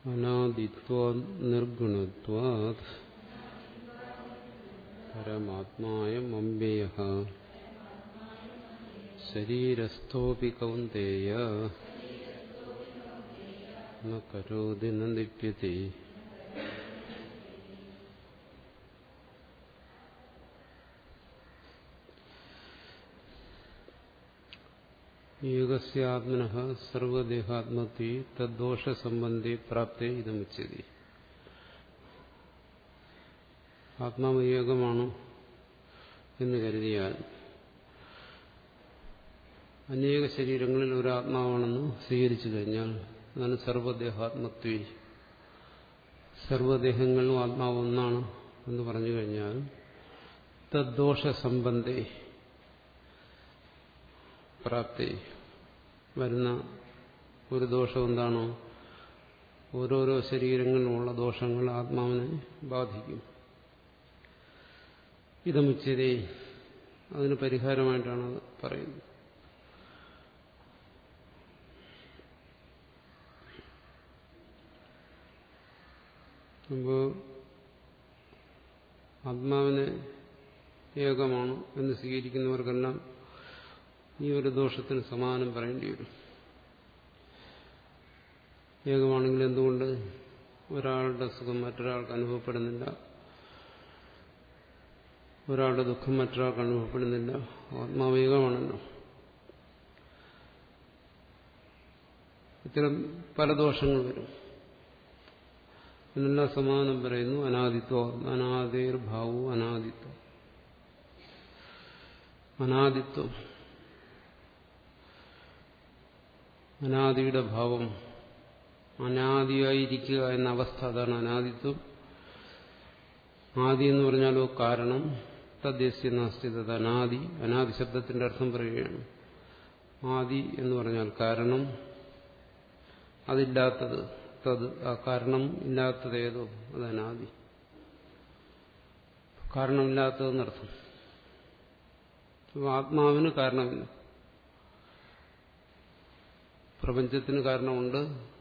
അനാദിത്വാ നിർഗുണത്വാത് പരമാത്മായ അമ്പേയ ശരീരസ്ഥോപി കൗന്ദേയ ന കരോതി ന ലിപ്യത്തെ ഏകസ്യാത്മന സർവദേഹാത്മത്വ തദ്ദോഷസംബന്ധി പ്രാപ്തേ ഇതമുച്ചതി ആത്മാവ് ഏകമാണ് എന്ന് കരുതിയാൽ അനേക ശരീരങ്ങളിൽ ഒരു ആത്മാവാണെന്ന് സ്വീകരിച്ചു കഴിഞ്ഞാൽ അതാണ് സർവദേഹാത്മത്വ സർവദേഹങ്ങളിലും ആത്മാവ് ഒന്നാണ് എന്ന് പറഞ്ഞു കഴിഞ്ഞാൽ തദ്ദോഷസംബന്ധേ പ്രാപ്തി വരുന്ന ഒരു ദോഷം എന്താണോ ഓരോരോ ശരീരങ്ങളിലുമുള്ള ദോഷങ്ങൾ ആത്മാവിനെ ബാധിക്കും ഇതമുച്ചതേ അതിന് പരിഹാരമായിട്ടാണ് പറയുന്നത് അപ്പോൾ ആത്മാവിനെ ഏകമാണ് എന്ന് സ്വീകരിക്കുന്നവർക്കെല്ലാം ഈ ഒരു ദോഷത്തിന് സമാനം പറയേണ്ടി വരും ഏകമാണെങ്കിൽ എന്തുകൊണ്ട് ഒരാളുടെ സുഖം മറ്റൊരാൾക്ക് അനുഭവപ്പെടുന്നില്ല ഒരാളുടെ ദുഃഖം മറ്റൊരാൾക്ക് അനുഭവപ്പെടുന്നില്ല ആത്മാവ് ഏകമാണല്ലോ ഇത്തരം പല ദോഷങ്ങൾ വരും ഇതിനെല്ലാം സമാനം പറയുന്നു അനാദിത്വം അനാദിർഭാവവും അനാദിത്വം അനാദിത്വം അനാദിയുടെ ഭാവം അനാദിയായിരിക്കുക എന്ന അവസ്ഥ അതാണ് അനാദിത്വം ആദി എന്ന് പറഞ്ഞാലോ കാരണം തദ്ദേശീയ നാസ്തികത അനാദി അനാദി ശബ്ദത്തിന്റെ അർത്ഥം പറയുകയാണ് ആദി എന്ന് പറഞ്ഞാൽ കാരണം അതില്ലാത്തത് തത് ആ കാരണം ഇല്ലാത്തത് ഏതോ അത് അനാദി കാരണമില്ലാത്തതെന്നർത്ഥം ആത്മാവിന് കാരണമില്ല പ്രപഞ്ചത്തിന് കാരണമുണ്ട്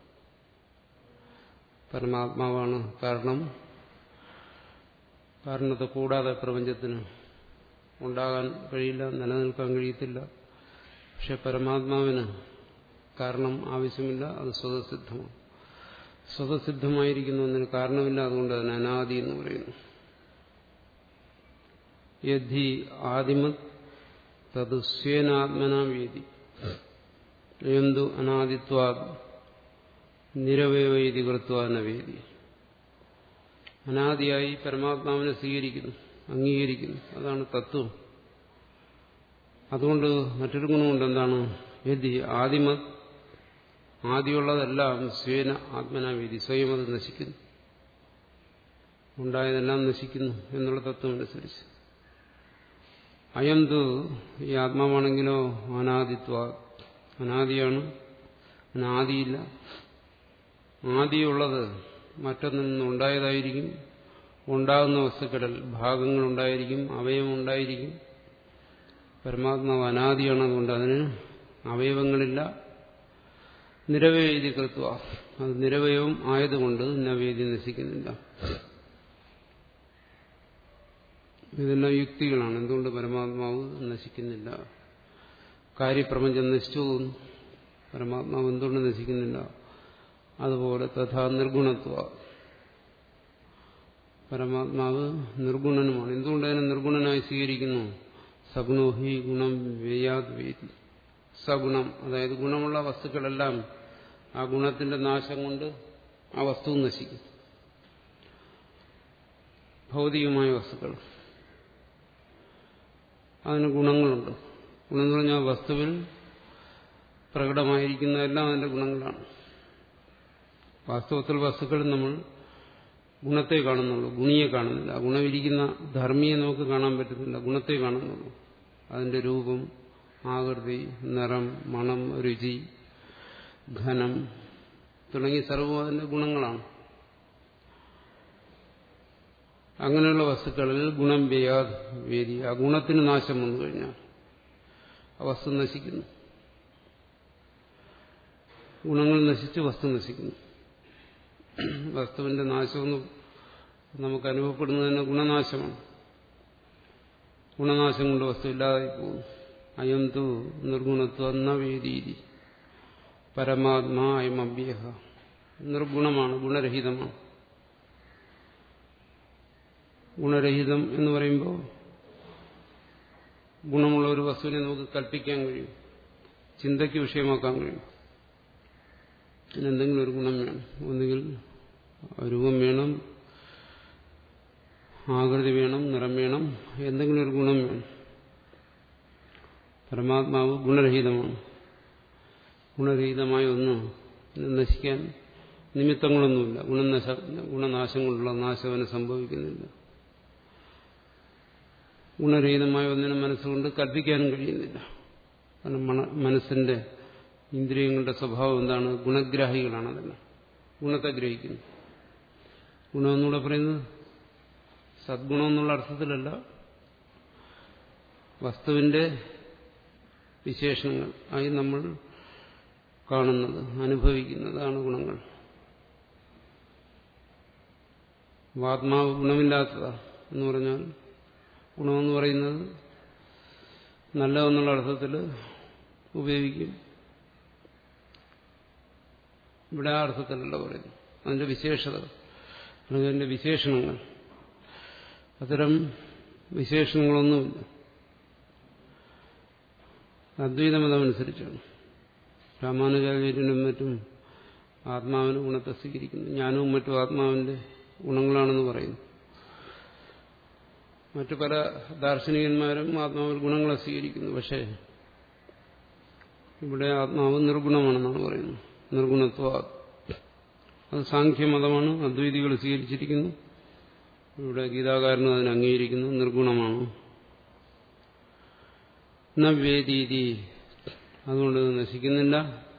പരമാത്മാവാണ് കാരണം കാരണത്തെ കൂടാതെ പ്രപഞ്ചത്തിന് ഉണ്ടാകാൻ കഴിയില്ല നിലനിൽക്കാൻ കഴിയത്തില്ല പക്ഷെ പരമാത്മാവിന് കാരണം ആവശ്യമില്ല അത് സ്വതസിദ്ധമാണ് സ്വതസിദ്ധമായിരിക്കുന്നു എന്നതിന് കാരണമില്ല അതുകൊണ്ട് അതിന് അനാദി എന്ന് പറയുന്നു യദ്ധി ആദിമത് തത് സ്വേനാത്മനാ വേദി എന്തു അനാദിത്വാ നിരവയവൈതി കൃത്വാന വേദി അനാദിയായി പരമാത്മാവിനെ സ്വീകരിക്കുന്നു അംഗീകരിക്കുന്നു അതാണ് തത്വം അതുകൊണ്ട് മറ്റൊരു ഗുണമുണ്ട് എന്താണ് യതി ആദിമ ആദിയുള്ളതെല്ലാം സ്വേന ആത്മനാവേദി സ്വയം അത് നശിക്കുന്നു ഉണ്ടായതെല്ലാം നശിക്കുന്നു എന്നുള്ള തത്വം അനുസരിച്ച് അയന്തു ഈ ആത്മാവാണെങ്കിലോ അനാദിത്വ അനാദിയാണ് അനാദിയില്ല ആദിയുള്ളത് മറ്റൊന്നിൽ നിന്ന് ഉണ്ടായതായിരിക്കും ഉണ്ടാകുന്ന വസ്തുക്കളിൽ ഭാഗങ്ങളുണ്ടായിരിക്കും അവയവമുണ്ടായിരിക്കും പരമാത്മാവ് അനാദിയാണ് അതുകൊണ്ട് അതിന് അവയവങ്ങളില്ല നിരവവേദി കൃത്വ അത് നിരവയവം ആയതുകൊണ്ട് നവേദി നശിക്കുന്നില്ല ഇതെല്ലാം യുക്തികളാണ് എന്തുകൊണ്ട് പരമാത്മാവ് നശിക്കുന്നില്ല കാര്യപ്രപഞ്ചം നശിച്ചു പോകുന്നു പരമാത്മാവ് എന്തുകൊണ്ട് നശിക്കുന്നില്ല അതുപോലെ തഥാ നിർഗുണത്വ പരമാത്മാവ് നിർഗുണനുമാണ് എന്തുകൊണ്ട് അതിനെ നിർഗുണനായി സ്വീകരിക്കുന്നു സഗുണോഹി ഗുണം വേയാത് വേദി സഗുണം അതായത് ഗുണമുള്ള വസ്തുക്കളെല്ലാം ആ ഗുണത്തിന്റെ നാശം കൊണ്ട് ആ വസ്തു നശിക്കും ഭൗതികമായ വസ്തുക്കൾ അതിന് ഗുണങ്ങളുണ്ട് ഗുണം എന്ന് പറഞ്ഞാൽ വസ്തുവിൽ പ്രകടമായിരിക്കുന്നതെല്ലാം അതിന്റെ ഗുണങ്ങളാണ് വാസ്തവത്തിൽ വസ്തുക്കളിൽ നമ്മൾ ഗുണത്തെ കാണുന്നുള്ളൂ ഗുണിയെ കാണുന്നില്ല ഗുണമിരിക്കുന്ന ധർമ്മിയെ നമുക്ക് കാണാൻ പറ്റുന്നില്ല ഗുണത്തെ കാണുന്നുള്ളൂ അതിന്റെ രൂപം ആകൃതി നിറം മണം രുചി ഘനം തുടങ്ങി സർവ്വം അതിന്റെ ഗുണങ്ങളാണ് അങ്ങനെയുള്ള വസ്തുക്കളിൽ ഗുണം ചെയ്യാത് വേദി ആ ഗുണത്തിന് നാശം വന്നു കഴിഞ്ഞാൽ ആ വസ്തു നശിക്കുന്നു ഗുണങ്ങൾ നശിച്ച് വസ്തു നശിക്കുന്നു വസ്തുവിന്റെ നാശമെന്ന് നമുക്ക് അനുഭവപ്പെടുന്നത് തന്നെ ഗുണനാശമാണ് ഗുണനാശം കൊണ്ട് വസ്തു ഇല്ലാതായി പോകുന്നു അയം തു നിർഗുണത്വ എന്ന വേദീതി പരമാത്മാ അയം അവ്യഹ നിർഗുണമാണ് ഗുണരഹിതമാണ് ഗുണരഹിതം എന്ന് പറയുമ്പോൾ ഗുണമുള്ള ഒരു വസ്തുവിനെ നമുക്ക് കൽപ്പിക്കാൻ കഴിയും ചിന്തയ്ക്ക് വിഷയമാക്കാൻ കഴിയും അതിനെന്തെങ്കിലും ഒരു ഗുണം വേണം ഒന്നുകിൽ രൂപം വേണം ആകൃതി വേണം നിറം വേണം എന്തെങ്കിലും ഒരു ഗുണം വേണം പരമാത്മാവ് ഗുണരഹിതമാണ് ഗുണരഹിതമായ ഒന്ന് നശിക്കാൻ നിമിത്തങ്ങളൊന്നുമില്ല ഗുണനശ ഗുണനാശം കൊണ്ടുള്ള നാശം അവന് സംഭവിക്കുന്നില്ല ഗുണരഹിതമായ ഒന്നിനെ മനസ്സുകൊണ്ട് കൽപ്പിക്കാനും കഴിയുന്നില്ല കാരണം മനസ്സിന്റെ ഇന്ദ്രിയങ്ങളുടെ സ്വഭാവം എന്താണ് ഗുണഗ്രാഹികളാണ് അതെല്ലാം ഗുണത്തെ ഗ്രഹിക്കുന്നു ഗുണമെന്നൂടെ പറയുന്നത് സദ്ഗുണം എന്നുള്ള അർത്ഥത്തിലല്ല വസ്തുവിന്റെ വിശേഷണങ്ങൾ ആയി നമ്മൾ കാണുന്നത് അനുഭവിക്കുന്നതാണ് ഗുണങ്ങൾ ആത്മാവ് ഗുണമില്ലാത്തതാ എന്ന് പറഞ്ഞാൽ ഗുണമെന്ന് പറയുന്നത് നല്ലതെന്നുള്ള അർത്ഥത്തിൽ ഉപയോഗിക്കും ഇവിടെ ആ അർത്ഥത്തിലല്ല പറയുന്നു അതിന്റെ വിശേഷത അല്ലെങ്കിൽ അതിന്റെ വിശേഷണങ്ങൾ അത്തരം വിശേഷണങ്ങളൊന്നുമില്ല അദ്വൈതമതമനുസരിച്ചാണ് രാമാനുചാര്യനും മറ്റും ആത്മാവിന് ഗുണത്തെ സ്വീകരിക്കുന്നു ഞാനും മറ്റും ആത്മാവിന്റെ ഗുണങ്ങളാണെന്ന് പറയുന്നു മറ്റു പല ദാർശനികന്മാരും ആത്മാവിൽ ഗുണങ്ങളെ സ്വീകരിക്കുന്നു പക്ഷേ ഇവിടെ ആത്മാവ് നിർഗുണമാണെന്നാണ് പറയുന്നത് നിർഗുണത്വ അത് സാഖ്യമതമാണ് അദ്വൈതികൾ സ്വീകരിച്ചിരിക്കുന്നു ഇവിടെ ഗീതാകാരനും അതിനെ അംഗീകരിക്കുന്നു നിർഗുണമാണ് വേദീതി അതുകൊണ്ട് നശിക്കുന്നില്ല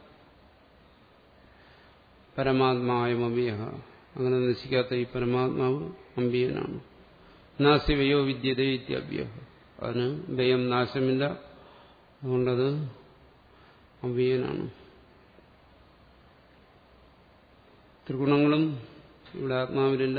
പരമാത്മായ മമ്മിയ അങ്ങനെ നശിക്കാത്ത ഈ പരമാത്മാവ് അമ്പിയനാണ് നാസ്യവയോ വിദ്യതേ ഇത്യഭ്യ അതിന് വ്യയം നാശമില്ല അതുകൊണ്ടത് അവ്യയനാണ് ത്രിഗുണങ്ങളും ഇവിടെ ആത്മാവിലില്ല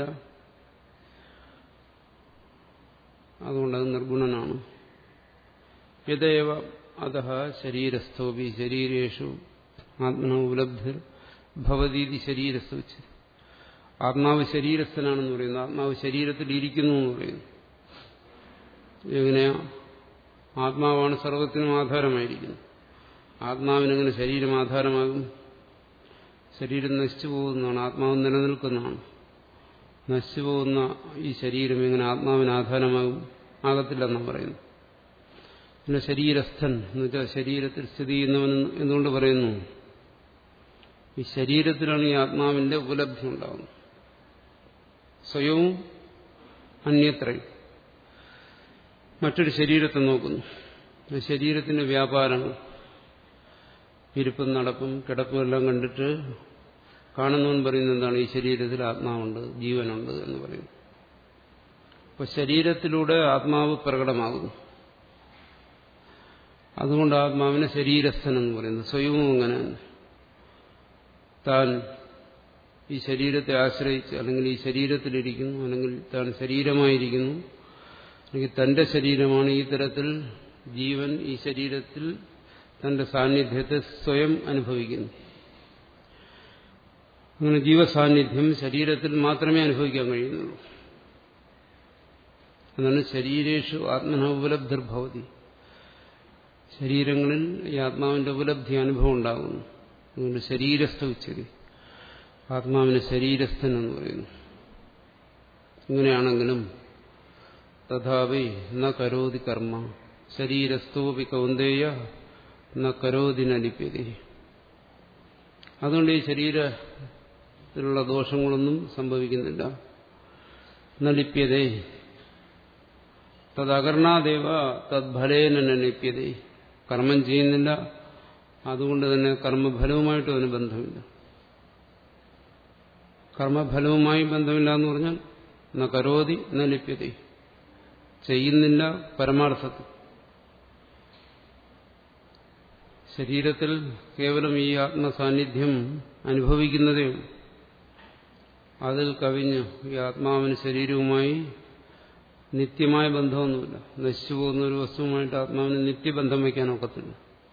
അതുകൊണ്ടത് നിർഗുണനാണ് യഥേവ അത ശരീരസ്ഥോപി ശരീരേഷു ആത്മനോ ഉപലബ്ധിർ ഭവതീതി ശരീരസ്ഥ ആത്മാവ് ശരീരസ്ഥനാണെന്ന് പറയുന്നു ആത്മാവ് ശരീരത്തിൽ ഇരിക്കുന്നു എന്ന് പറയുന്നു എങ്ങനെയാ ആത്മാവാണ് സർവത്തിനും ആധാരമായിരിക്കുന്നത് ആത്മാവിനെങ്ങനെ ശരീരം ആധാരമാകും ശരീരം നശിച്ചു പോകുന്നതാണ് ആത്മാവ് നിലനിൽക്കുന്നതാണ് നശിച്ചു പോകുന്ന ഈ ശരീരം എങ്ങനെ ആത്മാവിന് ആധാരമാകും ആകത്തില്ലെന്നാണ് പറയുന്നു പിന്നെ ശരീരസ്ഥൻ എന്ന് വെച്ചാൽ ശരീരത്തിൽ സ്ഥിതി ചെയ്യുന്നവൻ എന്തുകൊണ്ട് പറയുന്നു ഈ ശരീരത്തിലാണ് ഈ ആത്മാവിന്റെ ഉപലബ്ധി ഉണ്ടാകുന്നത് സ്വയവും അന്യത്രയും മറ്റൊരു ശരീരത്തെ നോക്കുന്നു ശരീരത്തിന്റെ വ്യാപാരങ്ങൾ ഇരിപ്പും നടപ്പും കിടപ്പും എല്ലാം കണ്ടിട്ട് കാണുന്നവൻ പറയുന്നത് എന്താണ് ഈ ശരീരത്തിൽ ആത്മാവുണ്ട് ജീവനുണ്ട് എന്ന് പറയുന്നു അപ്പൊ ശരീരത്തിലൂടെ ആത്മാവ് പ്രകടമാകുന്നു അതുകൊണ്ട് ആത്മാവിനെ ശരീരസ്ഥൻ എന്ന് പറയുന്നു സ്വയവും അങ്ങനെ താൻ ഈ ശരീരത്തെ ആശ്രയിച്ച് അല്ലെങ്കിൽ ഈ ശരീരത്തിലിരിക്കുന്നു അല്ലെങ്കിൽ താൻ ശരീരമായിരിക്കുന്നു അല്ലെങ്കിൽ തന്റെ ശരീരമാണ് ഈ തരത്തിൽ ജീവൻ ഈ ശരീരത്തിൽ തന്റെ സാന്നിധ്യത്തെ സ്വയം അനുഭവിക്കുന്നു അങ്ങനെ ജീവസാന്നിധ്യം ശരീരത്തിൽ മാത്രമേ അനുഭവിക്കാൻ കഴിയുന്നുള്ളൂ അതാണ് ശരീരേഷു ആത്മന ഉപലബ്ധിർഭവതി ശരീരങ്ങളിൽ ഈ ആത്മാവിന്റെ ഉപലബ്ധി അനുഭവം ഉണ്ടാകുന്നു അതുകൊണ്ട് ശരീരസ്ഥ ഉച്ചരി ആത്മാവിന് ശരീരസ്ഥൻ എന്ന് പറയുന്നു ഇങ്ങനെയാണെങ്കിലും തഥാപി ന കരോതി കർമ്മ ശരീരസ്ഥോപി കൗന്ദേയ ന കരോതി നലിപ്യതി അതുകൊണ്ട് ഈ ശരീരത്തിലുള്ള ദോഷങ്ങളൊന്നും സംഭവിക്കുന്നില്ല നലിപ്യതേ തദകർണാദേവ തദ്ഫലേന നലിപ്യതേ കർമ്മം ചെയ്യുന്നില്ല അതുകൊണ്ട് തന്നെ കർമ്മഫലവുമായിട്ടും അതിന് ബന്ധമില്ല കർമ്മഫലവുമായി ബന്ധമില്ല എന്ന് പറഞ്ഞാൽ ന കരോതി ന ലിപ്യത ചെയ്യുന്നില്ല പരമാർത്ഥത്തിൽ ശരീരത്തിൽ കേവലം ഈ ആത്മസാന്നിധ്യം അനുഭവിക്കുന്നതേ അതിൽ കവിഞ്ഞ് ഈ ആത്മാവിന് ശരീരവുമായി നിത്യമായ ബന്ധമൊന്നുമില്ല നശിച്ചു പോകുന്ന ഒരു വസ്തുവുമായിട്ട് ആത്മാവിന് നിത്യബന്ധം വയ്ക്കാൻ ഒക്കത്തില്ല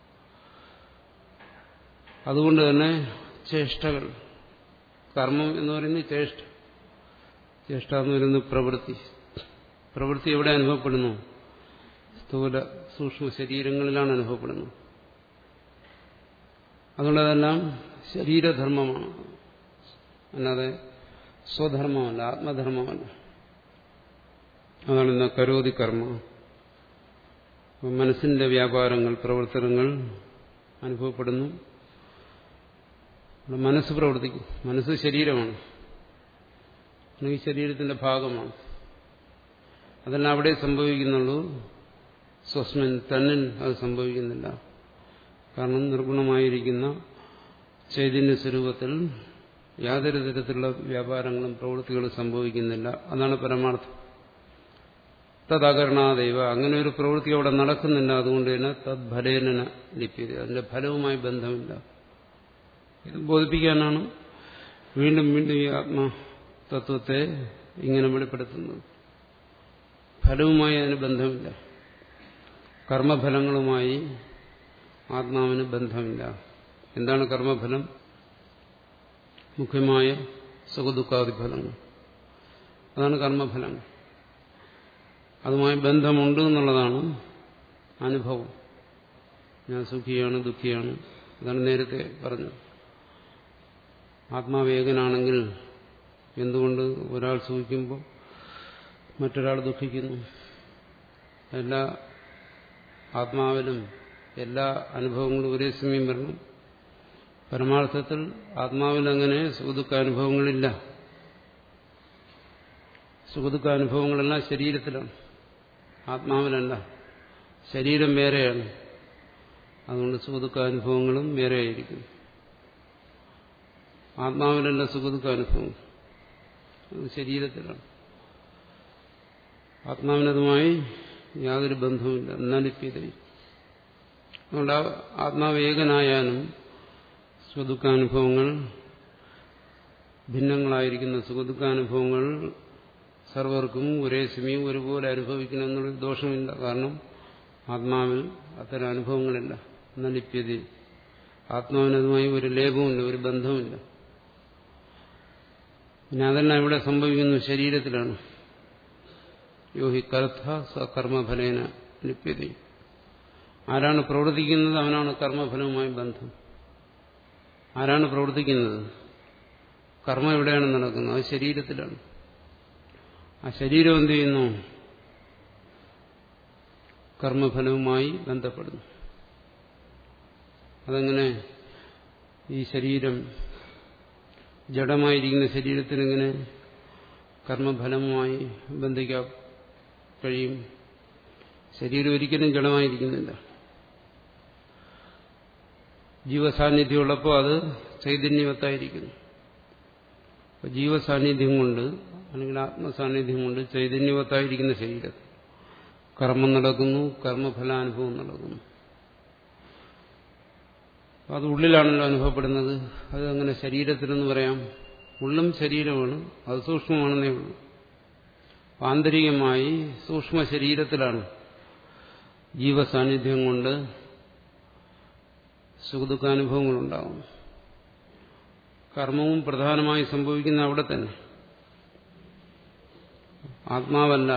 അതുകൊണ്ട് തന്നെ ചേഷ്ടകൾ കർമ്മം എന്ന് പറയുന്നത് ചേഷ്ട ചേഷ്ട എന്ന് പറയുന്നത് പ്രവൃത്തി പ്രവൃത്തി എവിടെ അനുഭവപ്പെടുന്നു സ്ഥൂല സൂക്ഷ്മ ശരീരങ്ങളിലാണ് അനുഭവപ്പെടുന്നത് അതുകൊണ്ട് അതെല്ലാം ശരീരധർമ്മമാണ് അല്ലാതെ സ്വധർമ്മമല്ല ആത്മധർമ്മമല്ല അതാണ് ഇന്ന് കരോതി കർമ്മ മനസ്സിന്റെ വ്യാപാരങ്ങൾ പ്രവർത്തനങ്ങൾ അനുഭവപ്പെടുന്നു മനസ്സ് പ്രവർത്തിക്കും മനസ്സ് ശരീരമാണ് ഈ ശരീരത്തിന്റെ ഭാഗമാണ് അതെല്ലാം അവിടെ സംഭവിക്കുന്നുള്ളൂ സ്വസ്മൻ തന്നിൽ അത് സംഭവിക്കുന്നില്ല കാരണം നിർഗുണമായിരിക്കുന്ന ചൈതന്യ സ്വരൂപത്തിൽ യാതൊരു തരത്തിലുള്ള വ്യാപാരങ്ങളും പ്രവൃത്തികളും സംഭവിക്കുന്നില്ല അതാണ് പരമാർത്ഥം തദകരണാദൈവ അങ്ങനെ ഒരു പ്രവൃത്തി അവിടെ നടക്കുന്നില്ല അതുകൊണ്ട് തന്നെ തദ്ഫലേന ലിപ്യത അതിന്റെ ഫലവുമായി ബന്ധമില്ല ഇത് ബോധിപ്പിക്കാനാണ് വീണ്ടും വീണ്ടും ഈ ആത്മതത്വത്തെ ഇങ്ങനെ വെളിപ്പെടുത്തുന്നത് ഫലവുമായി അതിന് ബന്ധമില്ല കർമ്മഫലങ്ങളുമായി ആത്മാവിന് ബന്ധമില്ല എന്താണ് കർമ്മഫലം മുഖ്യമായ സുഖദുഃഖാദി ഫലങ്ങൾ അതാണ് കർമ്മഫലങ്ങൾ അതുമായി ബന്ധമുണ്ട് എന്നുള്ളതാണ് അനുഭവം ഞാൻ സുഖിയാണ് ദുഃഖിയാണ് അതാണ് നേരത്തെ പറഞ്ഞത് ആത്മാവേകനാണെങ്കിൽ എന്തുകൊണ്ട് ഒരാൾ സുഖിക്കുമ്പോൾ മറ്റൊരാൾ ദുഃഖിക്കുന്നു എല്ലാ ആത്മാവിലും എല്ലാ അനുഭവങ്ങളും ഒരേ സമയം വരണം പരമാർത്ഥത്തിൽ ആത്മാവിൽ അങ്ങനെ സുഖദുഃഖ അനുഭവങ്ങളില്ല സുഖദുഃഖ അനുഭവങ്ങളെല്ലാം ശരീരത്തിലാണ് ആത്മാവിലല്ല ശരീരം വേറെയാണ് അതുകൊണ്ട് സുഖദുഃഖ അനുഭവങ്ങളും വേറെയായിരിക്കും ആത്മാവിലല്ല സുഖദുഃഖ അനുഭവം അത് ശരീരത്തിലാണ് ആത്മാവിനതുമായി യാതൊരു ബന്ധവുമില്ല നലിപ്യതയും അതുകൊണ്ട് ആത്മാവ് ഏകനായാലും സുഖദുഃഖാനുഭവങ്ങൾ ഭിന്നങ്ങളായിരിക്കുന്ന സുഖദുഃഖാനുഭവങ്ങൾ സർവർക്കും ഒരേ സമയം ഒരുപോലെ അനുഭവിക്കണം എന്നുള്ള ദോഷമില്ല കാരണം ആത്മാവിൽ അത്തരം അനുഭവങ്ങളില്ല നലിപ്യത ആത്മാവിനതുമായി ഒരു ലേപവുമില്ല ഒരു ബന്ധവുമില്ല പിന്നെ അതെല്ലാം ഇവിടെ സംഭവിക്കുന്നു ശരീരത്തിലാണ് യോഹി കർത്ത സകർമ്മഫലേന ലിപ്യത ആരാണ് പ്രവർത്തിക്കുന്നത് അവനാണ് കർമ്മഫലവുമായി ബന്ധം ആരാണ് പ്രവർത്തിക്കുന്നത് കർമ്മം എവിടെയാണ് നടക്കുന്നത് അത് ശരീരത്തിലാണ് ആ ശരീരം എന്ത് ചെയ്യുന്നു കർമ്മഫലവുമായി ബന്ധപ്പെടുന്നു അതെങ്ങനെ ഈ ശരീരം ജഡമായിരിക്കുന്ന ശരീരത്തിനെങ്ങനെ കർമ്മഫലവുമായി ബന്ധിക്കാൻ കഴിയും ശരീരം ഒരിക്കലും ജഡമായിരിക്കുന്നില്ല ജീവസാന്നിധ്യമുള്ളപ്പോൾ അത് ചൈതന്യവത്തായിരിക്കുന്നു അപ്പോൾ ജീവസാന്നിധ്യം കൊണ്ട് അല്ലെങ്കിൽ ആത്മസാന്നിധ്യം കൊണ്ട് ചൈതന്യവത്തായിരിക്കുന്ന ശരീരം കർമ്മം നടക്കുന്നു കർമ്മഫലാനുഭവം നടക്കുന്നു അത് ഉള്ളിലാണല്ലോ അനുഭവപ്പെടുന്നത് അത് അങ്ങനെ ശരീരത്തിലെന്ന് പറയാം ഉള്ളും ശരീരമാണ് അത് സൂക്ഷ്മമാണെന്നേ ഉള്ളൂ ആന്തരികമായി സൂക്ഷ്മ ശരീരത്തിലാണ് ജീവസാന്നിധ്യം കൊണ്ട് സുഖദുഃഖാനുഭവങ്ങളുണ്ടാകും കർമ്മവും പ്രധാനമായി സംഭവിക്കുന്ന അവിടെ തന്നെ ആത്മാവല്ല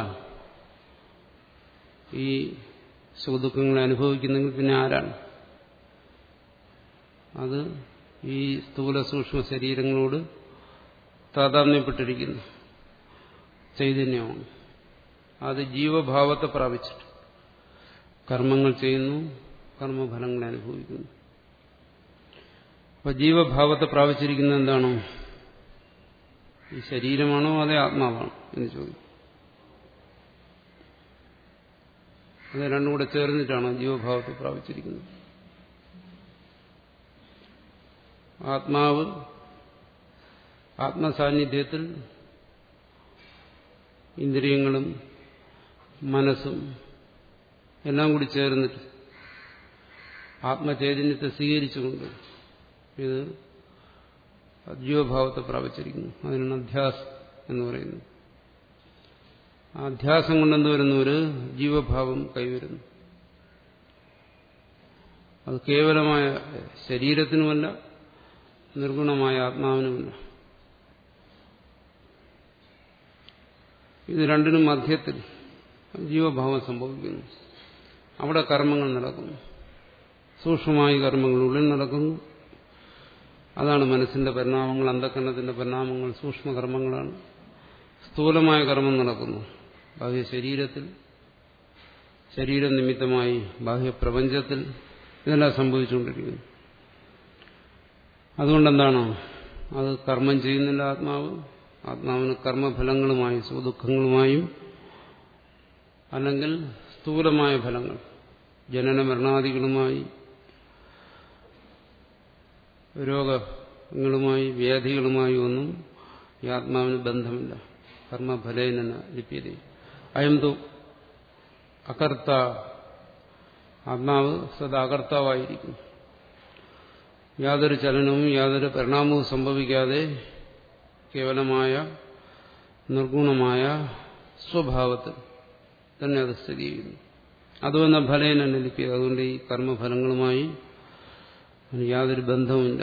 ഈ സുഖദുഃഖങ്ങളെ അനുഭവിക്കുന്നെങ്കിൽ പിന്നെ ആരാണ് അത് ഈ സ്ഥൂല സൂക്ഷ്മ ശരീരങ്ങളോട് താതാത്മ്യപ്പെട്ടിരിക്കുന്നു ചൈതന്യമാണ് അത് ജീവഭാവത്തെ പ്രാപിച്ചിട്ട് കർമ്മങ്ങൾ ചെയ്യുന്നു കർമ്മഫലങ്ങളെ അനുഭവിക്കുന്നു അപ്പൊ ജീവഭാവത്തെ പ്രാപിച്ചിരിക്കുന്നത് എന്താണോ ഈ ശരീരമാണോ അതേ ആത്മാവാണോ എന്ന് ചോദിക്കും അത് രണ്ടും കൂടെ ചേർന്നിട്ടാണോ ജീവഭാവത്തെ പ്രാപിച്ചിരിക്കുന്നത് ആത്മാവ് ആത്മസാന്നിധ്യത്തിൽ ഇന്ദ്രിയങ്ങളും മനസ്സും എല്ലാം കൂടി ചേർന്നിട്ട് ആത്മചൈതന്യത്തെ സ്വീകരിച്ചുകൊണ്ട് ഇത് ജീവഭാവത്തെ പ്രാപിച്ചിരിക്കുന്നു അതിനാണ് അധ്യാസം എന്ന് പറയുന്നത് ആ അധ്യാസം കൊണ്ടെന്ത് വരുന്നു ഒരു ജീവഭാവം കൈവരുന്നു അത് കേവലമായ ശരീരത്തിനുമല്ല നിർഗുണമായ ആത്മാവിനുമല്ല ഇത് രണ്ടിനും മധ്യത്തിൽ ജീവഭാവം സംഭവിക്കുന്നു അവിടെ കർമ്മങ്ങൾ നടക്കുന്നു സൂക്ഷ്മമായ കർമ്മങ്ങൾ ഉള്ളിൽ നടക്കുന്നു അതാണ് മനസ്സിന്റെ പരിണാമങ്ങൾ അന്ധക്കരണത്തിന്റെ പരിണാമങ്ങൾ സൂക്ഷ്മകർമ്മങ്ങളാണ് സ്ഥൂലമായ കർമ്മം നടക്കുന്നു ബാഹ്യ ശരീരത്തിൽ ശരീരം നിമിത്തമായി ബാഹ്യപ്രപഞ്ചത്തിൽ ഇതെല്ലാം സംഭവിച്ചുകൊണ്ടിരിക്കുന്നു അതുകൊണ്ടെന്താണ് അത് കർമ്മം ചെയ്യുന്നില്ല ആത്മാവ് ആത്മാവിന് കർമ്മഫലങ്ങളുമായി സുഖദുഃഖങ്ങളുമായും അല്ലെങ്കിൽ സ്ഥൂലമായ ഫലങ്ങൾ ജനന മരണാദികളുമായി രോഗങ്ങളുമായി വ്യാധികളുമായി ഒന്നും ഈ ആത്മാവിന് ബന്ധമില്ല കർമ്മഫലേന ലിപ്യത അയം തു അകർത്ത ആത്മാവ് സദാ അകർത്താവായിരിക്കും യാതൊരു ചലനവും യാതൊരു പരിണാമവും സംഭവിക്കാതെ കേവലമായ നിർഗുണമായ സ്വഭാവത്തിൽ തന്നെ അത് സ്ഥിതി ചെയ്യുന്നു അതുവന്ന ഫലേന ലിപ്യത അതുകൊണ്ട് ഈ കർമ്മഫലങ്ങളുമായി അതിന് യാതൊരു ബന്ധവുമില്ല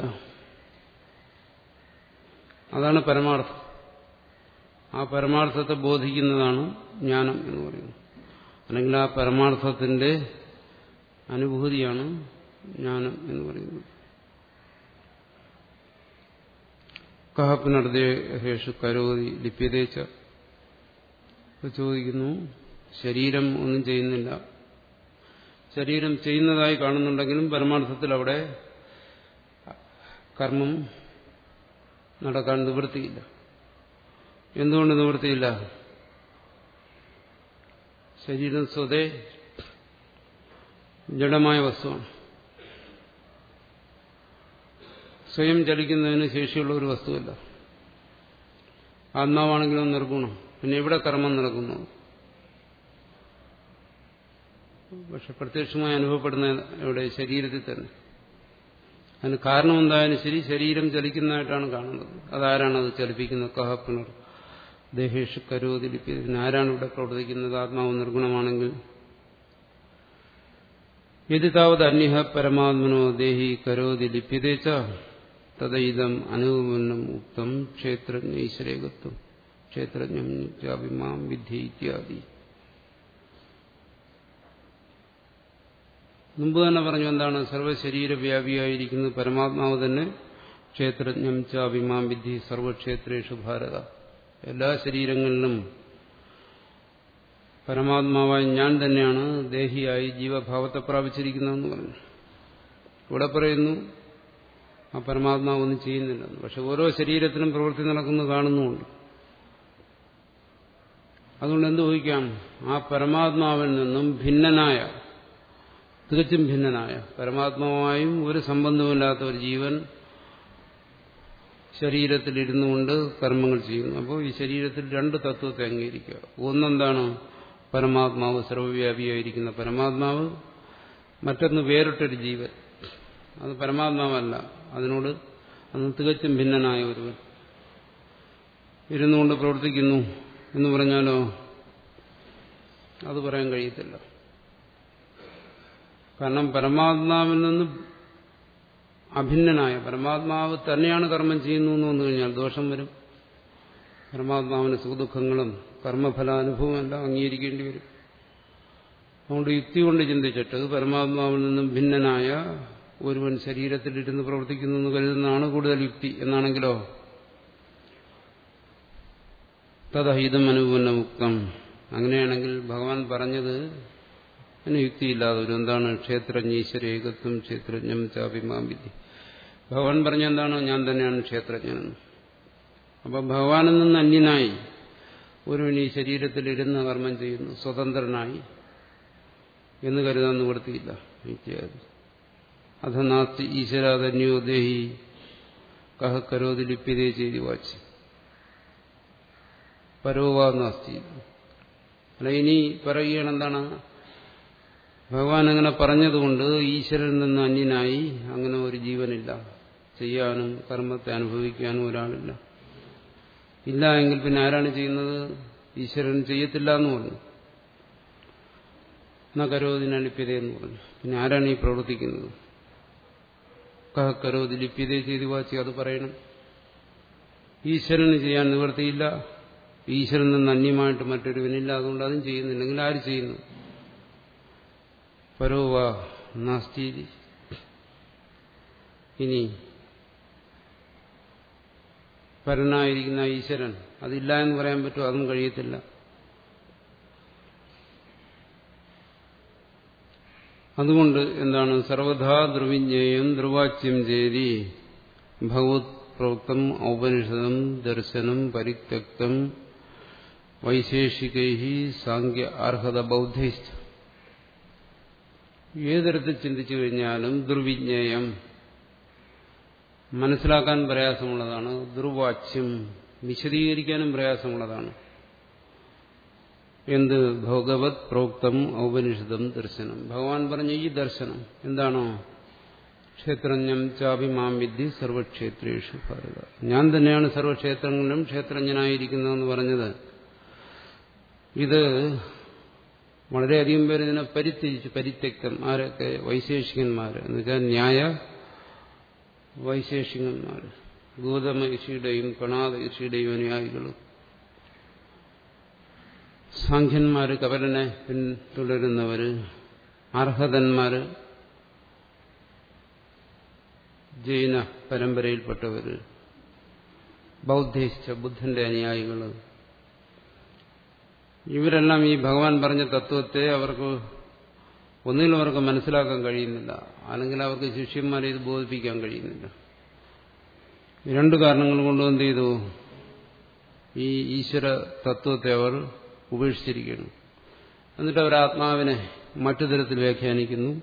അതാണ് പരമാർത്ഥം ആ പരമാർത്ഥത്തെ ബോധിക്കുന്നതാണ് ജ്ഞാനം എന്ന് പറയുന്നത് അല്ലെങ്കിൽ ആ പരമാർത്ഥത്തിന്റെ അനുഭൂതിയാണ് ജ്ഞാനം എന്ന് പറയുന്നത് കഹപ്പിനർദ്ദേശു കരോതി ലിപ്യതേച്ച ചോദിക്കുന്നു ശരീരം ഒന്നും ചെയ്യുന്നില്ല ശരീരം ചെയ്യുന്നതായി കാണുന്നുണ്ടെങ്കിലും പരമാർത്ഥത്തിൽ അവിടെ കർമ്മം നടക്കാൻ നിവൃത്തിയില്ല എന്തുകൊണ്ട് നിവൃത്തിയില്ല ശരീരം സ്വതേ ജഡമായ വസ്തുവാണ് സ്വയം ചലിക്കുന്നതിന് ശേഷിയുള്ള ഒരു വസ്തുവല്ല ആത്മാവാണെങ്കിലും നിർഗുണം പിന്നെ എവിടെ കർമ്മം നടക്കുന്നു പക്ഷെ പ്രത്യക്ഷമായി അനുഭവപ്പെടുന്ന ഇവിടെ ശരീരത്തിൽ തന്നെ അതിന് കാരണം എന്തായാലും ശരി ശരീരം ചലിക്കുന്നതായിട്ടാണ് കാണുന്നത് അതാരാണ് അത് ചലിപ്പിക്കുന്നത് കഹപ്പിണർ ദേഹേഷ് കരോതി ലിപ്പി ആരാണ് ഇവിടെ പ്രവർത്തിക്കുന്നത് ആത്മാവ് നിർഗുണമാണെങ്കിൽ യതി താവത് അന്യഹ പരമാത്മനോ ദേഹി കരോതി ലിപ്യതേച്ച തദൈതം അനുപന്നം ഉക്തം ക്ഷേത്രജ്ഞ ഈശ്വരേകത്വം ക്ഷേത്രജ്ഞം നിത്യാഭിമാം വിധി ഇത്യാദി മുമ്പ് തന്നെ പറഞ്ഞു എന്താണ് സർവശരീരവ്യാപിയായിരിക്കുന്ന പരമാത്മാവ് തന്നെ ക്ഷേത്രജ്ഞം ചാഭിമാം വിധി സർവക്ഷേത്രേഷു ഭാരത എല്ലാ ശരീരങ്ങളിലും പരമാത്മാവായി ഞാൻ തന്നെയാണ് ദേഹിയായി ജീവഭാവത്തെ പ്രാപിച്ചിരിക്കുന്നതെന്ന് പറഞ്ഞു ഇവിടെ പറയുന്നു ആ പരമാത്മാവ് ഒന്നും ചെയ്യുന്നില്ലെന്ന് പക്ഷെ ഓരോ ശരീരത്തിലും പ്രവൃത്തി നടക്കുന്നത് കാണുന്നുമുണ്ട് അതുകൊണ്ട് എന്ത് ഊഹിക്കാം ആ പരമാത്മാവിൽ നിന്നും ഭിന്നനായ തികച്ചും ഭിന്നനായ പരമാത്മാവുമായും ഒരു സംബന്ധമില്ലാത്ത ഒരു ജീവൻ ശരീരത്തിലിരുന്നു കൊണ്ട് കർമ്മങ്ങൾ ചെയ്യുന്നു അപ്പോൾ ഈ ശരീരത്തിൽ രണ്ട് തത്വത്തെ അംഗീകരിക്കുക ഒന്നെന്താണ് പരമാത്മാവ് സർവവ്യാപിയായിരിക്കുന്ന പരമാത്മാവ് മറ്റൊന്ന് വേറിട്ടൊരു ജീവൻ അത് പരമാത്മാവല്ല അതിനോട് അന്ന് തികച്ചും ഭിന്നനായ ഒരുവൻ ഇരുന്നുകൊണ്ട് പ്രവർത്തിക്കുന്നു എന്ന് പറഞ്ഞാലോ അത് പറയാൻ കഴിയത്തില്ല കാരണം പരമാത്മാവിൽ നിന്ന് അഭിന്നനായ പരമാത്മാവ് തന്നെയാണ് കർമ്മം ചെയ്യുന്നു എന്ന് വന്നു കഴിഞ്ഞാൽ ദോഷം വരും പരമാത്മാവിന് സുഖദുഃഖങ്ങളും കർമ്മഫലാനുഭവം എല്ലാം അംഗീകരിക്കേണ്ടി വരും അതുകൊണ്ട് യുക്തി കൊണ്ട് ചിന്തിച്ചിട്ട് പരമാത്മാവിൽ നിന്നും ഭിന്നനായ ഒരുവൻ ശരീരത്തിലിരുന്ന് പ്രവർത്തിക്കുന്നു എന്ന് കരുതുന്നതാണ് കൂടുതൽ യുക്തി എന്നാണെങ്കിലോ തദഹിതം അനുപന്ന മുക്തം അങ്ങനെയാണെങ്കിൽ ഭഗവാൻ പറഞ്ഞത് അതിന് യുക്തിയില്ലാതെ ഒരു എന്താണ് ക്ഷേത്രജ്ഞ ഈശ്വര ഏകത്വം ക്ഷേത്രജ്ഞം ചാപിമാം വിധി ഭഗവാൻ പറഞ്ഞ എന്താണ് ഞാൻ തന്നെയാണ് ക്ഷേത്രജ്ഞനെന്ന് അപ്പൊ ഭഗവാനിൽ നിന്ന് അന്യനായി ഒരുവൻ ഈ ശരീരത്തിലിരുന്ന് കർമ്മം ചെയ്യുന്നു സ്വതന്ത്രനായി എന്ന് കരുതാൻ നിവൃത്തിയില്ല ഇത്യാദി അധ നാസ്തി ഈശ്വരാധന്യോ ദേഹി കഹ കരോതി ലിപ്യതേ ചെയ്തി വാച്ച് പരോവാ നാസ്തി അല്ല ഇനി പറയുകയാണ് എന്താണ് ഭഗവാൻ അങ്ങനെ പറഞ്ഞതുകൊണ്ട് ഈശ്വരനിൽ നിന്ന് അന്യനായി അങ്ങനെ ഒരു ജീവനില്ല ചെയ്യാനും കർമ്മത്തെ അനുഭവിക്കാനും ഒരാളില്ല ഇല്ല എങ്കിൽ പിന്നെ ആരാണ് ചെയ്യുന്നത് ഈശ്വരൻ ചെയ്യത്തില്ല എന്ന് പറഞ്ഞു എന്നാ കരോതിന ലിപ്യത എന്ന് പറഞ്ഞു പിന്നെ ആരാണ് ഈ പ്രവർത്തിക്കുന്നത് കഹ കരോതി ലിപ്യത ചെയ്തു വാച്ചി അത് പറയണം ഈശ്വരന് ചെയ്യാൻ നിവൃത്തിയില്ല ഈശ്വരൻ നിന്ന് അന്യമായിട്ട് മറ്റൊരുവനില്ല അതുകൊണ്ട് അതും ചെയ്യുന്നില്ലെങ്കിൽ ആര് ചെയ്യുന്നു പരോവ നാസ്തി ഇനി പരനായിരിക്കുന്ന ഈശ്വരൻ അതില്ല എന്ന് പറയാൻ പറ്റുമോ അതും കഴിയത്തില്ല അതുകൊണ്ട് എന്താണ് സർവഥാ ധ്രുവിജ്ഞേയം ധ്രുവാച്യം ചേരി ഭഗവത് പ്രോക്തം ഔപനിഷദം ദർശനം പരിത്യക്തം വൈശേഷികൈ സാങ്ക്യ അർഹത ബൗദ്ധൈശ്ച ഏതരത്തിൽ ചിന്തിച്ചു കഴിഞ്ഞാലും ദുർവിജ്ഞേയം മനസ്സിലാക്കാൻ പ്രയാസമുള്ളതാണ് ദുർവാച്യം വിശദീകരിക്കാനും പ്രയാസമുള്ളതാണ് എന്ത് ഭഗവത് പ്രോക്തം ഔപനിഷദം ദർശനം ഭഗവാൻ പറഞ്ഞ ഈ ദർശനം എന്താണോ ക്ഷേത്രജ്ഞം ചാഭിമാം വിദ്ധി സർവക്ഷേത്രേഷു ഭാരത ഞാൻ തന്നെയാണ് സർവക്ഷേത്രങ്ങളിലും ക്ഷേത്രജ്ഞനായിരിക്കുന്നതെന്ന് പറഞ്ഞത് ഇത് വളരെയധികം പേര് ഇതിനെ പരിത്യജിച്ചു പരിത്യക്തം ആരൊക്കെ വൈശേഷികന്മാർ എന്നുവെച്ചാൽ ന്യായ വൈശേഷികന്മാർ ഗൗതമ ഋഷിയുടെയും കണാദ ഋഷിയുടെയും അനുയായികളും സാഖ്യന്മാര് കപലനെ പിന്തുടരുന്നവര് അർഹതന്മാര് ജൈന പരമ്പരയിൽപ്പെട്ടവര് ബൗദ്ധിച്ച ബുദ്ധന്റെ അനുയായികള് ഇവരെല്ലാം ഈ ഭഗവാൻ പറഞ്ഞ തത്വത്തെ അവർക്ക് ഒന്നിലും അവർക്ക് മനസ്സിലാക്കാൻ കഴിയുന്നില്ല അല്ലെങ്കിൽ അവർക്ക് ശിഷ്യന്മാരെ ഇത് ബോധിപ്പിക്കാൻ കഴിയുന്നില്ല രണ്ട് കാരണങ്ങൾ കൊണ്ട് എന്ത് ചെയ്തു ഈ ഈശ്വര തത്വത്തെ അവർ ഉപേക്ഷിച്ചിരിക്കുന്നു എന്നിട്ട് അവർ ആത്മാവിനെ മറ്റു തരത്തിൽ വ്യാഖ്യാനിക്കുന്നു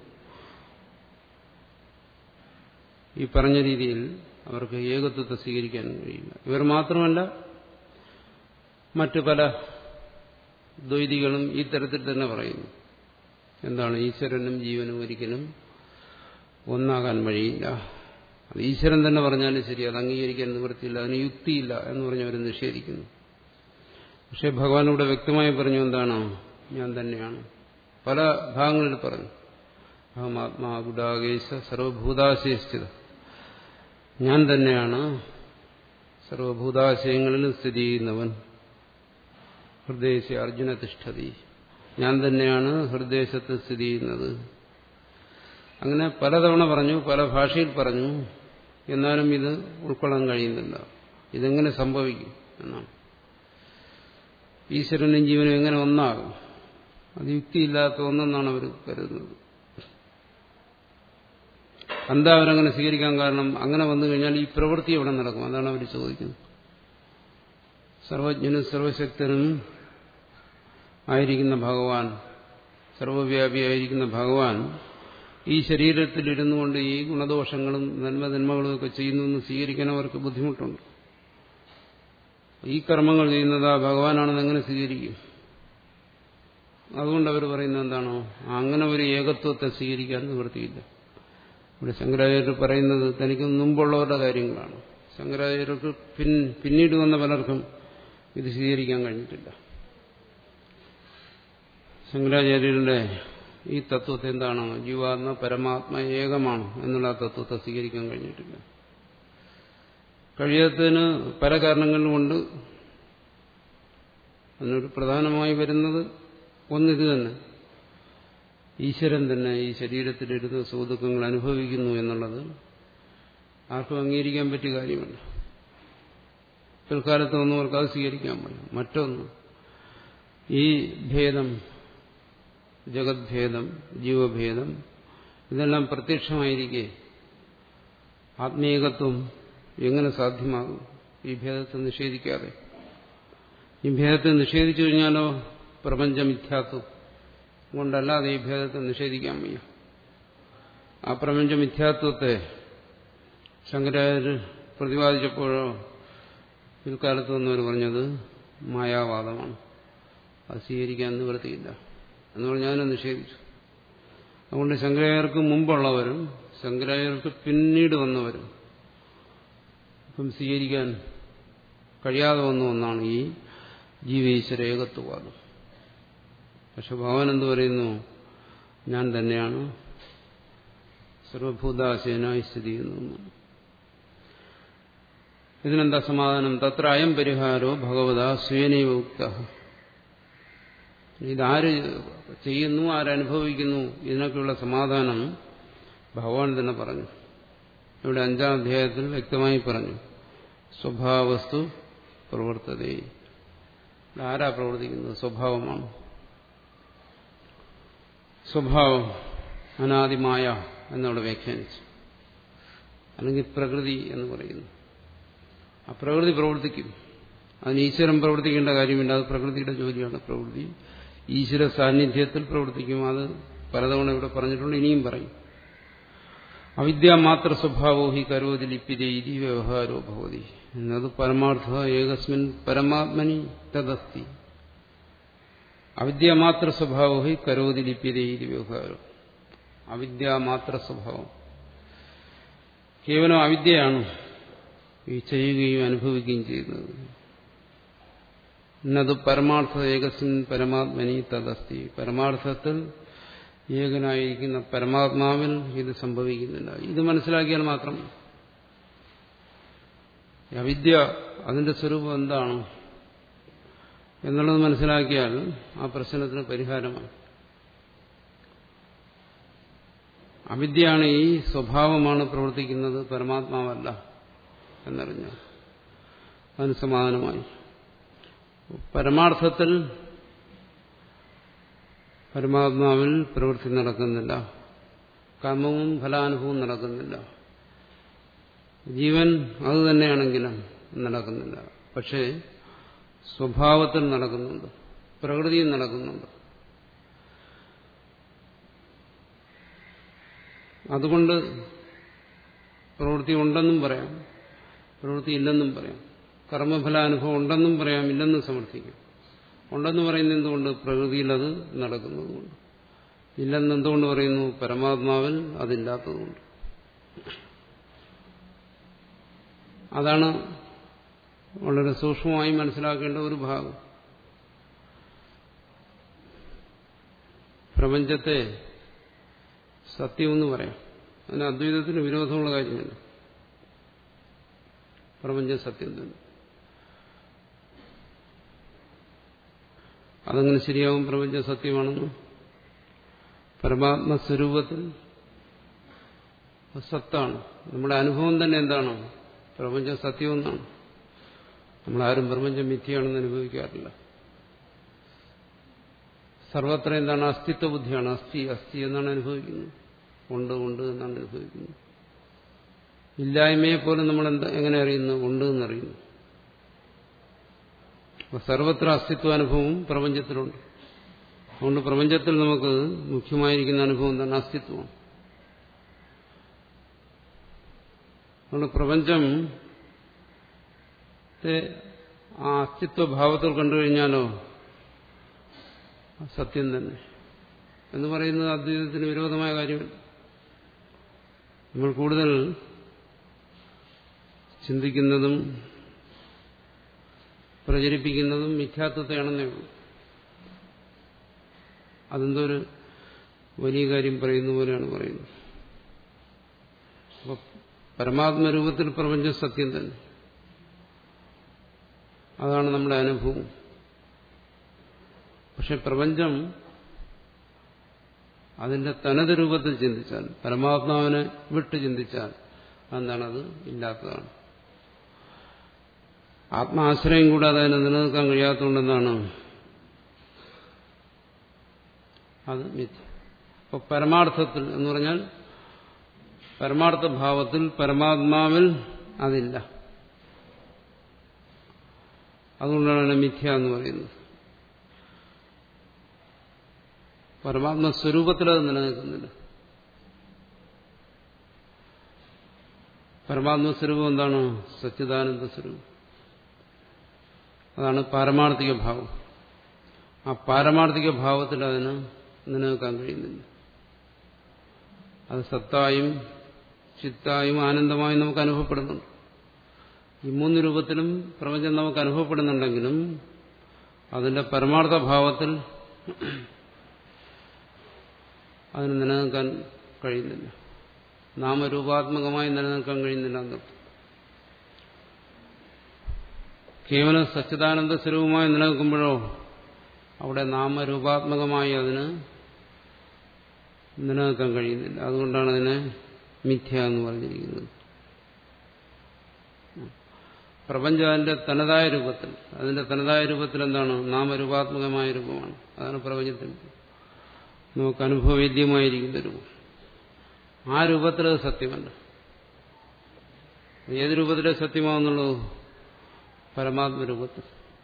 ഈ പറഞ്ഞ രീതിയിൽ അവർക്ക് ഏകത്വത്തെ സ്വീകരിക്കാൻ കഴിയില്ല ഇവർ മാത്രമല്ല മറ്റു പല ദ്വൈതികളും ഈ തരത്തിൽ തന്നെ പറയുന്നു എന്താണ് ഈശ്വരനും ജീവനും ഒരിക്കലും ഒന്നാകാൻ വഴിയില്ല അത് ഈശ്വരൻ തന്നെ പറഞ്ഞാലും ശരി അത് അംഗീകരിക്കാൻ നിവൃത്തിയില്ല അതിന് യുക്തിയില്ല എന്ന് പറഞ്ഞവർ നിഷേധിക്കുന്നു പക്ഷെ ഭഗവാൻ ഇവിടെ വ്യക്തമായി പറഞ്ഞു എന്താണ് ഞാൻ തന്നെയാണ് പല ഭാഗങ്ങളിൽ പറഞ്ഞു അഹമാത്മാ ഗുഡാകേശ സർവഭൂതാശയസ്ഥിത ഞാൻ തന്നെയാണ് സർവഭൂതാശയങ്ങളിലും സ്ഥിതി ചെയ്യുന്നവൻ ഹൃദയസി അർജുന തിഷ്ഠതി ഞാൻ തന്നെയാണ് ഹൃദയശത്ത് സ്ഥിതി ചെയ്യുന്നത് അങ്ങനെ പലതവണ പറഞ്ഞു പല ഭാഷയിൽ പറഞ്ഞു എന്നാലും ഇത് ഉൾക്കൊള്ളാൻ കഴിയുന്നില്ല ഇതെങ്ങനെ സംഭവിക്കും എന്നാണ് ഈശ്വരനും ജീവനും എങ്ങനെ ഒന്നാകും അത് യുക്തിയില്ലാത്ത ഒന്നെന്നാണ് അവർ കരുതുന്നത് എന്താ അവരങ്ങനെ സ്വീകരിക്കാൻ കാരണം അങ്ങനെ വന്നു കഴിഞ്ഞാൽ ഈ പ്രവൃത്തി എവിടെ നടക്കും അതാണ് അവർ ചോദിക്കുന്നത് സർവജ്ഞനും സർവശക്തനും ആയിരിക്കുന്ന ഭഗവാൻ സർവവ്യാപിയായിരിക്കുന്ന ഭഗവാൻ ഈ ശരീരത്തിലിരുന്നു കൊണ്ട് ഈ ഗുണദോഷങ്ങളും നന്മനന്മകളും ഒക്കെ ചെയ്യുന്നു എന്ന് സ്വീകരിക്കാൻ അവർക്ക് ബുദ്ധിമുട്ടുണ്ട് ഈ കർമ്മങ്ങൾ ചെയ്യുന്നത് ആ ഭഗവാനാണെന്ന് എങ്ങനെ സ്വീകരിക്കും അതുകൊണ്ട് അവർ പറയുന്നത് എന്താണോ അങ്ങനെ ഒരു ഏകത്വത്തെ സ്വീകരിക്കാൻ നിവൃത്തിയില്ല ഇവിടെ ശങ്കരാചാര്യർ പറയുന്നത് തനിക്ക് മുമ്പുള്ളവരുടെ കാര്യങ്ങളാണ് ശങ്കരാചാര്യർക്ക് പിൻ പിന്നീട് വന്ന പലർക്കും ഇത് സ്വീകരിക്കാൻ കഴിഞ്ഞിട്ടില്ല ശങ്കരാചാര്യരുടെ ഈ തത്വത്തെ എന്താണ് ജീവാത്മ പരമാത്മ ഏകമാണ് എന്നുള്ള തത്വത്തെ സ്വീകരിക്കാൻ കഴിഞ്ഞിട്ടില്ല കഴിയാത്തതിന് പല കാരണങ്ങളും കൊണ്ട് അതിനൊരു പ്രധാനമായി വരുന്നത് ഒന്നിത് തന്നെ ഈശ്വരൻ തന്നെ ഈ ശരീരത്തിലിരുന്ന് സുഖദുഃഖങ്ങൾ അനുഭവിക്കുന്നു എന്നുള്ളത് ആർക്കും അംഗീകരിക്കാൻ പറ്റിയ കാര്യമല്ല പിൽക്കാലത്ത് ഒന്നും അവർക്ക് അത് സ്വീകരിക്കാൻ പറ്റും മറ്റൊന്ന് ഈ ഭേദം ജഗദ്ഭേദം ജീവഭേദം ഇതെല്ലാം പ്രത്യക്ഷമായിരിക്കെ ആത്മീയകത്വം എങ്ങനെ സാധ്യമാകും ഈ ഭേദത്തെ നിഷേധിക്കാതെ ഈ ഭേദത്തെ നിഷേധിച്ചു കഴിഞ്ഞാലോ പ്രപഞ്ച മിഥ്യാത്വം കൊണ്ടല്ലാതെ ഈ ഭേദത്തെ നിഷേധിക്കാൻ വയ്യ ആ പ്രപഞ്ച മിഥ്യാത്വത്തെ ശങ്കരാചാര്യ പ്രതിപാദിച്ചപ്പോഴോ പിൽക്കാലത്ത് വന്നവർ പറഞ്ഞത് മായാവാദമാണ് അത് സ്വീകരിക്കാൻ നിവൃത്തിയില്ല എന്ന് പറഞ്ഞാൽ അതിനെ നിഷേധിച്ചു അതുകൊണ്ട് ശങ്കരാചാര്യർക്ക് മുമ്പുള്ളവരും ശങ്കരാചാര്യർക്ക് പിന്നീട് വന്നവരും ഇപ്പം സ്വീകരിക്കാൻ കഴിയാതെ വന്ന ഒന്നാണ് ഈ ജീവീശ്വര ഏകത്വവാദം പക്ഷെ ഭഗവാൻ എന്ത് പറയുന്നു ഞാൻ തന്നെയാണ് സർവഭൂതാശയനായി സ്ഥിതി ചെയ്യുന്നു ഇതിനെന്താ സമാധാനം തത്ര അയം പരിഹാരോ ഭഗവത സ്വയനൈവ ഉക്ത ഇതാര് ചെയ്യുന്നു ആരനുഭവിക്കുന്നു ഇതിനൊക്കെയുള്ള സമാധാനം ഭഗവാൻ തന്നെ പറഞ്ഞു ഇവിടെ അഞ്ചാം അധ്യായത്തിൽ വ്യക്തമായി പറഞ്ഞു സ്വഭാവസ്തു പ്രവർത്തതേ ആരാ പ്രവർത്തിക്കുന്നത് സ്വഭാവമാണ് സ്വഭാവം അനാദിമായ എന്നവിടെ വ്യാഖ്യാനിച്ചു അല്ലെങ്കിൽ പ്രകൃതി എന്ന് പറയുന്നു ആ പ്രകൃതി പ്രവർത്തിക്കും അതിന് ഈശ്വരൻ പ്രവർത്തിക്കേണ്ട കാര്യമില്ല അത് പ്രകൃതിയുടെ ജോലിയാണ് പ്രവൃത്തി ഈശ്വര സാന്നിധ്യത്തിൽ പ്രവർത്തിക്കും അത് പലതവണ ഇവിടെ പറഞ്ഞിട്ടുണ്ട് ഇനിയും പറയും അവിദ്യ മാത്ര സ്വഭാവോ ഹി കരോതി ലിപ്പിതൈതി വ്യവഹാരോ ഭവതി എന്നത് പരമാർത്ഥ ഏകസ്മിൻ പരമാത്മനി തദസ്തി അവിദ്യ മാത്ര സ്വഭാവോ ഹി കരോതി ലിപ്പിതൈതി വ്യവഹാരം അവിദ്യ മാത്ര സ്വഭാവം കേവലം അവിദ്യയാണ് ഈ ചെയ്യുകയും അനുഭവിക്കുകയും ചെയ്യുന്നത് എന്നത് പരമാർത്ഥ ഏകസ്മിൻ പരമാത്മനി തദസ്തി പരമാർത്ഥത്തിൽ ഏകനായിരിക്കുന്ന പരമാത്മാവിൽ ഇത് സംഭവിക്കുന്നില്ല ഇത് മനസ്സിലാക്കിയാൽ മാത്രം അവിദ്യ അതിന്റെ സ്വരൂപം എന്താണ് എന്നുള്ളത് മനസ്സിലാക്കിയാൽ ആ പ്രശ്നത്തിന് പരിഹാരമാണ് അവിദ്യയാണ് ഈ സ്വഭാവമാണ് പ്രവർത്തിക്കുന്നത് പരമാത്മാവല്ല എന്നറിഞ്ഞാൽ അതിന് സമാധാനമായി പരമാർത്ഥത്തിൽ പരമാത്മാവിൽ പ്രവൃത്തി നടക്കുന്നില്ല കർമ്മവും ഫലാനുഭവവും നടക്കുന്നില്ല ജീവൻ അത് തന്നെയാണെങ്കിലും നടക്കുന്നില്ല പക്ഷേ സ്വഭാവത്തിൽ നടക്കുന്നുണ്ട് പ്രകൃതിയിൽ നടക്കുന്നുണ്ട് അതുകൊണ്ട് പ്രവൃത്തി ഉണ്ടെന്നും പറയാം പ്രവൃത്തി ഇല്ലെന്നും പറയാം കർമ്മഫലാനുഭവം ഉണ്ടെന്നും പറയാം ഇല്ലെന്നും സമർത്ഥിക്കും ഉണ്ടെന്ന് പറയുന്നത് എന്തുകൊണ്ട് പ്രകൃതിയിൽ അത് നടക്കുന്നതുകൊണ്ട് ഇല്ലെന്ന് എന്തുകൊണ്ട് പറയുന്നു പരമാത്മാവിൽ അതില്ലാത്തതുകൊണ്ട് അതാണ് വളരെ സൂക്ഷ്മമായി മനസ്സിലാക്കേണ്ട ഒരു ഭാഗം പ്രപഞ്ചത്തെ സത്യമെന്ന് പറയാം അതിന് അദ്വൈതത്തിന് വിരോധമുള്ള കാര്യമില്ല പ്രപഞ്ചം സത്യം തന്നെ അതങ്ങനെ ശരിയാവും പ്രപഞ്ചം സത്യമാണെന്ന് പരമാത്മസ്വരൂപത്തിൽ സത്താണ് നമ്മുടെ അനുഭവം തന്നെ എന്താണ് പ്രപഞ്ചം സത്യമെന്നാണ് നമ്മളാരും പ്രപഞ്ചം മിഥ്യയാണെന്ന് അനുഭവിക്കാറില്ല സർവത്ര എന്താണ് അസ്തിത്വ ബുദ്ധിയാണ് അസ്ഥി അസ്ഥി എന്നാണ് അനുഭവിക്കുന്നത് ഉണ്ട് ഉണ്ട് എന്നാണ് അനുഭവിക്കുന്നത് ഇല്ലായ്മയെ പോലും നമ്മൾ എന്താ എങ്ങനെ അറിയുന്നു ഉണ്ട് എന്നറിയുന്നു അപ്പൊ സർവത്ര അസ്തിത്വാനുഭവവും പ്രപഞ്ചത്തിലുണ്ട് അതുകൊണ്ട് പ്രപഞ്ചത്തിൽ നമുക്ക് മുഖ്യമായിരിക്കുന്ന അനുഭവം തന്നെ അസ്തിത്വമാണ് അതുകൊണ്ട് പ്രപഞ്ചം ആ അസ്തിത്വഭാവത്തിൽ കണ്ടുകഴിഞ്ഞാലോ സത്യം തന്നെ എന്ന് പറയുന്നത് അദ്വൈതത്തിന് വിരോധമായ കാര്യമല്ല നമ്മൾ കൂടുതൽ ചിന്തിക്കുന്നതും പ്രചരിപ്പിക്കുന്നതും മിഥ്യാത്വത്തെയാണെന്നേ ഉള്ളൂ അതെന്തോ ഒരു വലിയ കാര്യം പറയുന്ന പോലെയാണ് പറയുന്നത് അപ്പൊ പരമാത്മരൂപത്തിൽ പ്രപഞ്ചം സത്യം തന്നെ അതാണ് നമ്മുടെ അനുഭവം പക്ഷെ പ്രപഞ്ചം അതിന്റെ തനത് രൂപത്തിൽ ചിന്തിച്ചാൽ പരമാത്മാവിനെ വിട്ട് ചിന്തിച്ചാൽ എന്താണത് ഇല്ലാത്തതാണ് ആത്മാശ്രയം കൂടാതെ അതിനെ നിലനിൽക്കാൻ കഴിയാത്തതുകൊണ്ടെന്താണ് അത് മിഥ്യ അപ്പൊ പരമാർത്ഥത്തിൽ എന്ന് പറഞ്ഞാൽ പരമാർത്ഥ ഭാവത്തിൽ പരമാത്മാവിൽ അതില്ല അതുകൊണ്ടാണ് മിഥ്യ എന്ന് പറയുന്നത് പരമാത്മ സ്വരൂപത്തിൽ അത് നിലനിൽക്കുന്നില്ല പരമാത്മ സ്വരൂപം എന്താണ് സച്ചിദാനന്ദ സ്വരൂപം അതാണ് പാരമാർത്ഥിക ഭാവം ആ പാരമാർത്ഥിക ഭാവത്തിൽ അതിന് നിലനിൽക്കാൻ കഴിയുന്നില്ല അത് സത്തായും ചിത്തായും ആനന്ദമായും നമുക്ക് അനുഭവപ്പെടുന്നുണ്ട് ഈ മൂന്ന് രൂപത്തിലും പ്രപഞ്ചം നമുക്ക് അനുഭവപ്പെടുന്നുണ്ടെങ്കിലും അതിന്റെ പരമാർത്ഥ ഭാവത്തിൽ അതിന് നിലനിൽക്കാൻ കഴിയുന്നില്ല നാമരൂപാത്മകമായി നിലനിൽക്കാൻ കഴിയുന്നില്ല എന്നർത്ഥം കേവലം സച്ചിദാനന്ദ സ്വരൂപമായി നിലനിൽക്കുമ്പോഴോ അവിടെ നാമരൂപാത്മകമായി അതിന് നിലനിൽക്കാൻ കഴിയുന്നില്ല അതുകൊണ്ടാണ് അതിനെ മിഥ്യ എന്ന് പറഞ്ഞിരിക്കുന്നത് പ്രപഞ്ചം അതിന്റെ തനതായ രൂപത്തിൽ അതിന്റെ തനതായ രൂപത്തിൽ എന്താണ് നാമരൂപാത്മകമായ രൂപമാണ് അതാണ് പ്രപഞ്ചത്തിൽ നമുക്ക് അനുഭവവേദ്യമായിരിക്കുന്ന രൂപം ആ രൂപത്തിൽ അത് സത്യമല്ല ഏത് രൂപത്തിലെ സത്യമാകുന്നുള്ളൂ പരമാത്മ രൂപത്തിൽ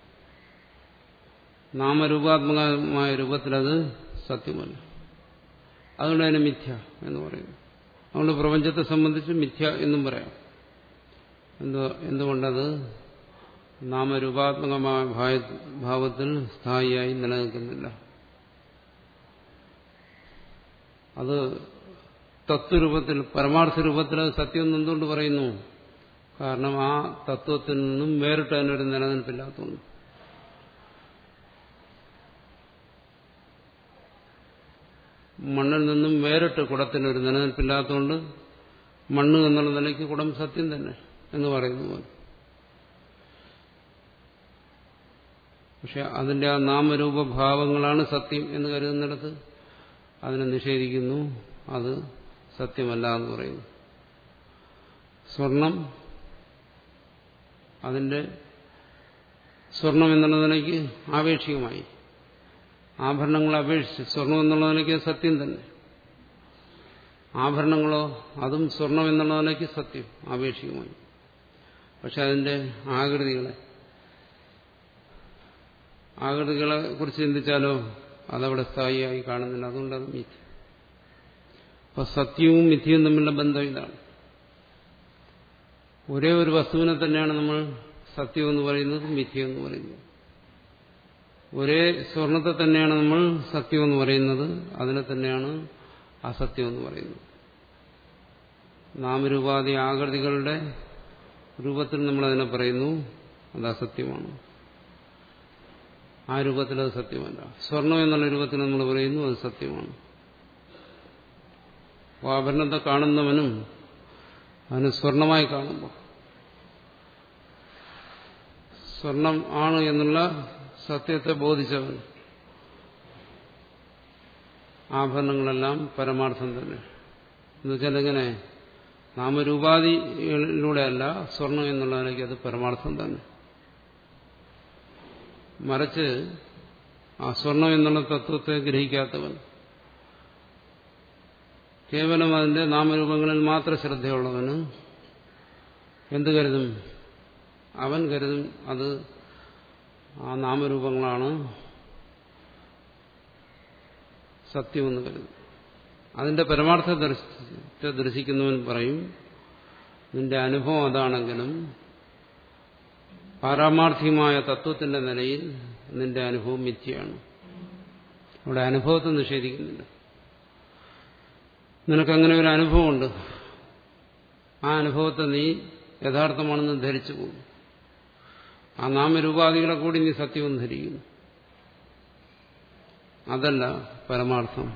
നാമരൂപാത്മകമായ രൂപത്തിൽ അത് സത്യമല്ല അതുകൊണ്ട് അതിനെ മിഥ്യ എന്ന് പറയുന്നു അതുകൊണ്ട് പ്രപഞ്ചത്തെ സംബന്ധിച്ച് മിഥ്യ എന്നും പറയാം എന്തോ എന്തുകൊണ്ടത് നാമരൂപാത്മകമായ ഭാവത്തിൽ സ്ഥായിയായി നിലനിൽക്കുന്നില്ല അത് തത്വരൂപത്തിൽ പരമാർത്ഥ രൂപത്തിൽ അത് സത്യം എന്തുകൊണ്ട് പറയുന്നു കാരണം ആ തത്വത്തിൽ നിന്നും വേറിട്ട് അതിനൊരു നിലനിൽപ്പില്ലാത്തതുകൊണ്ട് മണ്ണിൽ നിന്നും വേറിട്ട് കുടത്തിനൊരു നിലനിൽപ്പില്ലാത്തതുകൊണ്ട് മണ്ണ് എന്നുള്ള നിലയ്ക്ക് കുടം സത്യം തന്നെ എന്ന് പറയുന്നു പോലെ പക്ഷെ അതിന്റെ ആ നാമരൂപഭാവങ്ങളാണ് സത്യം എന്ന് കരുതുന്നിടത്ത് അതിനെ നിഷേധിക്കുന്നു അത് സത്യമല്ല എന്ന് പറയുന്നു സ്വർണം അതിന്റെ സ്വർണം എന്നുള്ള നിലയ്ക്ക് ആപേക്ഷികമായി ആഭരണങ്ങളെ അപേക്ഷിച്ച് സ്വർണം എന്നുള്ള നിലയ്ക്ക് സത്യം തന്നെ ആഭരണങ്ങളോ അതും സ്വർണം എന്നുള്ള നിലയ്ക്ക് സത്യം ആപേക്ഷികമായി പക്ഷെ അതിന്റെ ആകൃതികളെ ആകൃതികളെ കുറിച്ച് ചിന്തിച്ചാലോ അതവിടെ സ്ഥായിയായി കാണുന്നില്ല അതുകൊണ്ട് അത് മിഥ്യ അപ്പൊ സത്യവും മിഥ്യയും തമ്മിലുള്ള ബന്ധം ഇതാണ് ഒരേ ഒരു വസ്തുവിനെ തന്നെയാണ് നമ്മൾ സത്യം എന്ന് പറയുന്നത് മിഥ്യ എന്ന് പറയുന്നത് ഒരേ സ്വർണത്തെ തന്നെയാണ് നമ്മൾ സത്യം എന്ന് പറയുന്നത് അതിനെ തന്നെയാണ് അസത്യം എന്ന് പറയുന്നത് നാമരൂപാധി ആകൃതികളുടെ രൂപത്തിൽ നമ്മൾ അതിനെ പറയുന്നു അത് അസത്യമാണ് ആ രൂപത്തിൽ അത് സത്യമല്ല സ്വർണം എന്നുള്ള രൂപത്തിൽ നമ്മൾ പറയുന്നു അത് സത്യമാണ് ആഭരണത്തെ കാണുന്നവനും അതിന് സ്വർണമായി കാണുമ്പോൾ സ്വർണം ആണ് എന്നുള്ള സത്യത്തെ ബോധിച്ചവൻ ആഭരണങ്ങളെല്ലാം പരമാർത്ഥം തന്നെ എന്നുവെച്ചാൽ എങ്ങനെ നാമരൂപാധികളിലൂടെയല്ല സ്വർണം എന്നുള്ളതിലേക്ക് അത് പരമാർത്ഥം തന്നെ മറിച്ച് ആ സ്വർണം എന്നുള്ള തത്വത്തെ ഗ്രഹിക്കാത്തവൻ കേവലം അതിന്റെ നാമരൂപങ്ങളിൽ മാത്രം ശ്രദ്ധയുള്ളവന് എന്ത് കരുതും അവൻ കരുതും അത് ആ നാമരൂപങ്ങളാണ് സത്യമെന്ന് കരുതും അതിന്റെ പരമാർത്ഥ ദർശത്തെ ദർശിക്കുന്നവൻ പറയും നിന്റെ അനുഭവം അതാണെങ്കിലും പാരമാർത്ഥികമായ തത്വത്തിന്റെ നിലയിൽ നിന്റെ അനുഭവം മിഥ്യയാണ് അവിടെ അനുഭവത്തെ നിഷേധിക്കുന്നില്ല നിനക്കങ്ങനെ ഒരു അനുഭവമുണ്ട് ആ അനുഭവത്തെ നീ യഥാർത്ഥമാണെന്ന് ധരിച്ചു പോകും ആ നാമരൂപാധികളെ കൂടി നീ സത്യമെന്ന് ധരിക്കുന്നു അതല്ല പരമാർത്ഥം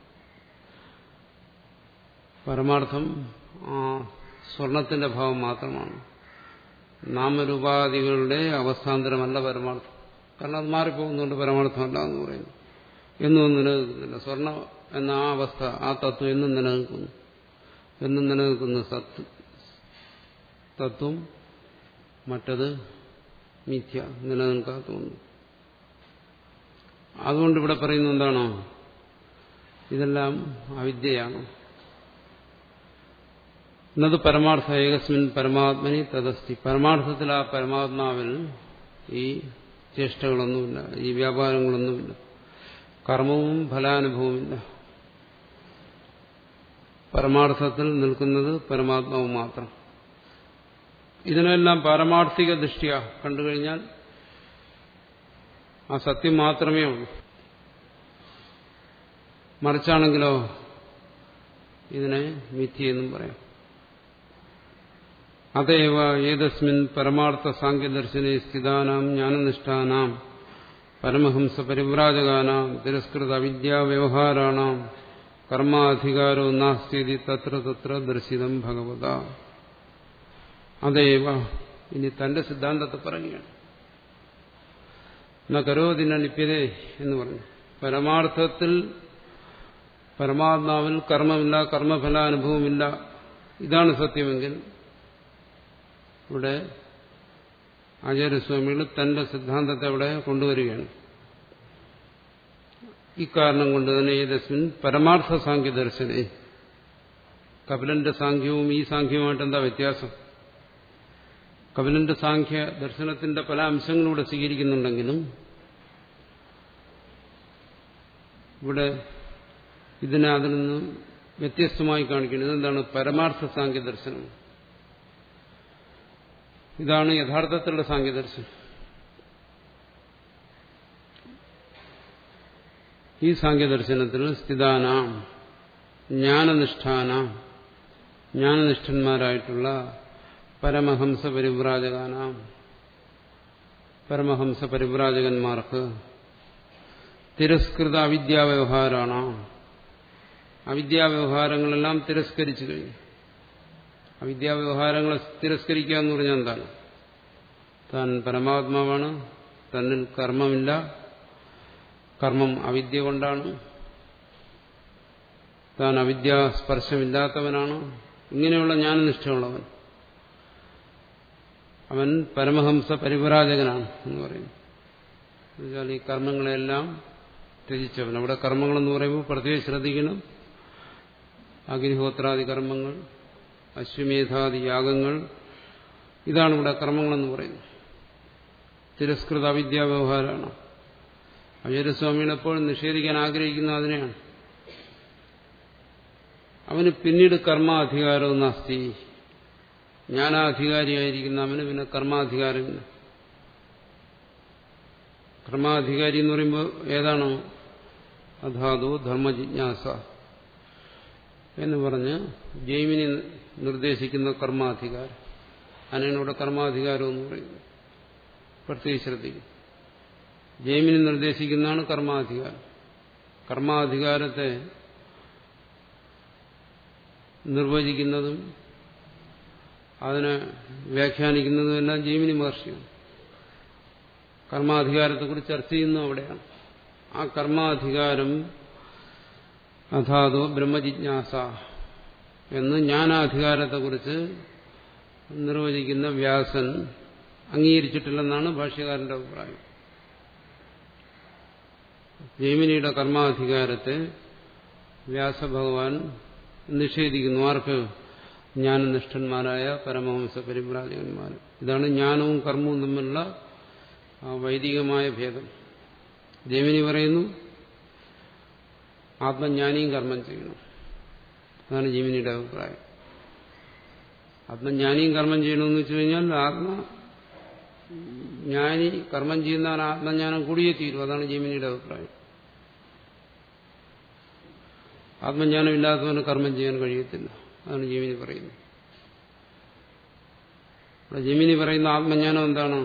പരമാർത്ഥം ആ സ്വർണത്തിന്റെ ഭാവം മാത്രമാണ് നാമരൂപാധികളുടെ അവസ്ഥാന്തരമല്ല പരമാർത്ഥം കാരണം അത് മാറിപ്പോകുന്നുണ്ട് പരമാർത്ഥമല്ല എന്ന് പറയുന്നു എന്നും നിലനിൽക്കുന്നില്ല സ്വർണ്ണ എന്ന ആ അവസ്ഥ ആ തത്വം എന്നും നിലനിൽക്കുന്നു എന്നും നിലനിൽക്കുന്ന സത്ത് തത്വം മറ്റത് മിഥ്യ നിലനിൽക്കാത്തതുകൊണ്ട് അതുകൊണ്ട് ഇവിടെ പറയുന്നത് എന്താണോ ഇതെല്ലാം അവിദ്യയാണ് എന്നത് പരമാർത്ഥ ഏകസ്മിൻ പരമാത്മനി തദസ്തി പരമാർത്ഥത്തിൽ ആ പരമാത്മാവിൽ ഈ ചേഷ്ടകളൊന്നുമില്ല ഈ വ്യാപാരങ്ങളൊന്നുമില്ല കർമ്മവും ഫലാനുഭവമില്ല പരമാർത്ഥത്തിൽ നിൽക്കുന്നത് പരമാത്മാവ് മാത്രം ഇതിനെല്ലാം പാരമാർത്ഥിക ദൃഷ്ടിയ കണ്ടുകഴിഞ്ഞാൽ ആ സത്യം മാത്രമേ ഉള്ളൂ മറിച്ചാണെങ്കിലോ ഇതിനെ മിഥ്യ എന്നും പറയാം അതേവ ഏതസ്മിൻ പരമാർത്ഥ സാങ്കേദർശനെ സ്ഥിതാനാം ജ്ഞാനനിഷ്ഠാനാം പരമഹംസ പരിവ്രാജകാനാം തിരസ്കൃത അവിദ്യാവ്യവഹാരാണാം കർമാധികാരോ നാസ്തി തത്ര തത്ര ദർശിതം ഭഗവത അതേവ ഇനി തന്റെ സിദ്ധാന്തത്തെ പറയുകയാണ് ന കരോതിന ലിപ്യതേ എന്ന് പറഞ്ഞു പരമാർത്ഥത്തിൽ പരമാത്മാവിൽ കർമ്മമില്ല കർമ്മഫലാനുഭവമില്ല ഇതാണ് സത്യമെങ്കിൽ ഇവിടെ ആചാര്യസ്വാമികൾ തന്റെ സിദ്ധാന്തത്തെ അവിടെ കൊണ്ടുവരികയാണ് ഇക്കാരണം കൊണ്ട് തന്നെ ഏതസ്മിൻ പരമാർത്ഥ സാഖ്യ ദർശനേ കപിലന്റെ സാഖ്യവും ഈ സാഖ്യവുമായിട്ട് എന്താ വ്യത്യാസം കപിലന്റെ സാഖ്യ ദർശനത്തിന്റെ പല അംശങ്ങളിലൂടെ സ്വീകരിക്കുന്നുണ്ടെങ്കിലും ഇവിടെ ഇതിനെ അതിൽ നിന്ന് വ്യത്യസ്തമായി കാണിക്കുന്നത് എന്താണ് പരമാർത്ഥ സാഖ്യ ദർശനം ഇതാണ് യഥാർത്ഥത്തിലുള്ള സാങ്കേദർശനം ഈ സാങ്കേദർശനത്തിൽ സ്ഥിതാന ജ്ഞാനനിഷ്ഠാന ജ്ഞാനനിഷ്ഠന്മാരായിട്ടുള്ള പരമഹംസ പരിവ്രാജകാന പരമഹംസ പരിവ്രാജകന്മാർക്ക് തിരസ്കൃത അവിദ്യാവ്യവഹാരമാണ് അവിദ്യാവ്യവഹാരങ്ങളെല്ലാം തിരസ്കരിച്ചു കഴിഞ്ഞു അവിദ്യാവ്യവഹാരങ്ങളെ തിരസ്കരിക്കുക എന്ന് പറഞ്ഞാൽ എന്താണ് താൻ പരമാത്മാവാണ് തന്നിൽ കർമ്മമില്ല കർമ്മം അവിദ്യ കൊണ്ടാണ് താൻ അവിദ്യാസ്പർശമില്ലാത്തവനാണ് ഇങ്ങനെയുള്ള ജ്ഞാനനിഷ്ഠയുള്ളവൻ അവൻ പരമഹംസ പരിപരാജകനാണ് എന്ന് പറയുന്നു എന്നുവെച്ചാൽ ഈ കർമ്മങ്ങളെല്ലാം ത്യജിച്ചവൻ അവിടെ കർമ്മങ്ങളെന്ന് പറയുമ്പോൾ പ്രത്യേകം ശ്രദ്ധിക്കണം അഗ്നിഹോത്രാദി കർമ്മങ്ങൾ അശ്വമേധാദി യാഗങ്ങൾ ഇതാണ് ഇവിടെ കർമ്മങ്ങളെന്ന് പറയുന്നത് തിരസ്കൃത അവിദ്യാവ്യവഹാരമാണ് അയ്യരസ്വാമികൾ എപ്പോഴും നിഷേധിക്കാൻ ആഗ്രഹിക്കുന്ന അതിനെയാണ് അവന് പിന്നീട് കർമാധികാരവും നാസ്തി ജ്ഞാനാധികാരിയായിരിക്കുന്ന അവന് പിന്നെ കർമാധികാരമില്ല കർമാധികാരി എന്ന് പറയുമ്പോൾ ഏതാണോ അധാതു ധർമ്മജിജ്ഞാസ എന്ന് പറഞ്ഞ് ജൈമിനി നിർദ്ദേശിക്കുന്ന കർമാധികാരം അതിനാണ് ഇവിടെ കർമാധികാരം എന്ന് പറയുന്നത് പ്രത്യേകം ശ്രദ്ധിക്കും ജൈമിനി നിർദ്ദേശിക്കുന്നതാണ് കർമാധികാരം കർമാധികാരത്തെ നിർവചിക്കുന്നതും അതിനെ വ്യാഖ്യാനിക്കുന്നതും എല്ലാം ജൈമിനി മഹർഷിയാണ് കർമാധികാരത്തെക്കുറിച്ച് ചർച്ച ചെയ്യുന്നു അവിടെയാണ് ആ കർമാധികാരം അഥാതോ ബ്രഹ്മജിജ്ഞാസ എന്ന് ജ്ഞാനാധികാരത്തെക്കുറിച്ച് നിർവചിക്കുന്ന വ്യാസൻ അംഗീകരിച്ചിട്ടില്ലെന്നാണ് ഭാഷ്യകാരന്റെ അഭിപ്രായം ജൈമിനിയുടെ കർമാധികാരത്തെ വ്യാസഭഗവാൻ നിഷേധിക്കുന്നു ആർക്ക് ജ്ഞാനനിഷ്ഠന്മാരായ പരമഹംസ പരിപ്രാജകന്മാർ ഇതാണ് ജ്ഞാനവും കർമ്മവും തമ്മിലുള്ള വൈദികമായ ഭേദം ജൈമിനി പറയുന്നു ആത്മജ്ഞാനിയും കർമ്മം ചെയ്യണം അതാണ് ജീവനിയുടെ അഭിപ്രായം ആത്മജ്ഞാനിയും കർമ്മം ചെയ്യണമെന്ന് വെച്ച് കഴിഞ്ഞാൽ ആത്മ ജ്ഞാനി കർമ്മം ചെയ്യുന്നവൻ ആത്മജ്ഞാനം കൂടിയേ തീരും അതാണ് ജീവനിയുടെ അഭിപ്രായം ആത്മജ്ഞാനം ഇല്ലാത്തവന് കർമ്മം ചെയ്യാൻ കഴിയത്തില്ല അതാണ് ജീവനി പറയുന്നത് ഇവിടെ ജമിനി പറയുന്ന ആത്മജ്ഞാനം എന്താണ്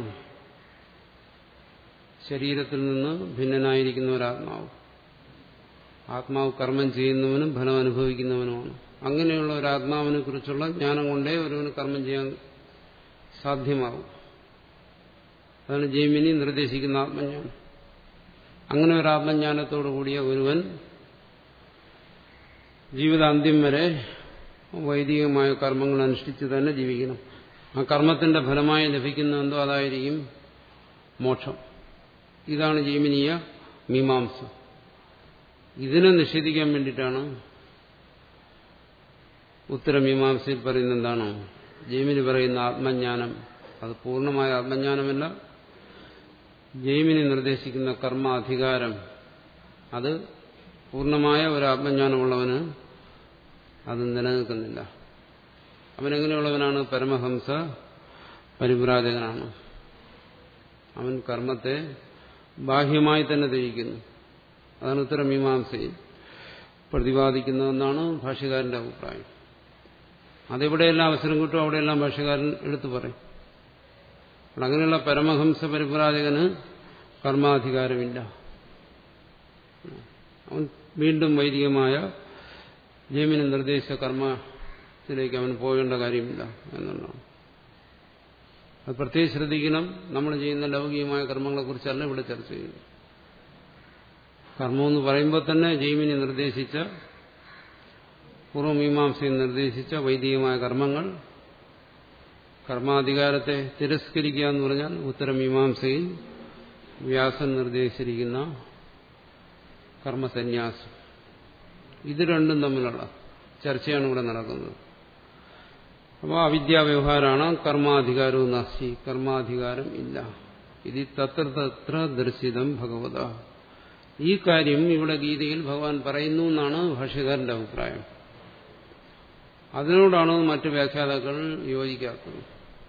ശരീരത്തിൽ നിന്ന് ഭിന്നനായിരിക്കുന്ന ഒരാത്മാവ് ആത്മാവ് കർമ്മം ചെയ്യുന്നവനും ഫലം അനുഭവിക്കുന്നവനുമാണ് അങ്ങനെയുള്ള ഒരു ആത്മാവിനെ കുറിച്ചുള്ള ജ്ഞാനം കൊണ്ടേ ഒരുവന് കർമ്മം ചെയ്യാൻ സാധ്യമാവും അതാണ് ജൈമിനി നിർദ്ദേശിക്കുന്ന ആത്മജ്ഞാനം അങ്ങനെ ഒരു ആത്മജ്ഞാനത്തോടു കൂടിയ ഒരുവൻ ജീവിതാന്ത്യം വരെ വൈദികമായ കർമ്മങ്ങൾ അനുഷ്ഠിച്ച് തന്നെ ജീവിക്കണം ആ കർമ്മത്തിന്റെ ഫലമായി ലഭിക്കുന്ന എന്തോ അതായിരിക്കും മോക്ഷം ഇതാണ് ജൈമിനീയ മീമാംസ ഇതിനെ നിഷേധിക്കാൻ വേണ്ടിയിട്ടാണ് ഉത്തരമീമാംസയിൽ പറയുന്ന എന്താണ് ജൈമിനി പറയുന്ന ആത്മജ്ഞാനം അത് പൂർണ്ണമായ ആത്മജ്ഞാനമല്ല ജൈമിനി നിർദ്ദേശിക്കുന്ന കർമ്മ അധികാരം അത് പൂർണ്ണമായ ഒരു ആത്മജ്ഞാനമുള്ളവന് അത് നിലനിൽക്കുന്നില്ല അവനെങ്ങനെയുള്ളവനാണ് പരമഹംസ പരിപ്രാജകനാണ് അവൻ കർമ്മത്തെ ബാഹ്യമായി തന്നെ ധരിക്കുന്നു അതാണ് ഉത്തരമീമാംസയിൽ പ്രതിപാദിക്കുന്നതെന്നാണ് ഭാഷ്യകാരന്റെ അഭിപ്രായം അതെവിടെയെല്ലാം അവസരം കിട്ടും അവിടെയെല്ലാം ഭാഷകാരൻ എടുത്തു പറയും അപ്പോൾ അങ്ങനെയുള്ള പരമഹംസ പരിപ്രാജകന് കർമാധികാരമില്ല അവൻ വീണ്ടും വൈദികമായ ജൈമിന് നിർദ്ദേശിച്ച കർമ്മത്തിലേക്ക് അവൻ പോകേണ്ട കാര്യമില്ല എന്നുള്ളതാണ് അത് പ്രത്യേകം ശ്രദ്ധിക്കണം നമ്മൾ ചെയ്യുന്ന ലൗകികമായ കർമ്മങ്ങളെക്കുറിച്ചല്ല ഇവിടെ ചർച്ച ചെയ്യുന്നത് കർമ്മമെന്ന് പറയുമ്പോൾ തന്നെ ജൈമിനി നിർദ്ദേശിച്ച പൂർവമീമാംസയിൽ നിർദ്ദേശിച്ച വൈദികമായ കർമ്മങ്ങൾ കർമാധികാരത്തെ തിരസ്കരിക്കുക എന്ന് പറഞ്ഞാൽ ഉത്തരമീമാംസയിൽ വ്യാസൻ നിർദ്ദേശിച്ചിരിക്കുന്ന കർമ്മസന്യാസം ഇത് രണ്ടും തമ്മിലുള്ള ചർച്ചയാണ് ഇവിടെ നടക്കുന്നത് അപ്പോൾ അവിദ്യാവ്യവഹാരമാണ് കർമാധികാരവും നാസ്തി കർമാധികാരം ഇല്ല ഇത് തത്ര തത്ര ദർശിതം ഭഗവത ഈ കാര്യം ഇവിടെ ഗീതയിൽ ഭഗവാൻ പറയുന്നു എന്നാണ് ഭാഷ്യകാരന്റെ അഭിപ്രായം അതിനോടാണ് മറ്റു വ്യാഖ്യാതാക്കൾ യോജിക്കാത്തത്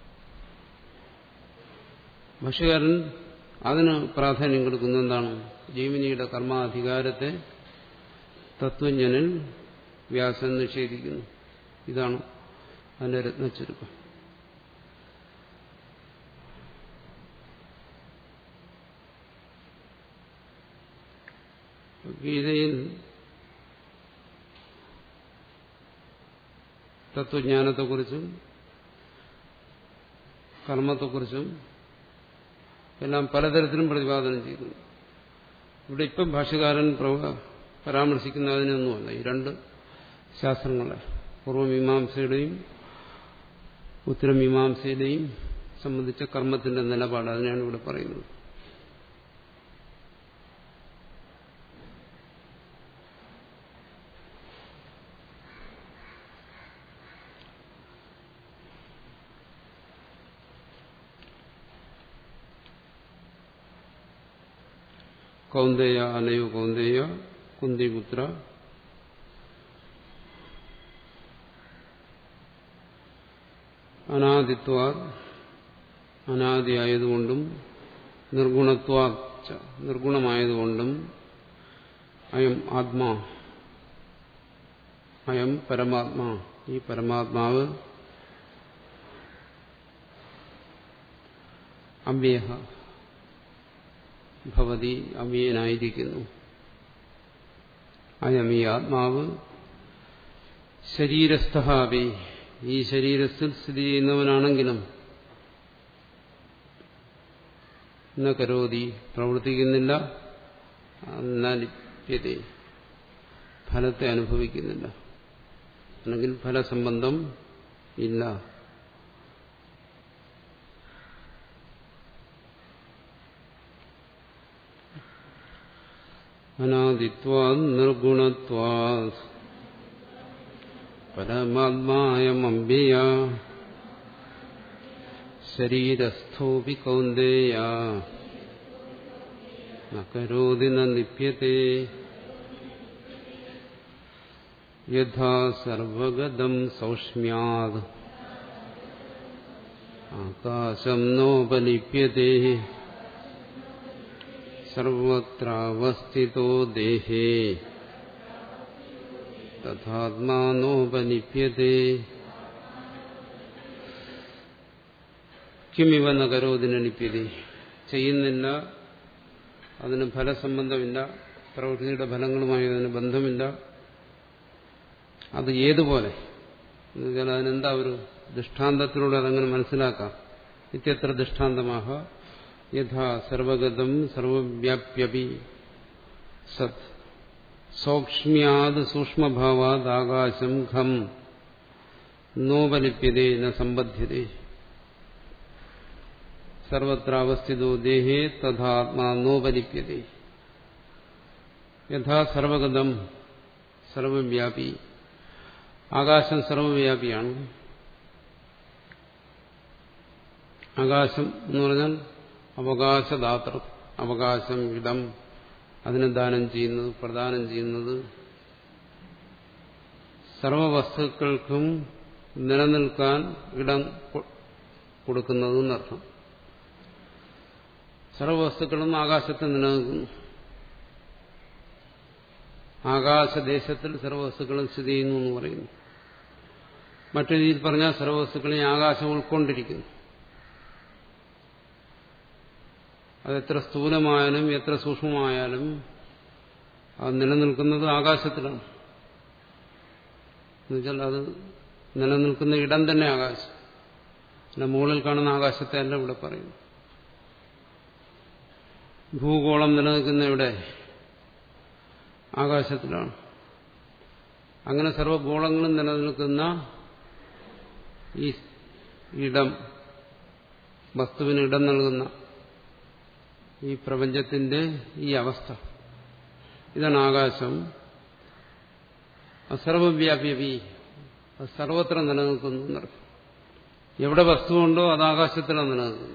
ഭാഷ്യകാരൻ അതിന് പ്രാധാന്യം കൊടുക്കുന്ന എന്താണ് ജീവനിയുടെ കർമാധികാരത്തെ തത്വജ്ഞനിൽ വ്യാസൻ നിഷേധിക്കുന്നു ഇതാണ് അതിന്റെ രത്നച്ചുരുക്കം ഗീതയിൽ തത്വജ്ഞാനത്തെക്കുറിച്ചും കർമ്മത്തെക്കുറിച്ചും എല്ലാം പലതരത്തിലും പ്രതിപാദനം ചെയ്തു ഇവിടെ ഇപ്പം ഭാഷകാരൻ പരാമർശിക്കുന്ന അതിനൊന്നുമല്ല ഈ രണ്ട് ശാസ്ത്രങ്ങളെ പൂർവമീമാംസയുടെയും ഉത്തരമീമാംസയുടെയും സംബന്ധിച്ച കർമ്മത്തിന്റെ നിലപാട് അതിനാണ് ഇവിടെ പറയുന്നത് കൗന്ദേയ അനയോ കൗന്ദേയ കുന്തിപുത്ര അനാദിത്വാ അനാദിയായതുകൊണ്ടും നിർഗുണത്വാ നിർഗുണമായതുകൊണ്ടും അയം ആത്മാ അയം പരമാത്മാ ഈ പരമാത്മാവ് അവ്യയ ഭവതി അവ്യയനായിരിക്കുന്നു അയം ഈ ആത്മാവ് ശരീരസ്ഥഹാവി ഈ ശരീരത്തിൽ സ്ഥിതി ചെയ്യുന്നവനാണെങ്കിലും ന കരോതി പ്രവർത്തിക്കുന്നില്ല ലിപ്യത ഫലത്തെ അനുഭവിക്കുന്നില്ല അല്ലെങ്കിൽ ഫലസംബന്ധം ഇല്ല അനാദിത്വാ നിർഗുണത്വാ പരമാത്മായമമ്പിയ ശരീരസ്ഥോപി കൗന്ദേയ നരോതി നിപ്യത്തെ യഥാ സർവഗതം സൗഷ്മ്യാത് ആകാശം നോപലിപ്യത്തെ സർവത്രാവസ്ഥിതോ ദേഹേ തഥാത്മാനോപലിപ്യത്തെ കിമിവ നഗരോദിനലിപ്യതി ചെയ്യുന്നില്ല അതിന് ഫലസംബന്ധമില്ല പ്രവൃത്തിയുടെ ഫലങ്ങളുമായി അതിന് ബന്ധമില്ല അത് ഏതുപോലെ എന്നുവെച്ചാൽ അതിനെന്താ ഒരു ദൃഷ്ടാന്തത്തിലൂടെ അതങ്ങനെ മനസ്സിലാക്കാം ഇത്യത്ര ദൃഷ്ടാന്തമാഹ യഥാ സർവഗതം സർവവ്യാപ്യപി സത് സൗക്ഷ്മ്യാത് സൂക്ഷ്മഭാവാത് ആകാശം ഖം നോപലിപ്യതേ ന സമ്പദ്ധ്യതേ സർവത്രാവസ്ഥിതോ ദേഹേ തഥാത്മാ നോപലിപ്യതേ യഥാ സർവഗതം സർവവ്യാപി ആകാശം സർവവ്യാപിയാണ് ആകാശം എന്ന് പറഞ്ഞാൽ അവകാശദാതൃ അവകാശം ഇടം അതിനെ ദാനം ചെയ്യുന്നത് പ്രദാനം ചെയ്യുന്നത് സർവവസ്തുക്കൾക്കും നിലനിൽക്കാൻ ഇടം കൊടുക്കുന്നത് എന്നർത്ഥം സർവവസ്തുക്കളും ആകാശത്ത് നിലനിൽക്കുന്നു ആകാശദേശത്തിൽ സർവവസ്തുക്കളും സ്ഥിതി ചെയ്യുന്നു എന്ന് പറയുന്നു മറ്റു രീതിയിൽ പറഞ്ഞാൽ സർവവസ്തുക്കളെയും ആകാശം ഉൾക്കൊണ്ടിരിക്കുന്നു അതെത്ര സ്ഥൂലമായാലും എത്ര സൂക്ഷ്മമായാലും അത് നിലനിൽക്കുന്നത് ആകാശത്തിലാണ് എന്നുവെച്ചാൽ അത് നിലനിൽക്കുന്ന ഇടം തന്നെ ആകാശം അല്ല മുകളിൽ കാണുന്ന ആകാശത്തെ അല്ല ഇവിടെ പറയുന്നു ഭൂഗോളം നിലനിൽക്കുന്ന ഇവിടെ ആകാശത്തിലാണ് അങ്ങനെ സർവ്വഗോളങ്ങളും നിലനിൽക്കുന്ന ഈ ഇടം വസ്തുവിന് ഇടം നൽകുന്ന ഈ പ്രപഞ്ചത്തിന്റെ ഈ അവസ്ഥ ഇതാണ് ആകാശം അസർവവ്യാപ്യവി അത് സർവത്ര നിലനിൽക്കുന്നു എന്നർത്ഥം എവിടെ വസ്തുവുണ്ടോ അത് ആകാശത്തിലാണ് നിലനിൽക്കുന്നത്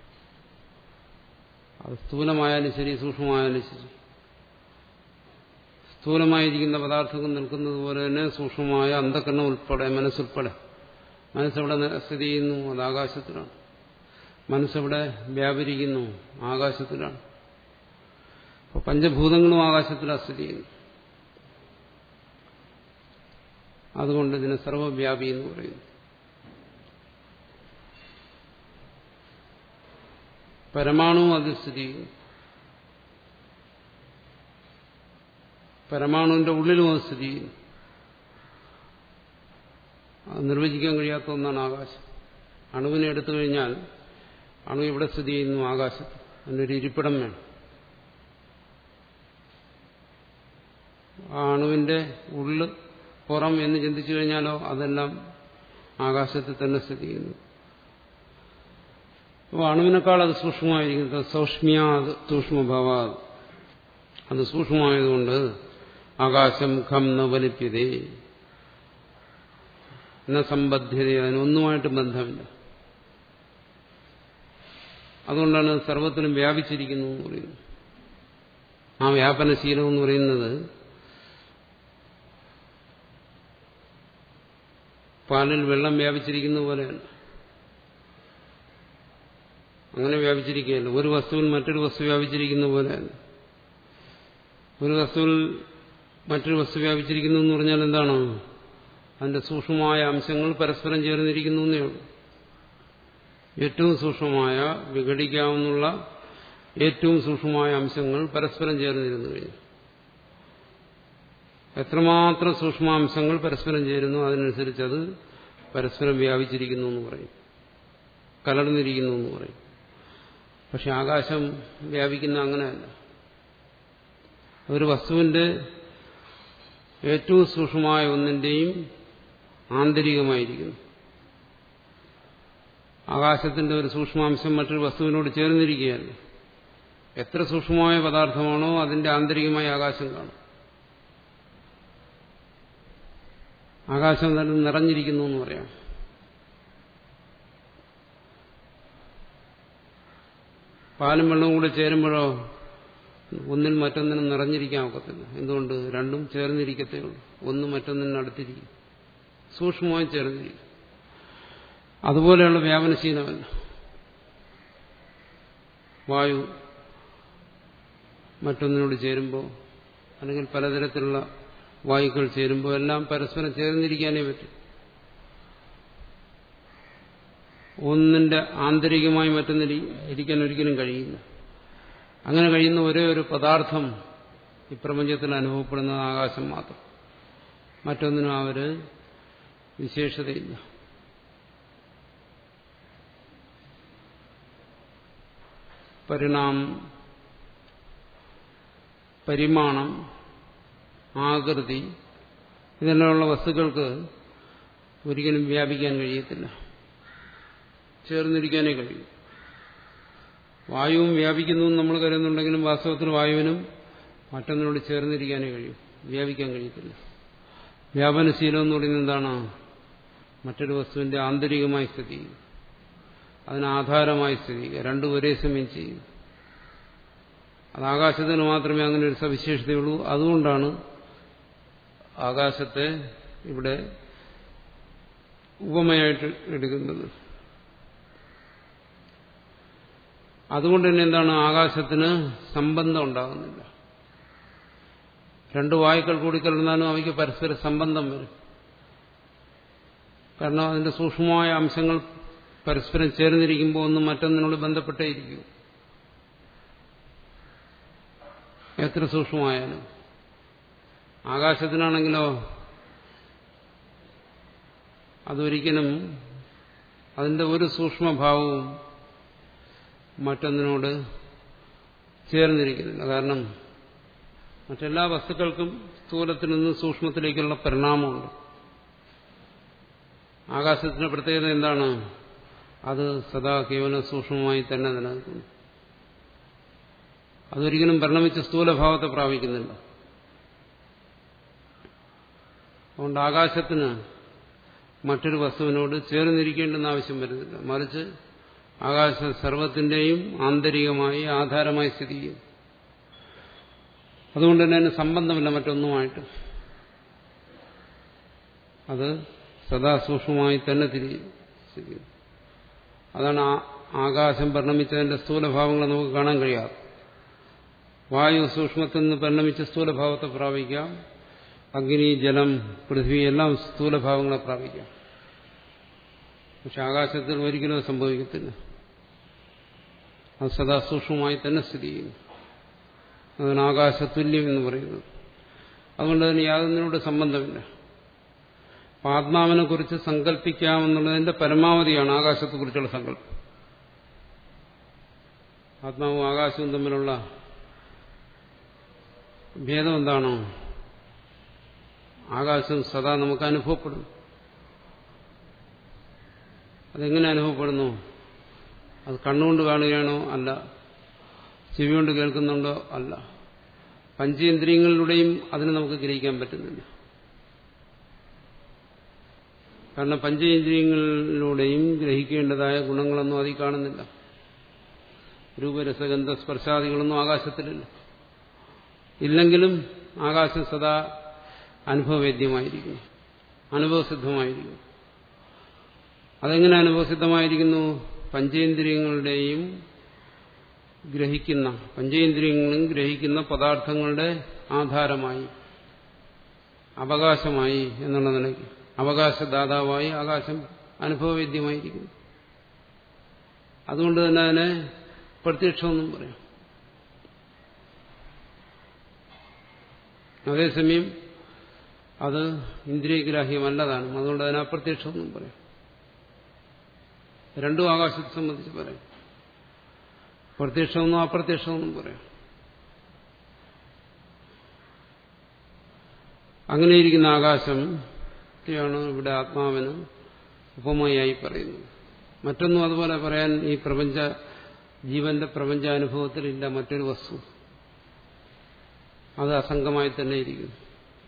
അത് സ്ഥൂലമായാലും ശരി സൂക്ഷ്മമായാലും ശരി സ്ഥൂലമായിരിക്കുന്ന പദാർത്ഥങ്ങൾ നിൽക്കുന്നത് പോലെ തന്നെ സൂക്ഷ്മമായ അന്ധക്കരണം ഉൾപ്പെടെ മനസ്സുൾപ്പെടെ മനസ്സെവിടെ സ്ഥിതി ചെയ്യുന്നു അത് ആകാശത്തിലാണ് മനസ്സെവിടെ വ്യാപരിക്കുന്നു ആകാശത്തിലാണ് അപ്പൊ പഞ്ചഭൂതങ്ങളും ആകാശത്തിലാണ് സ്ഥിതി ചെയ്യുന്നു അതുകൊണ്ട് ഇതിനെ സർവവ്യാപി എന്ന് പറയുന്നു പരമാണുവും അതിൽ സ്ഥിതി ചെയ്യുന്നു പരമാണുവിന്റെ ഉള്ളിലും അത് സ്ഥിതി ചെയ്യുന്നു അത് നിർവചിക്കാൻ കഴിയാത്ത ഒന്നാണ് ആകാശം അണുവിനെ എടുത്തു കഴിഞ്ഞാൽ അണു ഇവിടെ സ്ഥിതി ചെയ്യുന്നു ആകാശത്ത് അതിനൊരു ഇരിപ്പിടം വേണം ആ അണുവിന്റെ ഉള്ള് പുറം എന്ന് ചിന്തിച്ചു കഴിഞ്ഞാലോ അതെല്ലാം ആകാശത്തിൽ തന്നെ സ്ഥിതി ചെയ്യുന്നു അപ്പോൾ അണുവിനേക്കാൾ അത് സൂക്ഷ്മമായിരിക്കുന്നത് സൗഷ്മ്യാത് സൂക്ഷ്മഭാവാത് അത് സൂക്ഷ്മമായതുകൊണ്ട് ആകാശം ഖം ന വലിപ്യതേ എന്ന സമ്പദ്ധ്യത അതിനൊന്നുമായിട്ട് ബന്ധമില്ല അതുകൊണ്ടാണ് സർവത്തിലും വ്യാപിച്ചിരിക്കുന്നു എന്ന് പറയുന്നത് ആ വ്യാപനശീലം എന്ന് പറയുന്നത് പാലിൽ വെള്ളം വ്യാപിച്ചിരിക്കുന്ന പോലെയല്ല അങ്ങനെ വ്യാപിച്ചിരിക്കുകയല്ല ഒരു വസ്തുവിൽ മറ്റൊരു വസ്തു വ്യാപിച്ചിരിക്കുന്ന പോലെയല്ല ഒരു വസ്തുവിൽ മറ്റൊരു വസ്തു വ്യാപിച്ചിരിക്കുന്നു എന്ന് പറഞ്ഞാൽ എന്താണ് അതിന്റെ സൂക്ഷ്മമായ അംശങ്ങൾ പരസ്പരം ചേർന്നിരിക്കുന്നു എന്നേ ഉള്ളൂ ഏറ്റവും സൂക്ഷ്മമായ വിഘടിക്കാവുന്ന ഏറ്റവും സൂക്ഷ്മമായ അംശങ്ങൾ പരസ്പരം ചേർന്നിരുന്നു കഴിഞ്ഞു എത്രമാത്രം സൂക്ഷ്മാംശങ്ങൾ പരസ്പരം ചേരുന്നു അതിനനുസരിച്ച് അത് പരസ്പരം വ്യാപിച്ചിരിക്കുന്നു എന്ന് പറയും കലർന്നിരിക്കുന്നു എന്ന് പറയും പക്ഷെ ആകാശം വ്യാപിക്കുന്ന അങ്ങനെയല്ല ഒരു വസ്തുവിന്റെ ഏറ്റവും സൂക്ഷ്മമായ ഒന്നിന്റെയും ആന്തരികമായിരിക്കുന്നു ആകാശത്തിന്റെ ഒരു സൂക്ഷ്മാംശം മറ്റൊരു വസ്തുവിനോട് ചേർന്നിരിക്കുകയല്ല എത്ര സൂക്ഷ്മമായ പദാർത്ഥമാണോ അതിന്റെ ആന്തരികമായ ആകാശം കാണും ആകാശം തന്നെ നിറഞ്ഞിരിക്കുന്നു എന്ന് പറയാം പാലും വെള്ളവും കൂടെ ചേരുമ്പോഴോ ഒന്നിൽ മറ്റൊന്നിനും നിറഞ്ഞിരിക്കാൻ ഒക്കത്തില്ല എന്തുകൊണ്ട് രണ്ടും ചേർന്നിരിക്കത്തേ ഉള്ളൂ ഒന്ന് മറ്റൊന്നിനും അടുത്തിരിക്കും സൂക്ഷ്മമായി ചേർന്നിരിക്കും അതുപോലെയുള്ള വ്യാപനശീലമല്ല വായു മറ്റൊന്നിനോട് ചേരുമ്പോൾ അല്ലെങ്കിൽ പലതരത്തിലുള്ള വായുക്കൾ ചേരുമ്പോൾ എല്ലാം പരസ്പരം ചേർന്നിരിക്കാനേ പറ്റും ഒന്നിന്റെ ആന്തരികമായി മറ്റൊന്നിൽ ഇരിക്കാൻ ഒരിക്കലും കഴിയില്ല അങ്ങനെ കഴിയുന്ന ഒരേ ഒരു പദാർത്ഥം ഈ പ്രപഞ്ചത്തിൽ അനുഭവപ്പെടുന്നത് ആകാശം മാത്രം മറ്റൊന്നിനും ആ ഒരു വിശേഷതയില്ല പരിണാം പരിമാണം ആകൃതി ഇതെല്ലാമുള്ള വസ്തുക്കൾക്ക് ഒരിക്കലും വ്യാപിക്കാൻ കഴിയത്തില്ല ചേർന്നിരിക്കാനേ കഴിയും വായുവും വ്യാപിക്കുന്നു എന്ന് നമ്മൾ കരുതുന്നുണ്ടെങ്കിലും വാസ്തവത്തിൽ വായുവിനും മറ്റൊന്നിനോട് ചേർന്നിരിക്കാനേ കഴിയും വ്യാപിക്കാൻ കഴിയത്തില്ല വ്യാപനശീലം എന്ന് പറയുന്നത് എന്താണ് മറ്റൊരു വസ്തുവിന്റെ ആന്തരികമായി സ്ഥിതി ചെയ്യും അതിനാധാരമായി സ്ഥിതി ചെയ്യുക രണ്ടും ഒരേ സമയം ചെയ്യും അത് ആകാശത്തിന് മാത്രമേ അങ്ങനെ ഒരു സവിശേഷതയുള്ളൂ അതുകൊണ്ടാണ് ആകാശത്തെ ഇവിടെ ഉപമയായിട്ട് എടുക്കുന്നത് അതുകൊണ്ട് തന്നെ എന്താണ് ആകാശത്തിന് സംബന്ധം ഉണ്ടാകുന്നില്ല രണ്ട് വായുക്കൾ കൂടി കലർന്നാലും അവയ്ക്ക് പരസ്പര സംബന്ധം വരും കാരണം അതിന്റെ സൂക്ഷ്മമായ അംശങ്ങൾ പരസ്പരം ചേർന്നിരിക്കുമ്പോൾ ഒന്നും മറ്റൊന്നിനോട് ബന്ധപ്പെട്ടേയിരിക്കും എത്ര സൂക്ഷ്മമായാലും ആകാശത്തിനാണെങ്കിലോ അതൊരിക്കലും അതിന്റെ ഒരു സൂക്ഷ്മഭാവവും മറ്റൊന്നിനോട് ചേർന്നിരിക്കുന്നില്ല കാരണം മറ്റെല്ലാ വസ്തുക്കൾക്കും സ്ഥൂലത്തിൽ നിന്ന് സൂക്ഷ്മത്തിലേക്കുള്ള പരിണാമമുണ്ട് ആകാശത്തിന്റെ പ്രത്യേകത എന്താണ് അത് സദാ കേവലം സൂക്ഷ്മമായി തന്നെ നിലനിൽക്കുന്നു അതൊരിക്കലും പരിണമിച്ച് സ്ഥൂലഭാവത്തെ പ്രാപിക്കുന്നില്ല അതുകൊണ്ട് ആകാശത്തിന് മറ്റൊരു വസ്തുവിനോട് ചേർന്നിരിക്കേണ്ടെന്ന് ആവശ്യം വരുന്നില്ല മറിച്ച് ആകാശ സർവത്തിന്റെയും ആന്തരികമായി ആധാരമായി സ്ഥിതി ചെയ്യും അതുകൊണ്ട് തന്നെ അതിന് സംബന്ധമില്ല മറ്റൊന്നുമായിട്ട് അത് സദാസൂക്ഷ്മമായി തന്നെ തിരിയും അതാണ് ആകാശം പരിണമിച്ചതിന്റെ സ്ഥൂലഭാവങ്ങൾ നമുക്ക് കാണാൻ കഴിയാതെ വായു സൂക്ഷ്മത്തിൽ നിന്ന് പരിണമിച്ച സ്ഥൂലഭാവത്തെ പ്രാപിക്കാം അഗ്നി ജലം പൃഥ്വി എല്ലാം സ്ഥൂലഭാവങ്ങളെ പ്രാപിക്കാം പക്ഷെ ആകാശത്തിൽ ഒരിക്കലും സംഭവിക്കത്തില്ല അത് സദാ സൂക്ഷ്മമായി തന്നെ സ്ഥിതി ചെയ്യുന്നു അതാണ് ആകാശതുല്യം എന്ന് പറയുന്നത് അതുകൊണ്ട് അതിന് യാതൊന്നിനോട് സംബന്ധമില്ല ആത്മാവിനെ കുറിച്ച് സങ്കല്പിക്കാമെന്നുള്ളതിന്റെ പരമാവധിയാണ് ആകാശത്തെക്കുറിച്ചുള്ള സങ്കല്പം ആത്മാവും ആകാശവും തമ്മിലുള്ള ഭേദം എന്താണോ ആകാശം സദാ നമുക്ക് അനുഭവപ്പെടും അതെങ്ങനെ അനുഭവപ്പെടുന്നു അത് കണ്ണുകൊണ്ട് കാണുകയാണോ അല്ല ചെവി കൊണ്ട് കേൾക്കുന്നുണ്ടോ അല്ല പഞ്ചേന്ദ്രിയങ്ങളിലൂടെയും അതിനെ നമുക്ക് ഗ്രഹിക്കാൻ പറ്റുന്നില്ല കാരണം പഞ്ചേന്ദ്രിയങ്ങളിലൂടെയും ഗ്രഹിക്കേണ്ടതായ ഗുണങ്ങളൊന്നും അതിൽ കാണുന്നില്ല രൂപരസഗന്ധ സ്പർശാദികളൊന്നും ആകാശത്തിലില്ല ഇല്ലെങ്കിലും ആകാശം സദാ അനുഭവവേദ്യമായിരിക്കുന്നു അനുഭവസിദ്ധമായിരിക്കുന്നു അതെങ്ങനെ അനുഭവസിദ്ധമായിരിക്കുന്നു പഞ്ചേന്ദ്രിയങ്ങളുടെയും ഗ്രഹിക്കുന്ന പഞ്ചേന്ദ്രിയങ്ങളും ഗ്രഹിക്കുന്ന പദാർത്ഥങ്ങളുടെ ആധാരമായി അവകാശമായി എന്നുള്ള നിലയ്ക്ക് അവകാശദാതാവായി ആകാശം അനുഭവവേദ്യമായിരിക്കുന്നു അതുകൊണ്ട് തന്നെ അതിനെ പ്രത്യക്ഷമെന്നും പറയാം അതേസമയം അത് ഇന്ദ്രിയഗ്രാഹ്യമല്ലതാണ് അതുകൊണ്ട് അതിനെ അപ്രത്യക്ഷമെന്നും പറയാം രണ്ടും ആകാശത്തെ സംബന്ധിച്ച് പറയാം പ്രത്യക്ഷമെന്നും അപ്രത്യക്ഷമെന്നും പറയാം അങ്ങനെയിരിക്കുന്ന ആകാശം ാണ് ഇവിടെ ആത്മാവിന് ഉപമയായി പറയുന്നത് മറ്റൊന്നും അതുപോലെ പറയാൻ ഈ പ്രപഞ്ച ജീവന്റെ പ്രപഞ്ചാനുഭവത്തിലില്ല മറ്റൊരു വസ്തു അത് അസംഗമായി തന്നെ ഇരിക്കുന്നു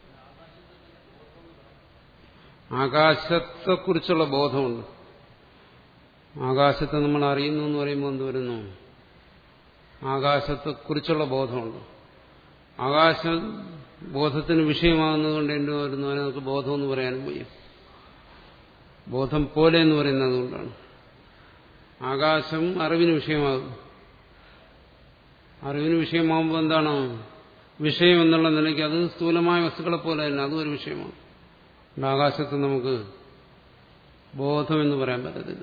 ആകാശത്തെക്കുറിച്ചുള്ള ബോധമുണ്ട് ആകാശത്തെ നമ്മൾ അറിയുന്നു എന്ന് പറയുമ്പോൾ എന്ത് വരുന്നു ആകാശത്തെക്കുറിച്ചുള്ള ബോധമുണ്ട് ആകാശം ബോധത്തിന് വിഷയമാകുന്നതുകൊണ്ട് എന്ത് വരുന്നു അതിനെ നമുക്ക് ബോധമെന്ന് പറയാനും വയ്യ ബോധം പോലെ എന്ന് പറയുന്നത് കൊണ്ടാണ് ആകാശം അറിവിന് വിഷയമാകും അറിവിന് വിഷയമാകുമ്പോൾ എന്താണ് വിഷയം എന്നുള്ള നിലയ്ക്ക് അത് സ്ഥൂലമായ വസ്തുക്കളെ പോലെ തന്നെ അതും ഒരു വിഷയമാണ് ആകാശത്ത് നമുക്ക് ബോധമെന്ന് പറയാൻ പറ്റത്തില്ല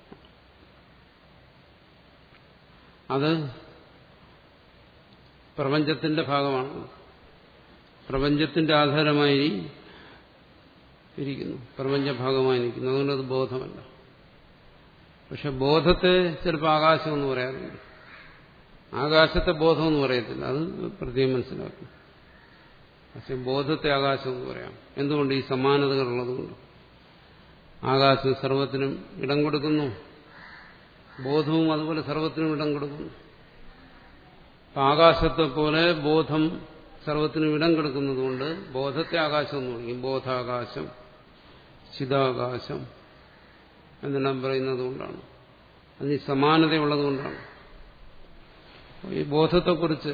അത് പ്രപഞ്ചത്തിന്റെ ഭാഗമാണ് പ്രപഞ്ചത്തിന്റെ ആധാരമായി ഇരിക്കുന്നു പ്രപഞ്ചഭാഗമായി നിൽക്കുന്നു അതുകൊണ്ട് അത് ബോധമല്ല പക്ഷെ ബോധത്തെ ചിലപ്പോൾ ആകാശം എന്ന് പറയാറുണ്ട് ആകാശത്തെ ബോധം എന്ന് പറയത്തില്ല അത് പ്രത്യേകം മനസ്സിലാക്കും പക്ഷെ ബോധത്തെ ആകാശം എന്ന് പറയാം എന്തുകൊണ്ട് ഈ സമാനതകൾ ഉള്ളതുകൊണ്ട് ആകാശം സർവത്തിനും ഇടം കൊടുക്കുന്നു ബോധവും അതുപോലെ സർവത്തിനും ഇടം കൊടുക്കുന്നു ആകാശത്തെ പോലെ ബോധം സർവത്തിനും ഇടം കൊടുക്കുന്നതുകൊണ്ട് ബോധത്തെ ആകാശം എന്ന് വിളിക്കും ബോധാകാശം ചിതാകാശം എന്നെല്ലാം പറയുന്നത് കൊണ്ടാണ് അതിന് സമാനതയുള്ളതുകൊണ്ടാണ് ഈ ബോധത്തെക്കുറിച്ച്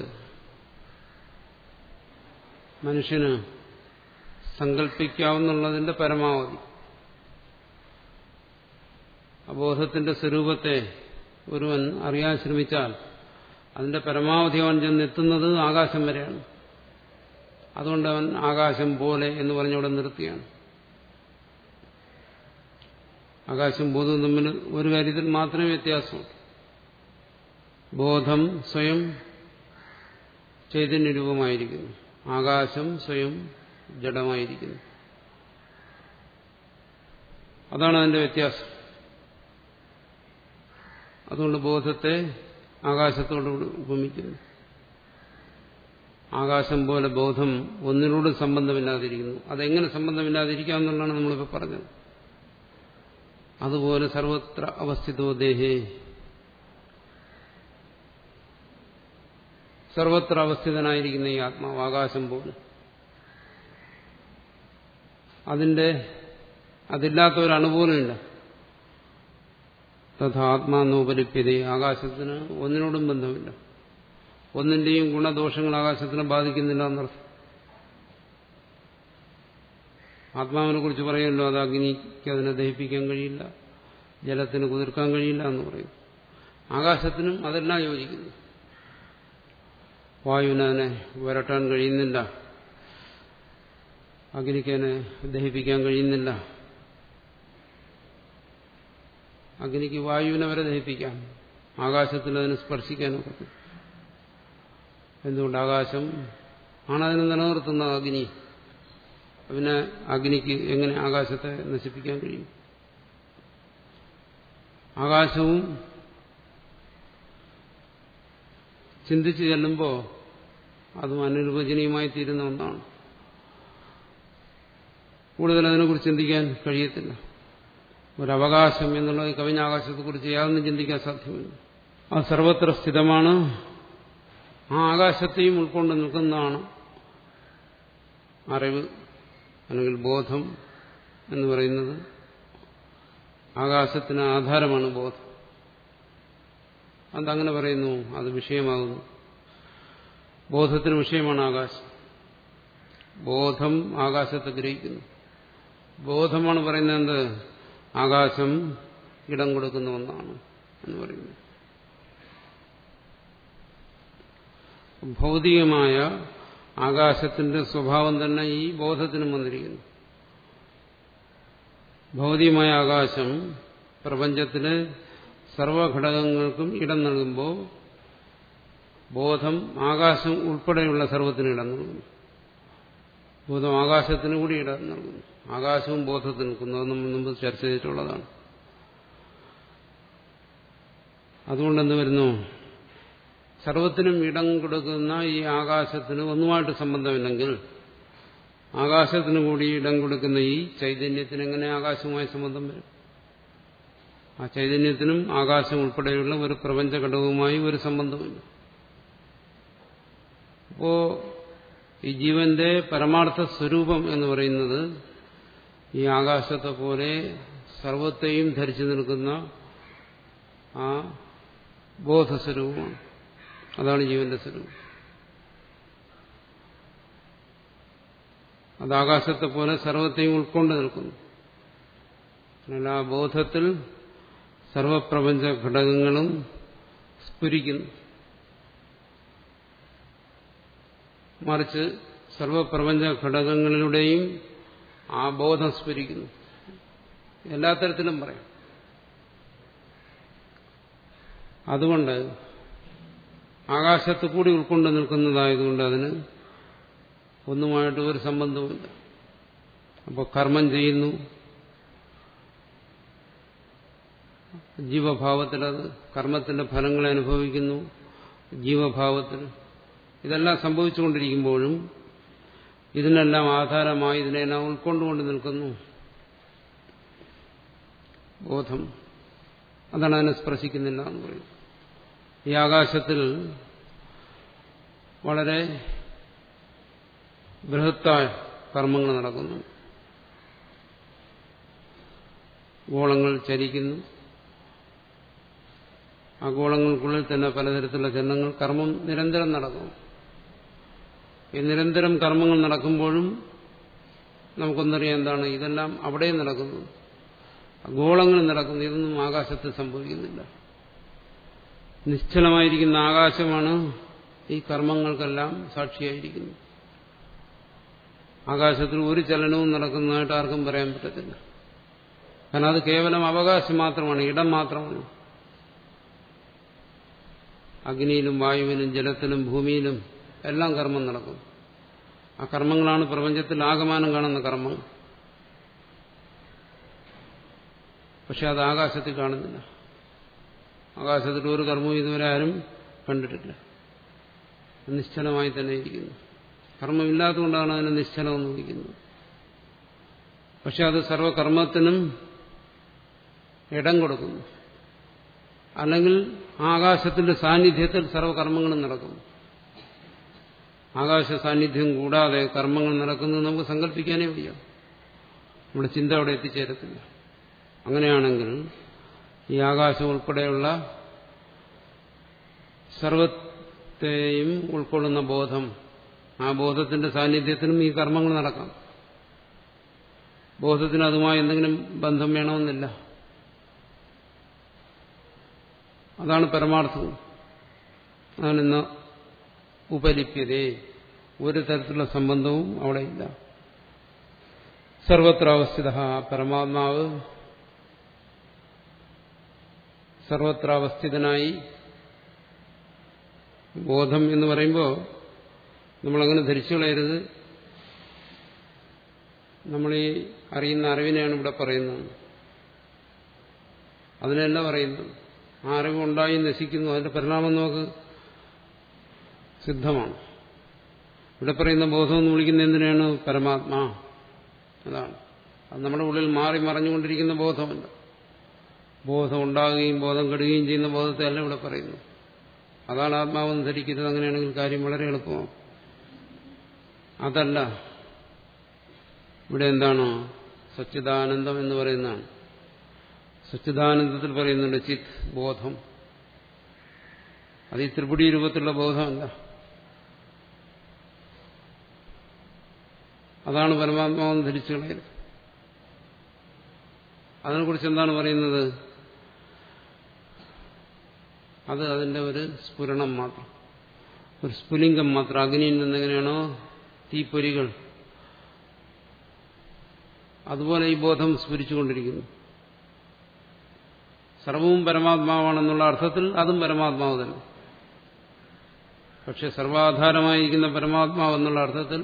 മനുഷ്യന് സങ്കല്പിക്കാവുന്നുള്ളതിന്റെ പരമാവധി അബോധത്തിന്റെ സ്വരൂപത്തെ ഒരുവൻ അറിയാൻ ശ്രമിച്ചാൽ അതിന്റെ പരമാവധി അവൻ ചെന്നെത്തുന്നത് ആകാശം വരെയാണ് അതുകൊണ്ട് അവൻ ആകാശം പോലെ എന്ന് പറഞ്ഞവിടെ നിർത്തിയാണ് ആകാശവും ബോധവും തമ്മിൽ ഒരു കാര്യത്തിൽ മാത്രമേ വ്യത്യാസമുള്ളൂ ബോധം സ്വയം ചൈതന്യരൂപമായിരിക്കുന്നു ആകാശം സ്വയം ജഡമായിരിക്കുന്നു അതാണ് അതിന്റെ വ്യത്യാസം അതുകൊണ്ട് ബോധത്തെ ആകാശത്തോട് ഉപമിക്കുന്നു ആകാശം പോലെ ബോധം ഒന്നിനോടും സംബന്ധമില്ലാതിരിക്കുന്നു അതെങ്ങനെ സംബന്ധമില്ലാതിരിക്കാമെന്നുള്ളതാണ് നമ്മളിപ്പോൾ പറഞ്ഞത് അതുപോലെ സർവത്ര അവസ്ഥിതോ ദേഹേ സർവത്ര അവസ്ഥിതനായിരിക്കുന്ന ഈ ആത്മാവ് ആകാശം പോലെ അതിന്റെ അതില്ലാത്ത ഒരു അണുപോലുമില്ല തഥാത്മാനോപലിപ്യത ആകാശത്തിന് ഒന്നിനോടും ബന്ധമില്ല ഒന്നിന്റെയും ഗുണദോഷങ്ങൾ ആകാശത്തിനെ ബാധിക്കുന്നില്ല എന്നർത്ഥം ആത്മാവിനെ കുറിച്ച് പറയുമല്ലോ അത് അഗ്നിക്ക് അതിനെ ദഹിപ്പിക്കാൻ കഴിയില്ല ജലത്തിന് കുതിർക്കാൻ കഴിയില്ല എന്ന് പറയും ആകാശത്തിനും അതെല്ലാം യോജിക്കുന്നു വായുവിനെ അതിനെ വരട്ടാൻ കഴിയുന്നില്ല അഗ്നിക്ക് അതിനെ ദഹിപ്പിക്കാൻ കഴിയുന്നില്ല അഗ്നിക്ക് വായുവിനെ വരെ ദഹിപ്പിക്കാം ആകാശത്തിൽ അതിനെ സ്പർശിക്കാനും പറ്റും എന്തുകൊണ്ട് ആകാശം ആണ് അതിനെ നിലനിർത്തുന്നത് അഗ്നി പിന്നെ അഗ്നിക്ക് എങ്ങനെ ആകാശത്തെ നശിപ്പിക്കാൻ കഴിയും ആകാശവും ചിന്തിച്ചു ചെല്ലുമ്പോൾ അതും അനിർവചനീയമായി തീരുന്ന ഒന്നാണ് കൂടുതൽ അതിനെക്കുറിച്ച് ചിന്തിക്കാൻ കഴിയത്തില്ല ഒരവകാശം എന്നുള്ളത് കവിഞ്ഞ ആകാശത്തെക്കുറിച്ച് യാതൊന്നും ചിന്തിക്കാൻ സാധ്യമല്ല അത് സർവത്ര സ്ഥിതമാണ് ആ ആകാശത്തെയും ഉൾക്കൊണ്ട് നിൽക്കുന്നതാണ് അറിവ് അല്ലെങ്കിൽ ബോധം എന്ന് പറയുന്നത് ആകാശത്തിന് ആധാരമാണ് ബോധം അതങ്ങനെ പറയുന്നു അത് വിഷയമാകുന്നു ബോധത്തിന് വിഷയമാണ് ആകാശം ബോധം ആകാശത്തെ ഗ്രഹിക്കുന്നു ബോധമാണ് പറയുന്നത് എന്ത് ആകാശം ഇടം കൊടുക്കുന്ന ഒന്നാണ് എന്ന് പറയുന്നു ഭൗതികമായ ആകാശത്തിന്റെ സ്വഭാവം തന്നെ ഈ ബോധത്തിനും വന്നിരിക്കുന്നു ഭൗതികമായ ആകാശം പ്രപഞ്ചത്തിലെ സർവഘടകങ്ങൾക്കും ഇടം നൽകുമ്പോൾ ബോധം ആകാശം ഉൾപ്പെടെയുള്ള സർവത്തിന് ഇടം നൽകുന്നു ബോധം ആകാശത്തിന് കൂടി ഇടം നൽകുന്നു ആകാശവും ബോധത്തിന് നിൽക്കുന്നു അത് നമ്മൾ മുമ്പ് ചർച്ച ചെയ്തിട്ടുള്ളതാണ് അതുകൊണ്ട് എന്ത് വരുന്നു സർവത്തിനും ഇടം കൊടുക്കുന്ന ഈ ആകാശത്തിന് ഒന്നുമായിട്ട് സംബന്ധമില്ലെങ്കിൽ ആകാശത്തിന് കൂടി ഇടം കൊടുക്കുന്ന ഈ ചൈതന്യത്തിന് എങ്ങനെ ആകാശവുമായി സംബന്ധം വരും ആ ചൈതന്യത്തിനും ആകാശം ഉൾപ്പെടെയുള്ള ഒരു പ്രപഞ്ച ഘടകവുമായി ഒരു സംബന്ധമില്ല അപ്പോ ഈ ജീവന്റെ പരമാർത്ഥ സ്വരൂപം എന്ന് പറയുന്നത് ഈ ആകാശത്തെ പോലെ സർവത്തെയും ധരിച്ചു നിൽക്കുന്ന ആ ബോധസ്വരൂപമാണ് അതാണ് ജീവന്റെ സ്വരൂപം അത് ആകാശത്തെ പോലെ സർവത്തെയും ഉൾക്കൊണ്ട് നിൽക്കുന്നു എന്നാൽ ആ ബോധത്തിൽ സർവപ്രപഞ്ച ഘടകങ്ങളും സ്ഫുരിക്കുന്നു മറിച്ച് സർവപ്രപഞ്ച ഘടകങ്ങളിലൂടെയും ആ ബോധം സ്ഫുരിക്കുന്നു എല്ലാ തരത്തിലും പറയാം അതുകൊണ്ട് ആകാശത്ത് കൂടി ഉൾക്കൊണ്ട് നിൽക്കുന്നതായതുകൊണ്ട് അതിന് ഒന്നുമായിട്ട് ഒരു സംബന്ധവുമില്ല അപ്പോൾ കർമ്മം ചെയ്യുന്നു ജീവഭാവത്തിൽ അത് കർമ്മത്തിന്റെ ഫലങ്ങളെ അനുഭവിക്കുന്നു ജീവഭാവത്തിൽ ഇതെല്ലാം സംഭവിച്ചുകൊണ്ടിരിക്കുമ്പോഴും ഇതിനെല്ലാം ആധാരമായി ഇതിനെല്ലാം ഉൾക്കൊണ്ടുകൊണ്ട് നിൽക്കുന്നു ബോധം അതാണ് അതിനെ സ്പർശിക്കുന്നില്ല എന്ന് പറയും ഈ ആകാശത്തിൽ വളരെ ബൃഹത്തായ കർമ്മങ്ങൾ നടക്കുന്നു ഗോളങ്ങൾ ചലിക്കുന്നു ആ ഗോളങ്ങൾക്കുള്ളിൽ തന്നെ പലതരത്തിലുള്ള ചലനങ്ങൾ കർമ്മം നിരന്തരം നടക്കുന്നു ഈ നിരന്തരം കർമ്മങ്ങൾ നടക്കുമ്പോഴും നമുക്കൊന്നറിയാം എന്താണ് ഇതെല്ലാം അവിടെയും നടക്കുന്നു ഗോളങ്ങൾ നടക്കുന്നു ഇതൊന്നും ആകാശത്ത് സംഭവിക്കുന്നില്ല നിശ്ചലമായിരിക്കുന്ന ആകാശമാണ് ഈ കർമ്മങ്ങൾക്കെല്ലാം സാക്ഷിയായിരിക്കുന്നത് ആകാശത്തിൽ ഒരു ചലനവും നടക്കുന്നതായിട്ട് ആർക്കും പറയാൻ പറ്റത്തില്ല കാരണം അത് കേവലം അവകാശം മാത്രമാണ് ഇടം മാത്രമാണ് അഗ്നിയിലും വായുവിലും ജലത്തിലും ഭൂമിയിലും എല്ലാം കർമ്മം നടക്കും ആ കർമ്മങ്ങളാണ് പ്രപഞ്ചത്തിൽ ആകമാനം കാണുന്ന കർമ്മം പക്ഷെ അത് ആകാശത്തിൽ കാണുന്നില്ല ആകാശത്തിൽ ഒരു കർമ്മവും ഇതുവരെ ആരും കണ്ടിട്ടില്ല നിശ്ചലമായി തന്നെ ഇരിക്കുന്നു കർമ്മമില്ലാത്തതുകൊണ്ടാണ് അതിനെ നിശ്ചലം എന്ന് വിളിക്കുന്നത് പക്ഷെ അത് സർവകർമ്മത്തിനും ഇടം കൊടുക്കുന്നു അല്ലെങ്കിൽ ആകാശത്തിന്റെ സാന്നിധ്യത്തിൽ സർവകർമ്മങ്ങളും നടക്കുന്നു ആകാശ സാന്നിധ്യം കൂടാതെ കർമ്മങ്ങൾ നടക്കുന്നത് നമുക്ക് സങ്കല്പിക്കാനേ വയ്യ നമ്മുടെ ചിന്ത അവിടെ എത്തിച്ചേരത്തില്ല അങ്ങനെയാണെങ്കിൽ ഈ ആകാശം ഉൾപ്പെടെയുള്ള സർവത്തെയും ഉൾക്കൊള്ളുന്ന ബോധം ആ ബോധത്തിന്റെ സാന്നിധ്യത്തിനും ഈ കർമ്മങ്ങൾ നടക്കാം ബോധത്തിന് അതുമായി എന്തെങ്കിലും ബന്ധം വേണമെന്നില്ല അതാണ് പരമാർത്ഥം അതാണ് ഇന്ന് ഉപലിപ്യതേ ഒരു തരത്തിലുള്ള സംബന്ധവും അവിടെ ഇല്ല സർവത്ര അവസ്ഥിത പരമാത്മാവ് സർവത്ര അവസ്ഥിതനായി ബോധം എന്ന് പറയുമ്പോൾ നമ്മളങ്ങനെ ധരിച്ചു കളയരുത് നമ്മൾ ഈ അറിയുന്ന അറിവിനെയാണ് ഇവിടെ പറയുന്നത് അതിനല്ല പറയുന്നത് ആ അറിവ് ഉണ്ടായി നശിക്കുന്നു അതിന്റെ പരിണാമം നമുക്ക് സിദ്ധമാണ് ഇവിടെ പറയുന്ന ബോധം എന്ന് വിളിക്കുന്ന എന്തിനാണ് പരമാത്മാ അതാണ് അത് നമ്മുടെ ഉള്ളിൽ മാറി മറഞ്ഞുകൊണ്ടിരിക്കുന്ന ബോധമല്ല ബോധം ഉണ്ടാകുകയും ബോധം കെടുകയും ചെയ്യുന്ന ബോധത്തെ അല്ല ഇവിടെ പറയുന്നു അതാണ് ആത്മാവെന്ന് ധരിക്കരുത് അങ്ങനെയാണെങ്കിൽ കാര്യം വളരെ എളുപ്പമാണ് അതല്ല ഇവിടെ എന്താണ് സച്ചിദാനന്ദം എന്ന് പറയുന്നതാണ് സച്ചിദാനന്ദത്തിൽ പറയുന്നുണ്ട് ചിത് ബോധം അത് ഈ ത്രിപുടി രൂപത്തിലുള്ള ബോധമല്ല അതാണ് പരമാത്മാവെന്ന് ധരിച്ചു കളയരുത് അതിനെക്കുറിച്ച് എന്താണ് പറയുന്നത് അത് അതിന്റെ ഒരു സ്ഫുരണം മാത്രം ഒരു സ്ഫുലിംഗം മാത്രം അഗ്നിയിൽ നിന്നെങ്ങനെയാണോ തീപ്പൊരികൾ അതുപോലെ ഈ ബോധം സ്ഫുരിച്ചുകൊണ്ടിരിക്കുന്നു സർവവും പരമാത്മാവാണെന്നുള്ള അർത്ഥത്തിൽ അതും പരമാത്മാവ് തന്നെ പക്ഷെ സർവാധാരമായിരിക്കുന്ന പരമാത്മാവ് എന്നുള്ള അർത്ഥത്തിൽ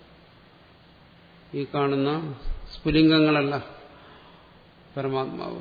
ഈ കാണുന്ന സ്ഫുലിംഗങ്ങളല്ല പരമാത്മാവ്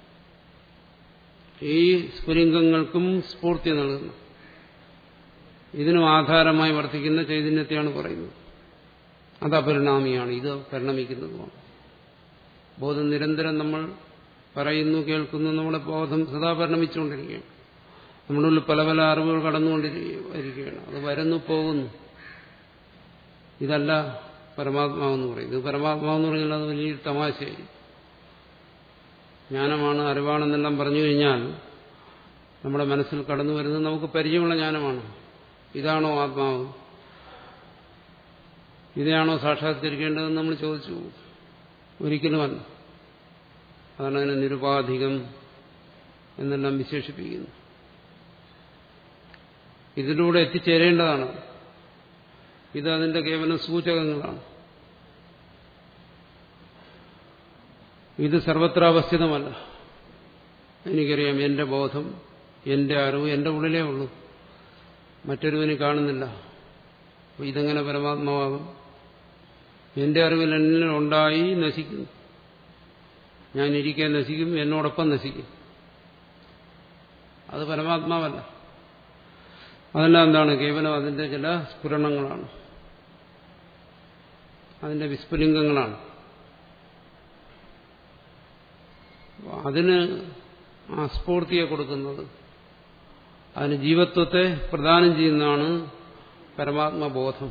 ഈ സ്ഫുലിംഗങ്ങൾക്കും സ്ഫൂർത്തി നൽകുന്നു ഇതിനും ആധാരമായി വർത്തിക്കുന്ന ചൈതന്യത്തെയാണ് പറയുന്നത് അത് അപരിണാമിയാണ് ഇത് പരിണമിക്കുന്നതുമാണ് ബോധം നിരന്തരം നമ്മൾ പറയുന്നു കേൾക്കുന്നു നമ്മുടെ ബോധം സദാ പരിണമിച്ചുകൊണ്ടിരിക്കുകയാണ് നമ്മുടെ ഉള്ളിൽ പല പല അറിവുകൾ കടന്നുകൊണ്ടിരിക്കുകയാണ് അത് വരുന്നു പോകുന്നു ഇതല്ല പരമാത്മാവെന്ന് പറയുന്നത് ഇത് പരമാത്മാവെന്ന് പറഞ്ഞാൽ അത് വലിയൊരു തമാശയായി ജ്ഞാനമാണ് അറിവാണെന്നെല്ലാം പറഞ്ഞു കഴിഞ്ഞാൽ നമ്മുടെ മനസ്സിൽ കടന്നു വരുന്നത് നമുക്ക് പരിചയമുള്ള ജ്ഞാനമാണ് ഇതാണോ ആത്മാവ് ഇതാണോ സാക്ഷാത്കരിക്കേണ്ടതെന്ന് നമ്മൾ ചോദിച്ചു ഒരിക്കലുമല്ല അതാണ് അതിനെ നിരുപാധികം എന്നെല്ലാം വിശേഷിപ്പിക്കുന്നു ഇതിലൂടെ എത്തിച്ചേരേണ്ടതാണ് ഇത് അതിന്റെ കേവലം സൂചകങ്ങളാണ് ഇത് സർവത്ര അവസ്ഥിതമല്ല എനിക്കറിയാം എന്റെ ബോധം എന്റെ അറിവ് എന്റെ ഉള്ളിലേ ഉള്ളൂ മറ്റൊരുവന് കാണുന്നില്ല അപ്പോൾ ഇതെങ്ങനെ പരമാത്മാവാകും എന്റെ അറിവിൽ എന്നിൽ ഉണ്ടായി നശിക്കുന്നു ഞാൻ ഇരിക്കാൻ നശിക്കും എന്നോടൊപ്പം നശിക്കും അത് പരമാത്മാവല്ല അതെല്ലാം എന്താണ് കേവലം അതിന്റെ ചില സ്ഫുരണങ്ങളാണ് അതിന്റെ വിസ്ഫുലിംഗങ്ങളാണ് അതിന് ആ സ്ഫൂർത്തിയെ കൊടുക്കുന്നത് അതിന് ജീവത്വത്തെ പ്രദാനം ചെയ്യുന്നതാണ് പരമാത്മബോധം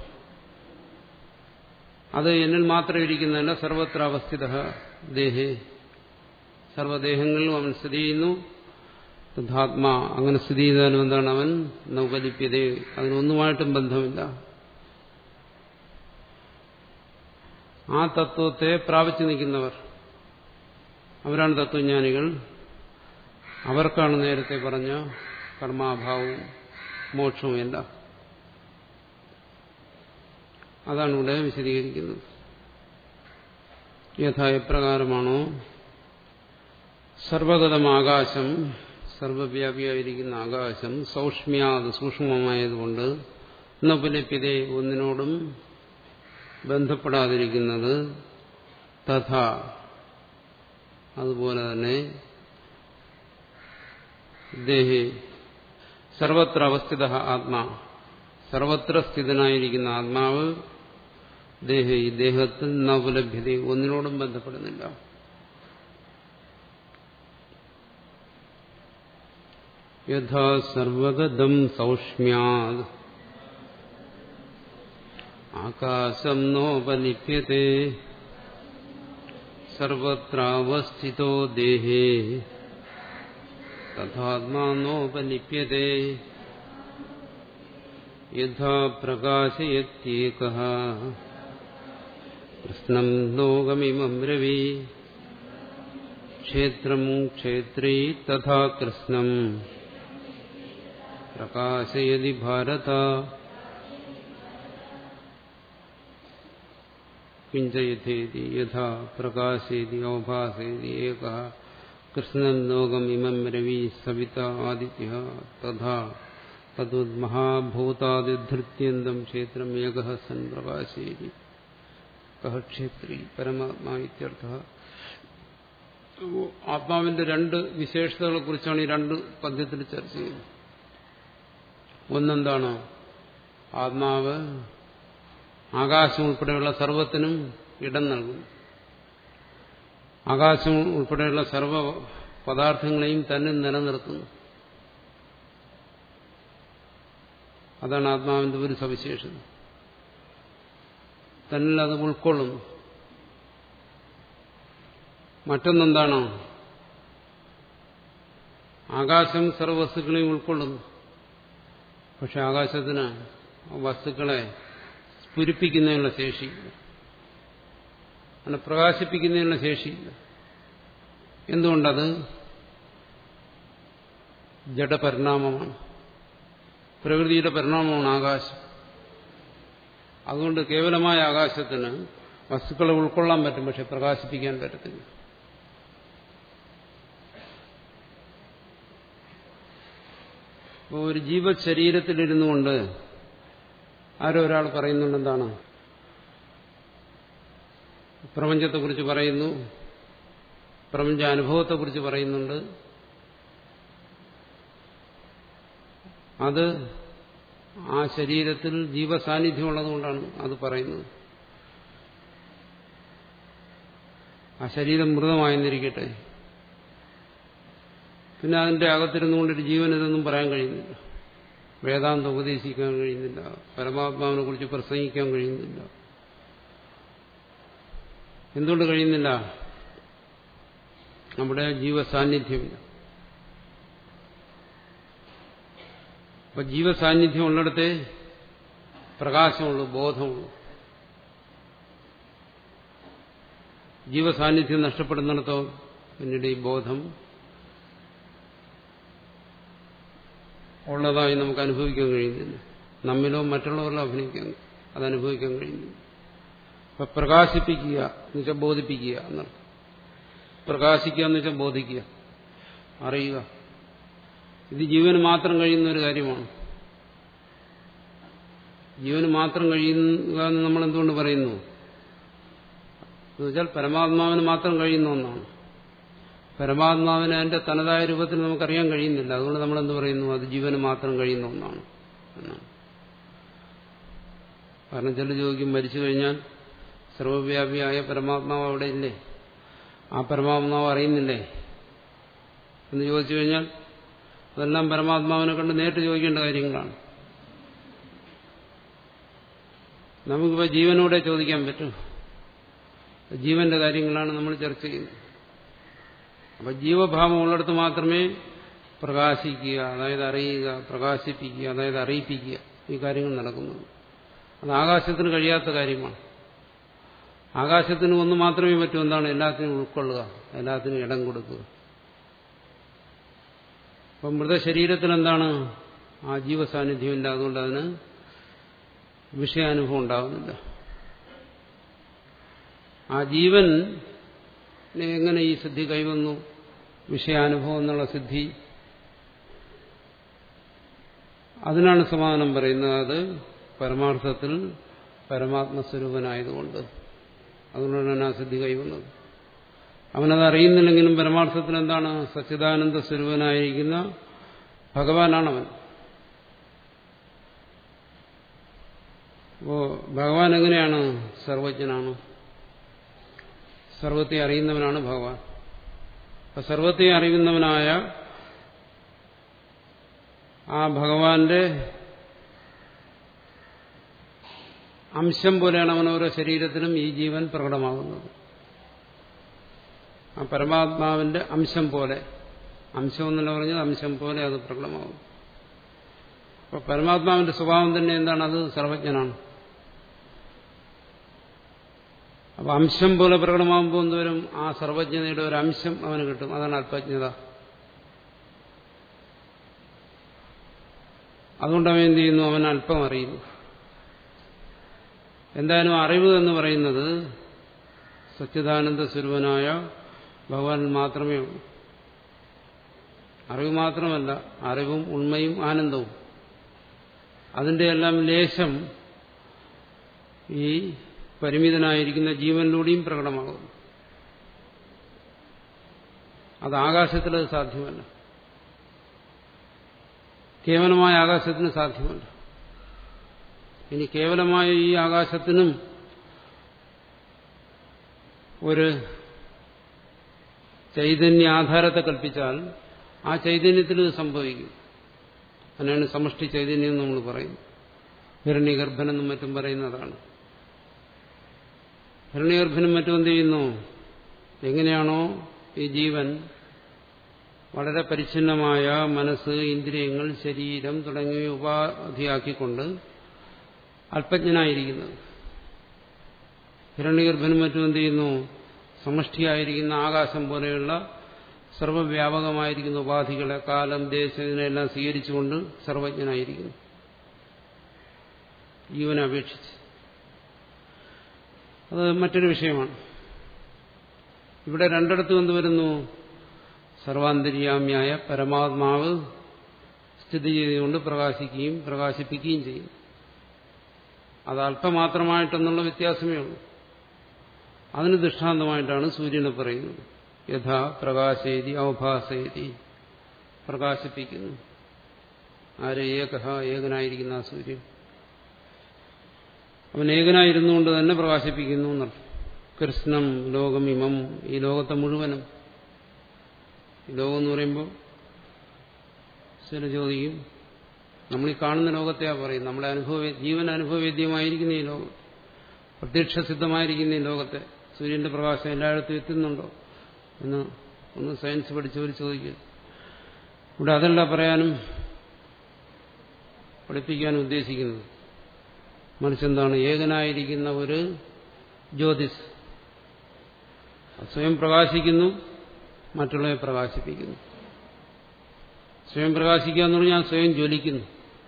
അത് എന്നിൽ മാത്രം ഇരിക്കുന്നതല്ല സർവത്ര അവസ്ഥിത ദേഹേ സർവദേഹങ്ങളിലും അവൻ സ്ഥിതി ചെയ്യുന്നു തഥാത്മാ അങ്ങനെ സ്ഥിതി ചെയ്താലും എന്താണ് അവൻ നൗകലിപ്യത അതിനൊന്നുമായിട്ടും ബന്ധമില്ല ആ തത്വത്തെ പ്രാപിച്ചു നിൽക്കുന്നവർ അവരാണ് തത്വജ്ഞാനികൾ അവർക്കാണ് നേരത്തെ പറഞ്ഞ കർമാഭാവവും മോക്ഷവും എല്ലാം അതാണ് ഇവിടെ വിശദീകരിക്കുന്നത് യഥാ എപ്രകാരമാണോ സർവഗതം ആകാശം സർവവ്യാപിയായിരിക്കുന്ന ആകാശം സൗഷ്മ്യാത് സൂക്ഷ്മമായതുകൊണ്ട് നപുലപ്യതേ ഒന്നിനോടും ബന്ധപ്പെടാതിരിക്കുന്നത് തഥാ അതുപോലെ തന്നെ ദേഹി സർവത്ര അവസ്ഥിത ആത്മാ സർവത്ര സ്ഥിതനായിരിക്കുന്ന ആത്മാവ് ദേഹ ഈ ദേഹത്തിൽ നവലഭ്യത ഒന്നിനോടും ബന്ധപ്പെടുന്നില്ല യഥാ സർവഗതം സൗഷ്മ്യാത് ആകാശം നോപലിപ്യത്തെ സർവത്രാവസ്ഥിതോ ദേഹേ തഥാത്മാ നോപലിപ്യത്തെ യഥാ പ്രകാശയത്യേക കൃഷ്ണം ലോകമിമം രവി ക്ഷേത്രം ക്ഷേത്രേ തഥാ കൃഷ്ണം പ്രകാശയതി ഭാരത കിഞ്ചയഥേതി യഥാ പ്രകാശേതി ഔഭാസേതി ഏക കൃഷ്ണം ലോകമിമം രവി സവിത ആദിത്യ തഥാ തദ്മഹാഭൂതാദിധൃത്യന്തം ക്ഷേത്രം ഏക സൻ പ്രകാശേതി കഹ ക്ഷേത്രി പരമാത്മാ ഇത്യർത്ഥ ആത്മാവിന്റെ രണ്ട് വിശേഷതകളെ കുറിച്ചാണ് ഈ രണ്ട് പദ്യത്തിൽ ചർച്ച ചെയ്യുന്നത് ഒന്നെന്താണ് ആത്മാവ് ആകാശം ഉൾപ്പെടെയുള്ള സർവത്തിനും ഇടം നൽകുന്നു ആകാശം ഉൾപ്പെടെയുള്ള സർവ പദാർത്ഥങ്ങളെയും തന്നെ നിലനിർത്തുന്നു അതാണ് ആത്മാവിന്റെ ഒരു സവിശേഷത തന്നിൽ അത് ഉൾക്കൊള്ളുന്നു മറ്റൊന്നെന്താണ് ആകാശം സർവവസ്തുക്കളെയും ഉൾക്കൊള്ളുന്നു പക്ഷെ ആകാശത്തിന് വസ്തുക്കളെ സ്ഫുരിപ്പിക്കുന്നതിനുള്ള ശേഷിയില്ല അങ്ങനെ പ്രകാശിപ്പിക്കുന്നതിനുള്ള ശേഷിയില്ല എന്തുകൊണ്ടത് ജഡപരിണാമമാണ് പ്രകൃതിയുടെ പരിണാമമാണ് ആകാശം അതുകൊണ്ട് കേവലമായ ആകാശത്തിന് വസ്തുക്കളെ ഉൾക്കൊള്ളാൻ പറ്റും പക്ഷെ പ്രകാശിപ്പിക്കാൻ പറ്റത്തില്ല ഇപ്പോൾ ഒരു ജീവശരീരത്തിലിരുന്നു കൊണ്ട് ആരോ ഒരാൾ പറയുന്നുണ്ട് എന്താണ് പ്രപഞ്ചത്തെക്കുറിച്ച് പറയുന്നു പ്രപഞ്ച അനുഭവത്തെക്കുറിച്ച് പറയുന്നുണ്ട് അത് ആ ശരീരത്തിൽ ജീവസാന്നിധ്യം ഉള്ളതുകൊണ്ടാണ് അത് പറയുന്നത് ആ ശരീരം മൃതമായെന്നിരിക്കട്ടെ പിന്നെ അതിന്റെ അകത്തിരുന്നുകൊണ്ടൊരു ജീവൻ ഇതൊന്നും പറയാൻ കഴിയുന്നില്ല വേദാന്തം ഉപദേശിക്കാൻ കഴിയുന്നില്ല പരമാത്മാവിനെ കുറിച്ച് പ്രസംഗിക്കാൻ കഴിയുന്നില്ല എന്തുകൊണ്ട് കഴിയുന്നില്ല നമ്മുടെ ജീവസാന്നിധ്യമില്ല അപ്പൊ ജീവസാന്നിധ്യം ഉള്ളിടത്തെ പ്രകാശമുള്ളൂ ബോധമുള്ളൂ ജീവസാന്നിധ്യം നഷ്ടപ്പെടുന്നിടത്തോ പിന്നീട് ഈ ബോധം ഉള്ളതായി നമുക്ക് അനുഭവിക്കാൻ കഴിയുന്നില്ല നമ്മിലോ മറ്റുള്ളവരിലോ അഭിനയിക്കാൻ അത് അനുഭവിക്കാൻ കഴിയുന്നില്ല അപ്പൊ പ്രകാശിപ്പിക്കുക എന്ന് വെച്ചാൽ ബോധിപ്പിക്കുക എന്നർത്ഥം പ്രകാശിക്കുക എന്ന് വെച്ചാൽ ബോധിക്കുക അറിയുക ഇത് ജീവന് മാത്രം കഴിയുന്ന ഒരു കാര്യമാണ് ജീവന് മാത്രം കഴിയുക എന്ന് നമ്മൾ എന്തുകൊണ്ട് പറയുന്നു എന്നുവെച്ചാൽ പരമാത്മാവിന് മാത്രം കഴിയുന്ന ഒന്നാണ് പരമാത്മാവിനെ അതിന്റെ തനതായ രൂപത്തിൽ നമുക്കറിയാൻ കഴിയുന്നില്ല അതുകൊണ്ട് നമ്മൾ എന്ത് പറയുന്നു അത് ജീവന് മാത്രം കഴിയുന്ന ഒന്നാണ് എന്നാണ് കാരണം ചില ചോദിക്കും മരിച്ചു കഴിഞ്ഞാൽ സർവവ്യാപിയായ പരമാത്മാവ് അവിടെ ഇല്ലേ ആ പരമാത്മാവ് അറിയുന്നില്ലേ എന്ന് ചോദിച്ചു കഴിഞ്ഞാൽ അതെല്ലാം പരമാത്മാവിനെ കണ്ട് നേരിട്ട് ചോദിക്കേണ്ട കാര്യങ്ങളാണ് നമുക്കിപ്പോൾ ജീവനോടെ ചോദിക്കാൻ പറ്റും ജീവന്റെ കാര്യങ്ങളാണ് നമ്മൾ ചർച്ച ചെയ്യുന്നത് അപ്പൊ ജീവഭാവം ഉള്ളിടത്ത് മാത്രമേ പ്രകാശിക്കുക അതായത് അറിയുക പ്രകാശിപ്പിക്കുക അതായത് അറിയിപ്പിക്കുക ഈ കാര്യങ്ങൾ നടക്കുന്നത് അത് ആകാശത്തിന് കഴിയാത്ത കാര്യമാണ് ആകാശത്തിന് ഒന്ന് മാത്രമേ പറ്റൂ എന്താണ് എല്ലാത്തിനും ഉൾക്കൊള്ളുക എല്ലാത്തിനും ഇടം കൊടുക്കുക അപ്പം മൃതശരീരത്തിൽ എന്താണ് ആ ജീവസാന്നിധ്യമില്ല അതുകൊണ്ട് അതിന് വിഷയാനുഭവം ഉണ്ടാകുന്നില്ല ആ ജീവൻ എങ്ങനെ ഈ സിദ്ധി കൈവന്നു വിഷയാനുഭവം എന്നുള്ള സിദ്ധി അതിനാണ് സമാധാനം പറയുന്നത് അത് പരമാർത്ഥത്തിൽ പരമാത്മസ്വരൂപനായതുകൊണ്ട് അതുകൊണ്ടാണ് ആ സിദ്ധി കൈവന്നത് അവനത് അറിയുന്നില്ലെങ്കിലും പരമാർത്ഥത്തിൽ എന്താണ് സച്ചിദാനന്ദ സ്വരൂപനായിരിക്കുന്ന ഭഗവാനാണവൻ അപ്പോ ഭഗവാൻ എങ്ങനെയാണ് സർവജ്ഞനാണ് സർവത്തെ അറിയുന്നവനാണ് ഭഗവാൻ അപ്പൊ സർവത്തെ അറിയുന്നവനായ ആ ഭഗവാന്റെ അംശം പോലെയാണ് അവൻ ഓരോ ശരീരത്തിലും ഈ ജീവൻ പ്രകടമാകുന്നത് ആ പരമാത്മാവിന്റെ അംശം പോലെ അംശം എന്നല്ല പറഞ്ഞത് അംശം പോലെ അത് പ്രകടമാകും അപ്പൊ പരമാത്മാവിന്റെ സ്വഭാവം തന്നെ എന്താണ് അത് സർവജ്ഞനാണ് അപ്പൊ അംശം പോലെ പ്രകടമാകുമ്പോൾ എന്തോരും ആ സർവജ്ഞതയുടെ ഒരു അംശം അവന് കിട്ടും അതാണ് അല്പജ്ഞത അതുകൊണ്ട് അവൻ എന്ത് ചെയ്യുന്നു അവൻ അല്പം അറിയുന്നു എന്തായാലും അറിവ് എന്ന് പറയുന്നത് സച്ചിദാനന്ദ സ്വരൂപനായ ഭഗവാൻ മാത്രമേ ഉള്ളൂ അറിവ് മാത്രമല്ല അറിവും ഉണ്മയും ആനന്ദവും അതിന്റെ എല്ലാം ലേശം ഈ പരിമിതനായിരിക്കുന്ന ജീവനിലൂടെയും പ്രകടമാകുന്നു അത് ആകാശത്തിൽ അത് സാധ്യമല്ല കേവലമായ ആകാശത്തിന് സാധ്യമല്ല ഇനി കേവലമായ ഈ ആകാശത്തിനും ഒരു ചൈതന്യ ആധാരത്തെ കൽപ്പിച്ചാൽ ആ ചൈതന്യത്തിൽ ഇത് സംഭവിക്കും അതിനാണ് സമഷ്ടി ചൈതന്യം നമ്മൾ പറയുന്നത് ഹിരണ്യഗർഭനെന്നും മറ്റും പറയുന്നതാണ് ഹിരണ്യഗർഭനും മറ്റും എന്ത് ചെയ്യുന്നു എങ്ങനെയാണോ ഈ ജീവൻ വളരെ പരിച്ഛിന്നമായ മനസ്സ് ഇന്ദ്രിയങ്ങൾ ശരീരം തുടങ്ങിയവ ഉപാധിയാക്കിക്കൊണ്ട് അല്പജ്ഞനായിരിക്കുന്നത് ഹിരണ്യഗർഭനും മറ്റും എന്ത് ചെയ്യുന്നു സമഷ്ടിയായിരിക്കുന്ന ആകാശം പോലെയുള്ള സർവവ്യാപകമായിരിക്കുന്ന ഉപാധികളെ കാലം ദേശം ഇതിനെല്ലാം സ്വീകരിച്ചുകൊണ്ട് സർവജ്ഞനായിരിക്കുന്നു ജീവനെ അപേക്ഷിച്ച് അത് മറ്റൊരു വിഷയമാണ് ഇവിടെ രണ്ടിടത്തും എന്ത് വരുന്നു സർവാന്തര്യാമ്യായ പരമാത്മാവ് സ്ഥിതി ചെയ്തുകൊണ്ട് പ്രകാശിക്കുകയും പ്രകാശിപ്പിക്കുകയും ചെയ്യും അത് അല്പമാത്രമായിട്ടെന്നുള്ള വ്യത്യാസമേ ഉള്ളൂ അതിന് ദൃഷ്ടാന്തമായിട്ടാണ് സൂര്യനെ പറയുന്നത് യഥാ പ്രകാശേതി അവഭാസേതി പ്രകാശിപ്പിക്കുന്നു ആര് ഏക ഏകനായിരിക്കുന്ന ആ സൂര്യൻ അവൻ ഏകനായിരുന്നുകൊണ്ട് തന്നെ പ്രകാശിപ്പിക്കുന്നു എന്നർത്ഥം കൃഷ്ണം ലോകമിമം ഈ ലോകത്തെ മുഴുവനും ഈ ലോകം എന്ന് പറയുമ്പോൾ ചില ചോദിക്കും നമ്മൾ ഈ കാണുന്ന ലോകത്തെയാ പറയും നമ്മുടെ അനുഭവ ജീവൻ അനുഭവവേദ്യമായിരിക്കുന്ന ഈ ലോകം പ്രത്യക്ഷസിദ്ധമായിരിക്കുന്ന ഈ ലോകത്തെ സൂര്യന്റെ പ്രകാശം എല്ലായിടത്തും എത്തുന്നുണ്ടോ എന്ന് ഒന്ന് സയൻസ് പഠിച്ചവർ ചോദിക്കുക ഇവിടെ അതല്ല പറയാനും പഠിപ്പിക്കാനും ഉദ്ദേശിക്കുന്നത് മറിച്ചെന്താണ് ഏകനായിരിക്കുന്ന ഒരു ജ്യോതിസ് സ്വയം പ്രകാശിക്കുന്നു മറ്റുള്ളവരെ പ്രകാശിപ്പിക്കുന്നു സ്വയം പ്രകാശിക്കുക എന്ന് പറഞ്ഞാൽ സ്വയം ജ്വലിക്കുന്നു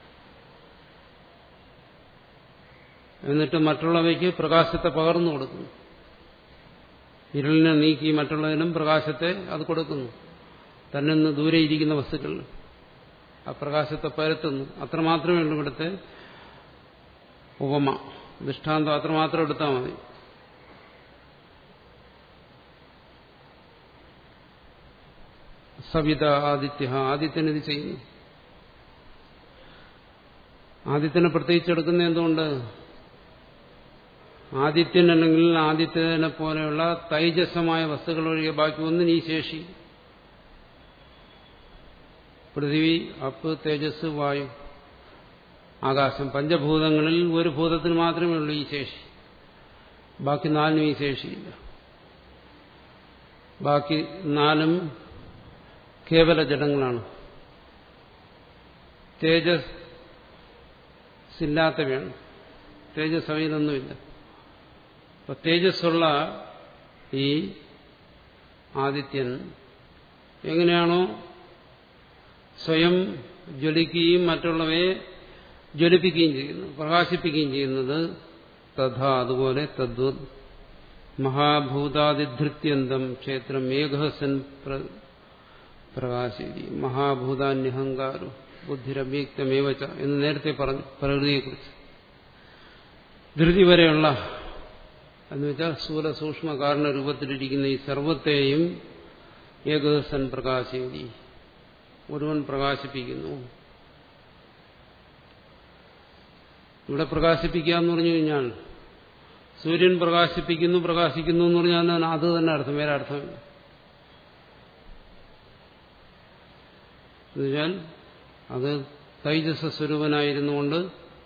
എന്നിട്ട് മറ്റുള്ളവയ്ക്ക് പ്രകാശത്തെ പകർന്നു കൊടുക്കുന്നു ഇരുളിനെ നീക്കി മറ്റുള്ളതിനും പ്രകാശത്തെ അത് കൊടുക്കുന്നു തന്നെ നിന്ന് ദൂരെ ഇരിക്കുന്ന വസ്തുക്കളിൽ ആ പ്രകാശത്തെ പരത്തുന്നു അത്രമാത്രമേ ഉള്ളൂ ഇവിടുത്തെ ഉപമ ദൃഷ്ടാന്തം അത്രമാത്രം എടുത്താൽ മതി സവിത ആദിത്യ ആദിത്യൻ ഇത് ചെയ്യുന്നു ആദിത്യനെ പ്രത്യേകിച്ച് എടുക്കുന്ന എന്തുകൊണ്ട് ആദിത്യൻ അല്ലെങ്കിൽ ആദിത്യനെ പോലെയുള്ള തൈജസമായ വസ്തുക്കൾ ഒഴികെ ബാക്കി ഒന്നും ഈ ശേഷി പൃഥിവി അപ്പ് തേജസ് വായു ആകാശം പഞ്ചഭൂതങ്ങളിൽ ഒരു ഭൂതത്തിന് മാത്രമേ ഉള്ളൂ ഈ ശേഷി ബാക്കി നാലിനും ഈ ശേഷിയില്ല ബാക്കി നാലും കേവല ജഡങ്ങളാണ് തേജസ് ഇല്ലാത്തവയാണ് തേജസ് അവയിലൊന്നുമില്ല അപ്പൊ തേജസ്സുള്ള ഈ ആദിത്യൻ എങ്ങനെയാണോ സ്വയം ജ്വലിക്കുകയും മറ്റുള്ളവയെ ജ്വലിപ്പിക്കുകയും ചെയ്യുന്നു പ്രകാശിപ്പിക്കുകയും ചെയ്യുന്നത് തഥാ അതുപോലെ തദ്വത് മഹാഭൂതാതിധൃത്യന്തം ക്ഷേത്രം മേഘസൻ പ്രകാശിതി മഹാഭൂതാന്യഹങ്കാരു ബുദ്ധിരവ്യക്തമേവച്ച എന്ന് നേരത്തെ പറഞ്ഞു പ്രകൃതിയെക്കുറിച്ച് ധൃതി വരെയുള്ള എന്ന് വെച്ചാൽ സ്ഥൂല സൂക്ഷ്മ കാരണ രൂപത്തിലിരിക്കുന്ന ഈ സർവത്തെയും ഏകദസൻ പ്രകാശിതി ഒരുവൻ പ്രകാശിപ്പിക്കുന്നു ഇവിടെ പ്രകാശിപ്പിക്കുക എന്ന് പറഞ്ഞു കഴിഞ്ഞാൽ സൂര്യൻ പ്രകാശിപ്പിക്കുന്നു പ്രകാശിക്കുന്നു എന്ന് പറഞ്ഞാൽ അത് തന്നെ അർത്ഥം വേറെ അർത്ഥമില്ല എന്നുവെച്ചാൽ അത് തൈജസ സ്വരൂപനായിരുന്നുകൊണ്ട്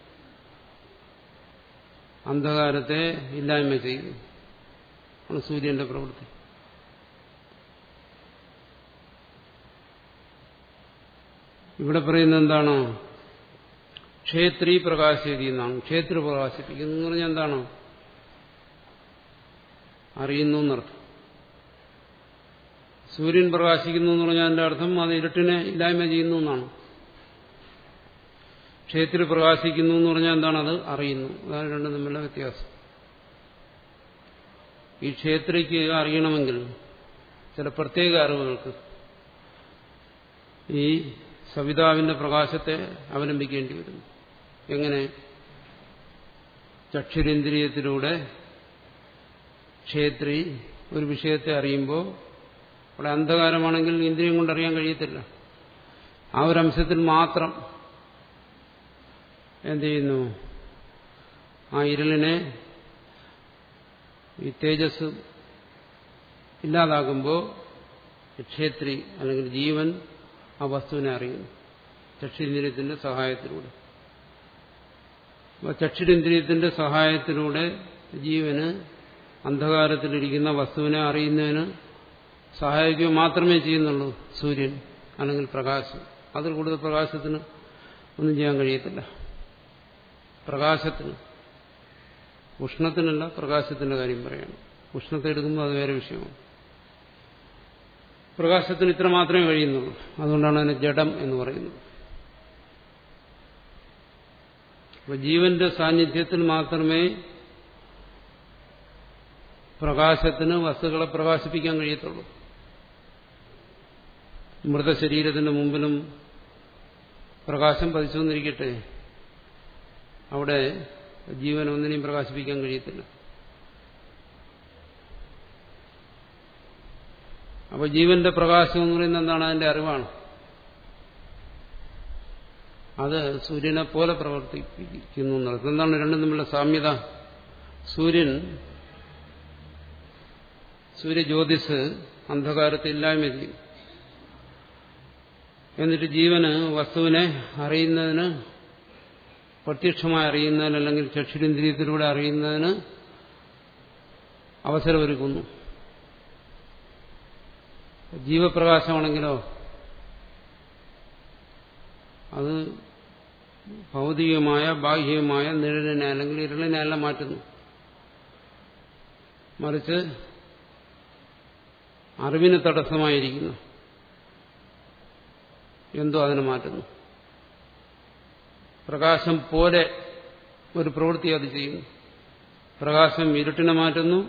അന്ധകാരത്തെ ഇല്ലായ്മ ചെയ്യുന്നു ആണ് സൂര്യന്റെ പ്രവൃത്തി ഇവിടെ പറയുന്നത് എന്താണ് ക്ഷേത്രി പ്രകാശിതി എന്നാണ് ക്ഷേത്ര പ്രകാശിപ്പിക്കുന്നു എന്ന് പറഞ്ഞാൽ എന്താണ് അറിയുന്നു എന്നർത്ഥം സൂര്യൻ പ്രകാശിക്കുന്നു എന്ന് പറഞ്ഞാൽ അതിന്റെ അർത്ഥം അത് ഇരുട്ടിനെ ഇല്ലായ്മ ചെയ്യുന്നു എന്നാണ് ക്ഷേത്രി പ്രകാശിക്കുന്നു എന്ന് പറഞ്ഞാൽ എന്താണ് അത് അറിയുന്നു അതാണ് രണ്ടും തമ്മിലുള്ള വ്യത്യാസം ഈ ക്ഷേത്രിക്ക് അറിയണമെങ്കിൽ ചില പ്രത്യേക അറിവുകൾക്ക് ഈ സവിതാവിന്റെ പ്രകാശത്തെ അവലംബിക്കേണ്ടി വരുന്നു എങ്ങനെ ചക്ഷുരേന്ദ്രിയത്തിലൂടെ ക്ഷേത്രി ഒരു വിഷയത്തെ അറിയുമ്പോൾ അവിടെ അന്ധകാരമാണെങ്കിൽ ഇന്ദ്രിയം കൊണ്ടറിയാൻ കഴിയത്തില്ല ആ ഒരു അംശത്തിൽ മാത്രം എന്ത് ചെയ്യുന്നു ആ ഇരുളിനെ ഈ തേജസ് ഇല്ലാതാകുമ്പോൾ ക്ഷേത്രി അല്ലെങ്കിൽ ജീവൻ ആ വസ്തുവിനെ അറിയുന്നു ചക്ഷുരേന്ദ്രിയത്തിന്റെ സഹായത്തിലൂടെ ചക്ഷുരേന്ദ്രിയത്തിന്റെ സഹായത്തിലൂടെ ജീവന് അന്ധകാരത്തിലിരിക്കുന്ന വസ്തുവിനെ അറിയുന്നതിന് സഹായിക്കുക മാത്രമേ ചെയ്യുന്നുള്ളൂ സൂര്യൻ അല്ലെങ്കിൽ പ്രകാശം അതിൽ കൂടുതൽ പ്രകാശത്തിന് ഒന്നും ചെയ്യാൻ കഴിയത്തില്ല പ്രകാശത്തിന് ഉഷ്ണത്തിനല്ല പ്രകാശത്തിന്റെ കാര്യം പറയണം ഉഷ്ണത്തെ എടുക്കുമ്പോൾ അത് വേറെ വിഷയമാണ് പ്രകാശത്തിന് ഇത്ര മാത്രമേ കഴിയുന്നുള്ളൂ അതുകൊണ്ടാണ് അതിന് ജഡം എന്ന് പറയുന്നത് അപ്പൊ ജീവന്റെ സാന്നിധ്യത്തിൽ മാത്രമേ പ്രകാശത്തിന് വസ്തുക്കളെ പ്രകാശിപ്പിക്കാൻ കഴിയത്തുള്ളൂ മൃതശരീരത്തിന്റെ മുമ്പിലും പ്രകാശം പതിച്ചു വന്നിരിക്കട്ടെ അവിടെ ജീവൻ ഒന്നിനെയും പ്രകാശിപ്പിക്കാൻ കഴിയത്തില്ല അപ്പൊ ജീവന്റെ പ്രകാശം എന്ന് പറയുന്നത് എന്താണ് അതിന്റെ അറിവാണ് അത് സൂര്യനെ പോലെ പ്രവർത്തിപ്പിക്കുന്നു എന്നുള്ളത് എന്താണ് രണ്ടും തമ്മിലുള്ള സാമ്യത സൂര്യൻ സൂര്യജ്യോതിസ് അന്ധകാരത്തെ ഇല്ലായ്മ ചെയ്യും എന്നിട്ട് ജീവന് വസ്തുവിനെ അറിയുന്നതിന് പ്രത്യക്ഷമായി അറിയുന്നതിന് അല്ലെങ്കിൽ ചക്ഷുരേന്ദ്രിയത്തിലൂടെ അറിയുന്നതിന് അവസരമൊരുക്കുന്നു ജീവപ്രകാശമാണെങ്കിലോ അത് ഭൗതികമായ ബാഹ്യമായ നിഴലിനെ അല്ലെങ്കിൽ ഇരുളിനെ അല്ല മാറ്റുന്നു മറിച്ച് അറിവിന് തടസ്സമായിരിക്കുന്നു എന്തോ അതിനെ മാറ്റുന്നു പ്രകാശം പോലെ ഒരു പ്രവൃത്തി അത് ചെയ്യുന്നു പ്രകാശം ഇരുട്ടിനെ മാറ്റുന്നു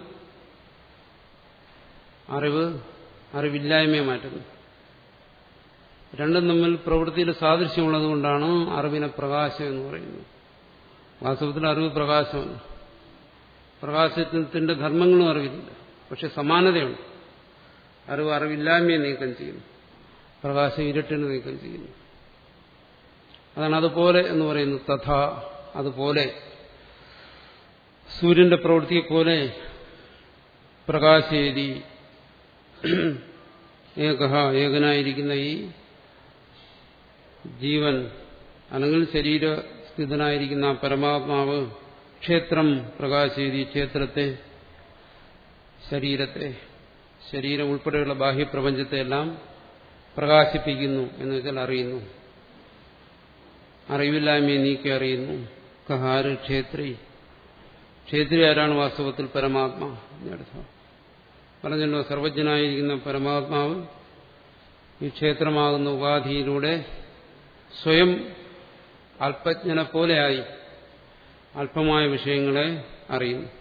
അറിവ് അറിവില്ലായ്മയെ മാറ്റുന്നു രണ്ടും തമ്മിൽ പ്രവൃത്തിയിൽ സാദൃശ്യമുള്ളതുകൊണ്ടാണ് അറിവിനെ പ്രകാശം എന്ന് പറയുന്നത് വാസ്തവത്തിൽ അറിവ് പ്രകാശമല്ല പ്രകാശത്തിന്റെ ധർമ്മങ്ങളും അറിവില്ല പക്ഷെ സമാനതയുണ്ട് അറിവ് അറിവില്ലായ്മയെ നീക്കം ചെയ്യുന്നു പ്രകാശം ഇരുട്ടിനെ നീക്കം ചെയ്യുന്നു അതാണ് അതുപോലെ എന്ന് പറയുന്നത് തഥ അതുപോലെ സൂര്യന്റെ പ്രവൃത്തിയെപ്പോലെ പ്രകാശേരി ഏക ഏകനായിരിക്കുന്ന ഈ ജീവൻ അല്ലെങ്കിൽ ശരീരസ്ഥിതനായിരിക്കുന്ന പരമാത്മാവ് ക്ഷേത്രം പ്രകാശേരി ക്ഷേത്രത്തെ ശരീരത്തെ ശരീരം ഉൾപ്പെടെയുള്ള ബാഹ്യപ്രപഞ്ചത്തെ എല്ലാം പ്രകാശിപ്പിക്കുന്നു എന്ന് വെച്ചാൽ അറിയുന്നു അറിവില്ലായ്മയെ നീക്കി അറിയുന്നു കഹാര് ക്ഷേത്രി ക്ഷേത്രി ആരാണ് വാസ്തവത്തിൽ പരമാത്മാ എന്നർത്ഥം പറഞ്ഞല്ലോ സർവജ്ഞനായിരിക്കുന്ന പരമാത്മാവ് ഈ ക്ഷേത്രമാകുന്ന ഉപാധിയിലൂടെ സ്വയം അല്പജ്ഞനെ പോലെയായി അല്പമായ വിഷയങ്ങളെ അറിയുന്നു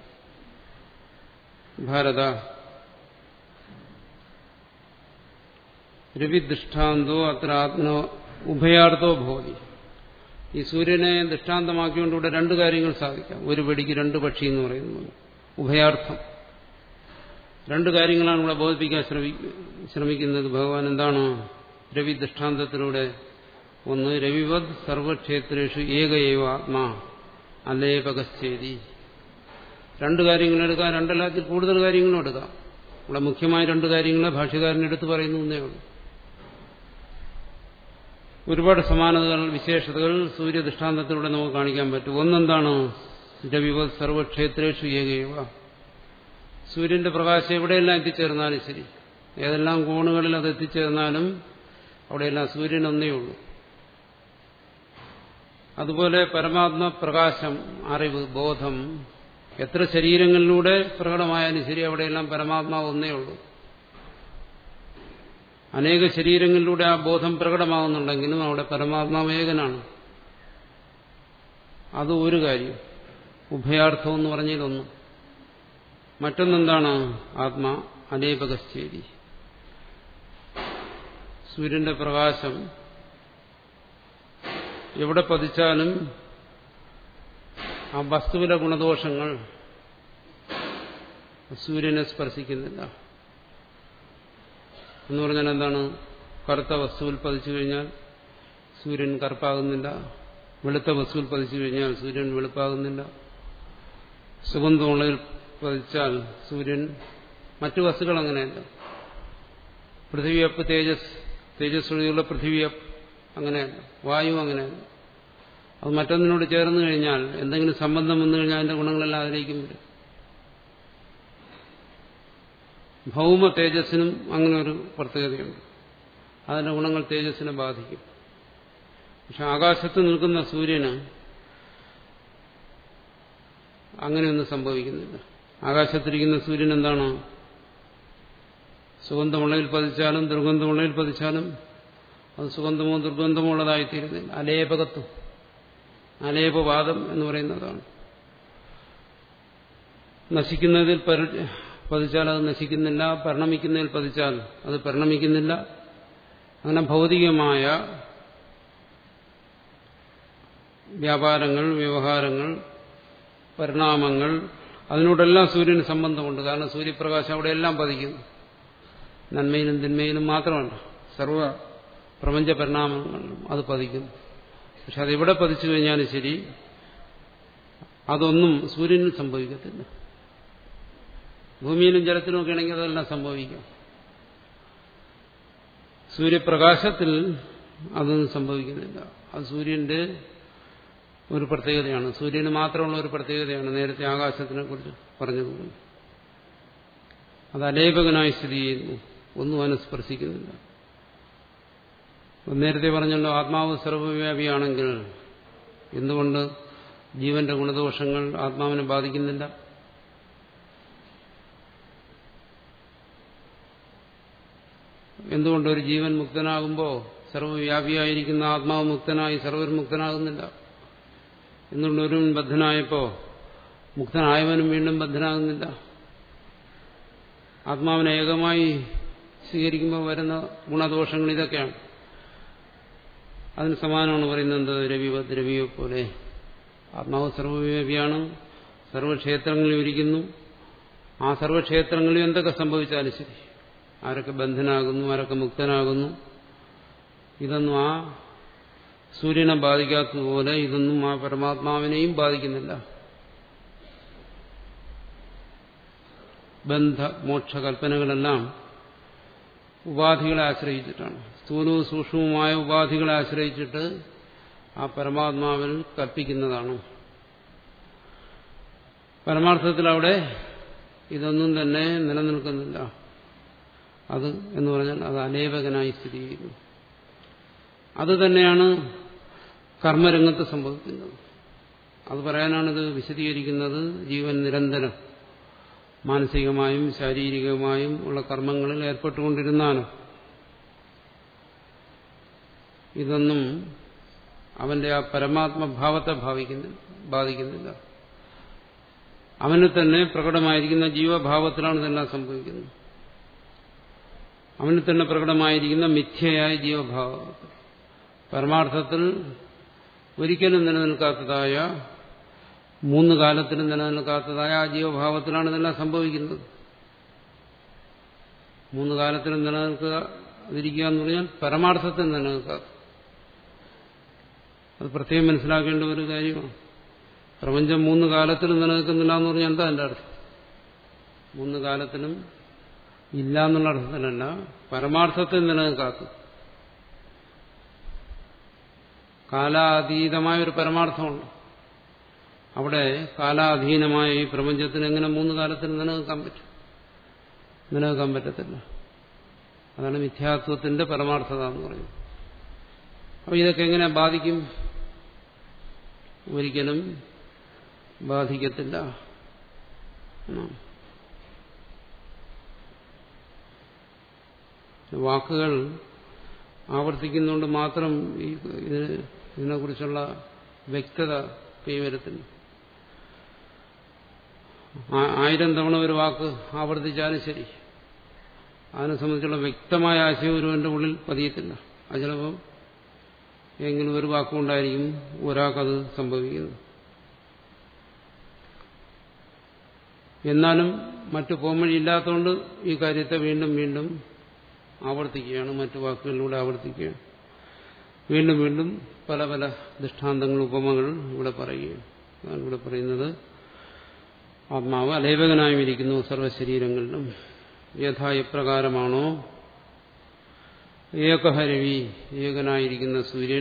ഭാരത രവിദൃഷ്ടാന്തോ അത്ര ആത്മ ഉഭയാർത്ഥോ ഭവതി ഈ സൂര്യനെ ദൃഷ്ടാന്തമാക്കിക്കൊണ്ട് ഇവിടെ രണ്ട് കാര്യങ്ങൾ സാധിക്കാം ഒരു വെടിക്ക് രണ്ട് പക്ഷി എന്ന് പറയുന്നത് ഉഭയാർത്ഥം രണ്ട് കാര്യങ്ങളാണ് ഇവിടെ ബോധിപ്പിക്കാൻ ശ്രമിക്കുന്നത് ഭഗവാൻ എന്താണ് രവി ദൃഷ്ടാന്തത്തിലൂടെ ഒന്ന് രവിവത് സർവക്ഷേത്രേഷു ഏകയേവ ആത്മാ അലേപകശ്ചേരി രണ്ട് കാര്യങ്ങൾ എടുക്കാം രണ്ടല്ലാത്തിൽ കൂടുതൽ കാര്യങ്ങളും എടുക്കാം ഇവിടെ മുഖ്യമായ രണ്ട് കാര്യങ്ങളെ ഭാഷ്യകാരൻ എടുത്തു പറയുന്നു എന്നേ ഉള്ളൂ ഒരുപാട് സമാനതകൾ വിശേഷതകൾ സൂര്യദൃഷ്ടാന്തത്തിലൂടെ നമുക്ക് കാണിക്കാൻ പറ്റും ഒന്നെന്താണ് രവിവത് സർവക്ഷേത്രേഷു ഏകേവ സൂര്യന്റെ പ്രകാശം എവിടെയെല്ലാം എത്തിച്ചേർന്നാലും ശരി ഏതെല്ലാം കോണുകളിൽ അത് എത്തിച്ചേർന്നാലും അവിടെയെല്ലാം സൂര്യൻ ഒന്നേ ഉള്ളൂ അതുപോലെ പരമാത്മ പ്രകാശം അറിവ് ബോധം എത്ര ശരീരങ്ങളിലൂടെ പ്രകടമായാലും ശരി അവിടെയെല്ലാം പരമാത്മാവ് ഒന്നേ ഉള്ളൂ അനേക ശരീരങ്ങളിലൂടെ ആ ബോധം പ്രകടമാകുന്നുണ്ടെങ്കിലും അവിടെ പരമാത്മാവ് ഏകനാണ് അത് ഒരു കാര്യം ഉഭയാർത്ഥം എന്ന് പറഞ്ഞതിലൊന്നും മറ്റൊന്നെന്താണ് ആത്മാ അനേപകശ്ചേരി സൂര്യന്റെ പ്രകാശം എവിടെ പതിച്ചാലും ആ വസ്തുവിലെ ഗുണദോഷങ്ങൾ സൂര്യനെ സ്പർശിക്കുന്നില്ല എന്ന് പറഞ്ഞാൽ എന്താണ് കറുത്ത വസ്തുവിൽ പതിച്ചു കഴിഞ്ഞാൽ സൂര്യൻ കറുപ്പാകുന്നില്ല വെളുത്ത വസ്തുവിൽ പതിച്ചു കഴിഞ്ഞാൽ സൂര്യൻ വെളുപ്പാകുന്നില്ല സുഗന്ധമുള്ളതിൽ പതിച്ചാൽ സൂര്യൻ മറ്റു വസ്തുക്കൾ അങ്ങനെയല്ല പൃഥ്വിയപ്പ് തേജസ് തേജസ് ഒഴികെയുള്ള പൃഥ്വിയപ്പ് അങ്ങനെയല്ല വായു അങ്ങനെയല്ല അത് മറ്റൊന്നിനോട് ചേർന്ന് കഴിഞ്ഞാൽ എന്തെങ്കിലും സംബന്ധം വന്നു കഴിഞ്ഞാൽ അതിന്റെ ഗുണങ്ങളെല്ലാം അതിലേക്കും വരും ഭൗമ തേജസ്സിനും അങ്ങനെ ഒരു പ്രത്യേകതയുണ്ട് അതിന്റെ ഗുണങ്ങൾ തേജസ്സിനെ ബാധിക്കും പക്ഷെ ആകാശത്ത് നിൽക്കുന്ന സൂര്യന് അങ്ങനെയൊന്നും സംഭവിക്കുന്നില്ല ആകാശത്തിരിക്കുന്ന സൂര്യൻ എന്താണ് സുഗന്ധമുള്ളയിൽ പതിച്ചാലും ദുർഗന്ധമുള്ളയിൽ പതിച്ചാലും അത് സുഗന്ധമോ ദുർഗന്ധമോ ഉള്ളതായിത്തീരുന്നില്ല അലേപകത്വം അലേപവാദം എന്ന് പറയുന്നതാണ് നശിക്കുന്നതിൽ പതിച്ചാൽ അത് നശിക്കുന്നില്ല പരിണമിക്കുന്നതിൽ പതിച്ചാൽ അത് പരിണമിക്കുന്നില്ല അങ്ങനെ ഭൗതികമായ വ്യാപാരങ്ങൾ വ്യവഹാരങ്ങൾ പരിണാമങ്ങൾ അതിനോടെല്ലാം സൂര്യന് സംബന്ധമുണ്ട് കാരണം സൂര്യപ്രകാശം അവിടെയെല്ലാം പതിക്കുന്നു നന്മയിലും തിന്മയിലും മാത്രമല്ല സർവ പ്രപഞ്ച പരിണാമങ്ങളിലും അത് പതിക്കുന്നു പക്ഷെ അതെവിടെ പതിച്ചു കഴിഞ്ഞാലും ശരി അതൊന്നും സൂര്യനിൽ സംഭവിക്കത്തില്ല ഭൂമിയിലും ജലത്തിലും ഒക്കെ ആണെങ്കിൽ അതെല്ലാം സംഭവിക്കാം സൂര്യപ്രകാശത്തിൽ അതൊന്നും സംഭവിക്കുന്നില്ല അത് സൂര്യന്റെ ഒരു പ്രത്യേകതയാണ് സൂര്യന് മാത്രമുള്ള ഒരു പ്രത്യേകതയാണ് നേരത്തെ ആകാശത്തിനെ കുറിച്ച് പറഞ്ഞതുപോലെ അത് അലേപകനായി സ്ഥിതി ചെയ്യുന്നു ഒന്നും അതിനെ സ്പർശിക്കുന്നില്ല നേരത്തെ പറഞ്ഞല്ലോ ആത്മാവ് സർവവ്യാപിയാണെങ്കിൽ എന്തുകൊണ്ട് ജീവന്റെ ഗുണദോഷങ്ങൾ ആത്മാവിനെ ബാധിക്കുന്നില്ല എന്തുകൊണ്ട് ഒരു ജീവൻ മുക്തനാകുമ്പോൾ സർവ്വവ്യാപിയായിരിക്കുന്ന ആത്മാവ് മുക്തനായി സർവർ മുക്തനാകുന്നില്ല എന്തുകൊണ്ട് ഒരുവൻ ബദ്ധനായപ്പോ മുക്തനായവനും വീണ്ടും ബദ്ധനാകുന്നില്ല ആത്മാവിനെ ഏകമായി സ്വീകരിക്കുമ്പോൾ വരുന്ന ഗുണദോഷങ്ങൾ ഇതൊക്കെയാണ് അതിന് സമാനമാണ് പറയുന്നത് രവിവ ദ്രവിയെ പോലെ ആത്മാവ് സർവവ്യാപിയാണ് സർവക്ഷേത്രങ്ങളിലും ഇരിക്കുന്നു ആ സർവക്ഷേത്രങ്ങളിലും എന്തൊക്കെ സംഭവിച്ചാലും ശരി ആരൊക്കെ ബന്ധനാകുന്നു ആരൊക്കെ മുക്തനാകുന്നു ഇതൊന്നും ആ സൂര്യനെ ബാധിക്കാത്തതുപോലെ ഇതൊന്നും ആ പരമാത്മാവിനെയും ബാധിക്കുന്നില്ല ബന്ധ മോക്ഷ കൽപ്പനകളെല്ലാം ഉപാധികളെ ആശ്രയിച്ചിട്ടാണ് സ്ഥൂലവും സൂക്ഷ്മവുമായ ഉപാധികളെ ആശ്രയിച്ചിട്ട് ആ പരമാത്മാവിൽ കൽപ്പിക്കുന്നതാണ് പരമാർത്ഥത്തിൽ അവിടെ ഇതൊന്നും തന്നെ നിലനിൽക്കുന്നില്ല അത് എന്ന് പറഞ്ഞാൽ അത് അനേപകനായി സ്ഥിതി ചെയ്യുന്നു അത് തന്നെയാണ് കർമ്മരംഗത്ത് സംഭവിക്കുന്നത് അത് പറയാനാണിത് വിശദീകരിക്കുന്നത് ജീവൻ നിരന്തരം മാനസികമായും ശാരീരികമായും ഉള്ള കർമ്മങ്ങളിൽ ഏർപ്പെട്ടുകൊണ്ടിരുന്നാലും ഇതൊന്നും അവന്റെ ആ പരമാത്മഭാവത്തെ ഭാവിക്കുന്നില്ല ബാധിക്കുന്നില്ല അവന് തന്നെ പ്രകടമായിരിക്കുന്ന ജീവഭാവത്തിലാണ് ഇതെല്ലാം സംഭവിക്കുന്നത് അവനിൽ തന്നെ പ്രകടമായിരിക്കുന്ന മിഥ്യയായ ജീവഭാവം പരമാർത്ഥത്തിൽ ഒരിക്കലും നിലനിൽക്കാത്തതായ മൂന്ന് കാലത്തിലും നിലനിൽക്കാത്തതായ ആ ജീവഭാവത്തിലാണ് ഇതെല്ലാം സംഭവിക്കുന്നത് മൂന്ന് കാലത്തിലും നിലനിൽക്കുക അതിരിക്കുക എന്ന് പറഞ്ഞാൽ പരമാർത്ഥത്തിൽ നിലനിൽക്കാത്ത അത് പ്രത്യേകം മനസ്സിലാക്കേണ്ട ഒരു കാര്യമാണ് പ്രപഞ്ചം മൂന്ന് കാലത്തിലും നിലനിൽക്കുന്നില്ല എന്ന് പറഞ്ഞാൽ എന്താ എൻ്റെ അർത്ഥം മൂന്ന് കാലത്തിലും ഇല്ല എന്നുള്ള അർത്ഥത്തിലല്ല പരമാർത്ഥത്തിൽ നിലനിൽക്കാത്ത കാലാതീതമായ ഒരു പരമാർത്ഥമുണ്ട് അവിടെ കാലാധീനമായ ഈ പ്രപഞ്ചത്തിന് എങ്ങനെ മൂന്ന് കാലത്തിൽ നിലനിൽക്കാൻ പറ്റും നിലനിൽക്കാൻ പറ്റത്തില്ല അതാണ് മിഥ്യാത്വത്തിന്റെ പരമാർത്ഥത എന്ന് പറയുന്നത് അപ്പൊ ഇതൊക്കെ എങ്ങനെ ബാധിക്കും ഒരിക്കലും ബാധിക്കത്തില്ല വാക്കുകൾ ആവർത്തിക്കുന്നതുകൊണ്ട് മാത്രം ഈ ഇതിന് ഇതിനെക്കുറിച്ചുള്ള വ്യക്തത കൈവരത്തില്ല ആയിരം തവണ ഒരു വാക്ക് ആവർത്തിച്ചാലും ശരി അതിനെ സംബന്ധിച്ചുള്ള വ്യക്തമായ ആശയം ഒരുവന്റെ ഉള്ളിൽ പതിയത്തില്ല അത് ചിലപ്പോൾ എങ്കിലും ഒരു വാക്കുകൊണ്ടായിരിക്കും ഒരാൾക്കത് സംഭവിക്കുന്നത് എന്നാലും മറ്റു പോംവഴിയില്ലാത്തതുകൊണ്ട് ഈ കാര്യത്തെ വീണ്ടും വീണ്ടും ആവർത്തിക്കുകയാണ് മറ്റു വാക്കുകളിലൂടെ ആവർത്തിക്കുകയാണ് വീണ്ടും വീണ്ടും പല പല ദൃഷ്ടാന്തങ്ങൾ ഉപമകൾ ഇവിടെ പറയുകയാണ് അതാണ് ഇവിടെ പറയുന്നത് ആത്മാവ് അലേപകനായും ഇരിക്കുന്നു സർവ്വശരീരങ്ങളിലും യഥാ എപ്രകാരമാണോ ഏകഹരവി ഏകനായിരിക്കുന്ന സൂര്യൻ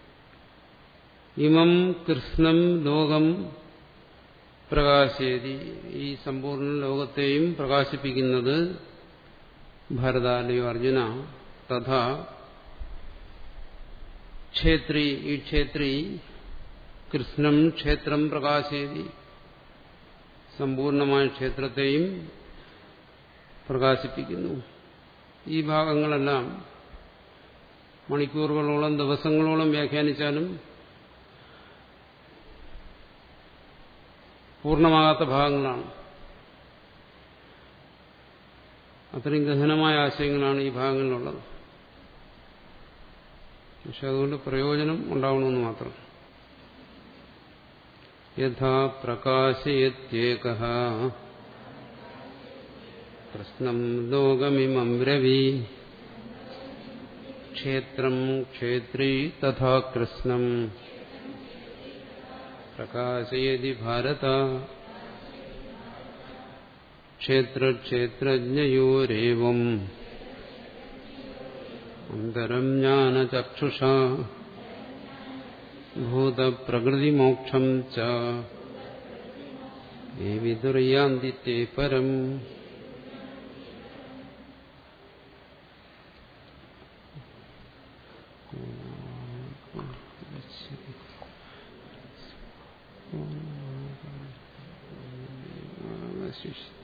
ഇമം കൃഷ്ണം ലോകം പ്രകാശേതി ഈ സമ്പൂർണ്ണ ലോകത്തെയും പ്രകാശിപ്പിക്കുന്നത് ഭരതാലയോ അർജുന തഥാ ക്ഷേത്രി ഈ ക്ഷേത്രി കൃഷ്ണം ക്ഷേത്രം പ്രകാശേതി സമ്പൂർണമായ ക്ഷേത്രത്തെയും പ്രകാശിപ്പിക്കുന്നു ഈ ഭാഗങ്ങളെല്ലാം മണിക്കൂറുകളോളം ദിവസങ്ങളോളം വ്യാഖ്യാനിച്ചാലും പൂർണ്ണമാകാത്ത ഭാഗങ്ങളാണ് അത്രയും ഗഹനമായ ആശയങ്ങളാണ് ഈ ഭാഗങ്ങളിലുള്ളത് പക്ഷെ അതുകൊണ്ട് പ്രയോജനം ഉണ്ടാവണമെന്ന് മാത്രം യഥാ പ്രകാശയത്യേക കൃഷ്ണം ലോകമിമം രവി ക്ഷേത്രം ക്ഷേത്രീ തഥാ കൃഷ്ണം പ്രകാശയതി ഭാരത ക്ഷേത്രക്ഷേത്രജ്ഞയോരേവം അന്തരം ജ്ഞാനചക്ഷുഷ ഭൂതപ്രകൃതിമോക്ഷം ച വിദുർയാന്തി തേ പരം ശിഷ്യ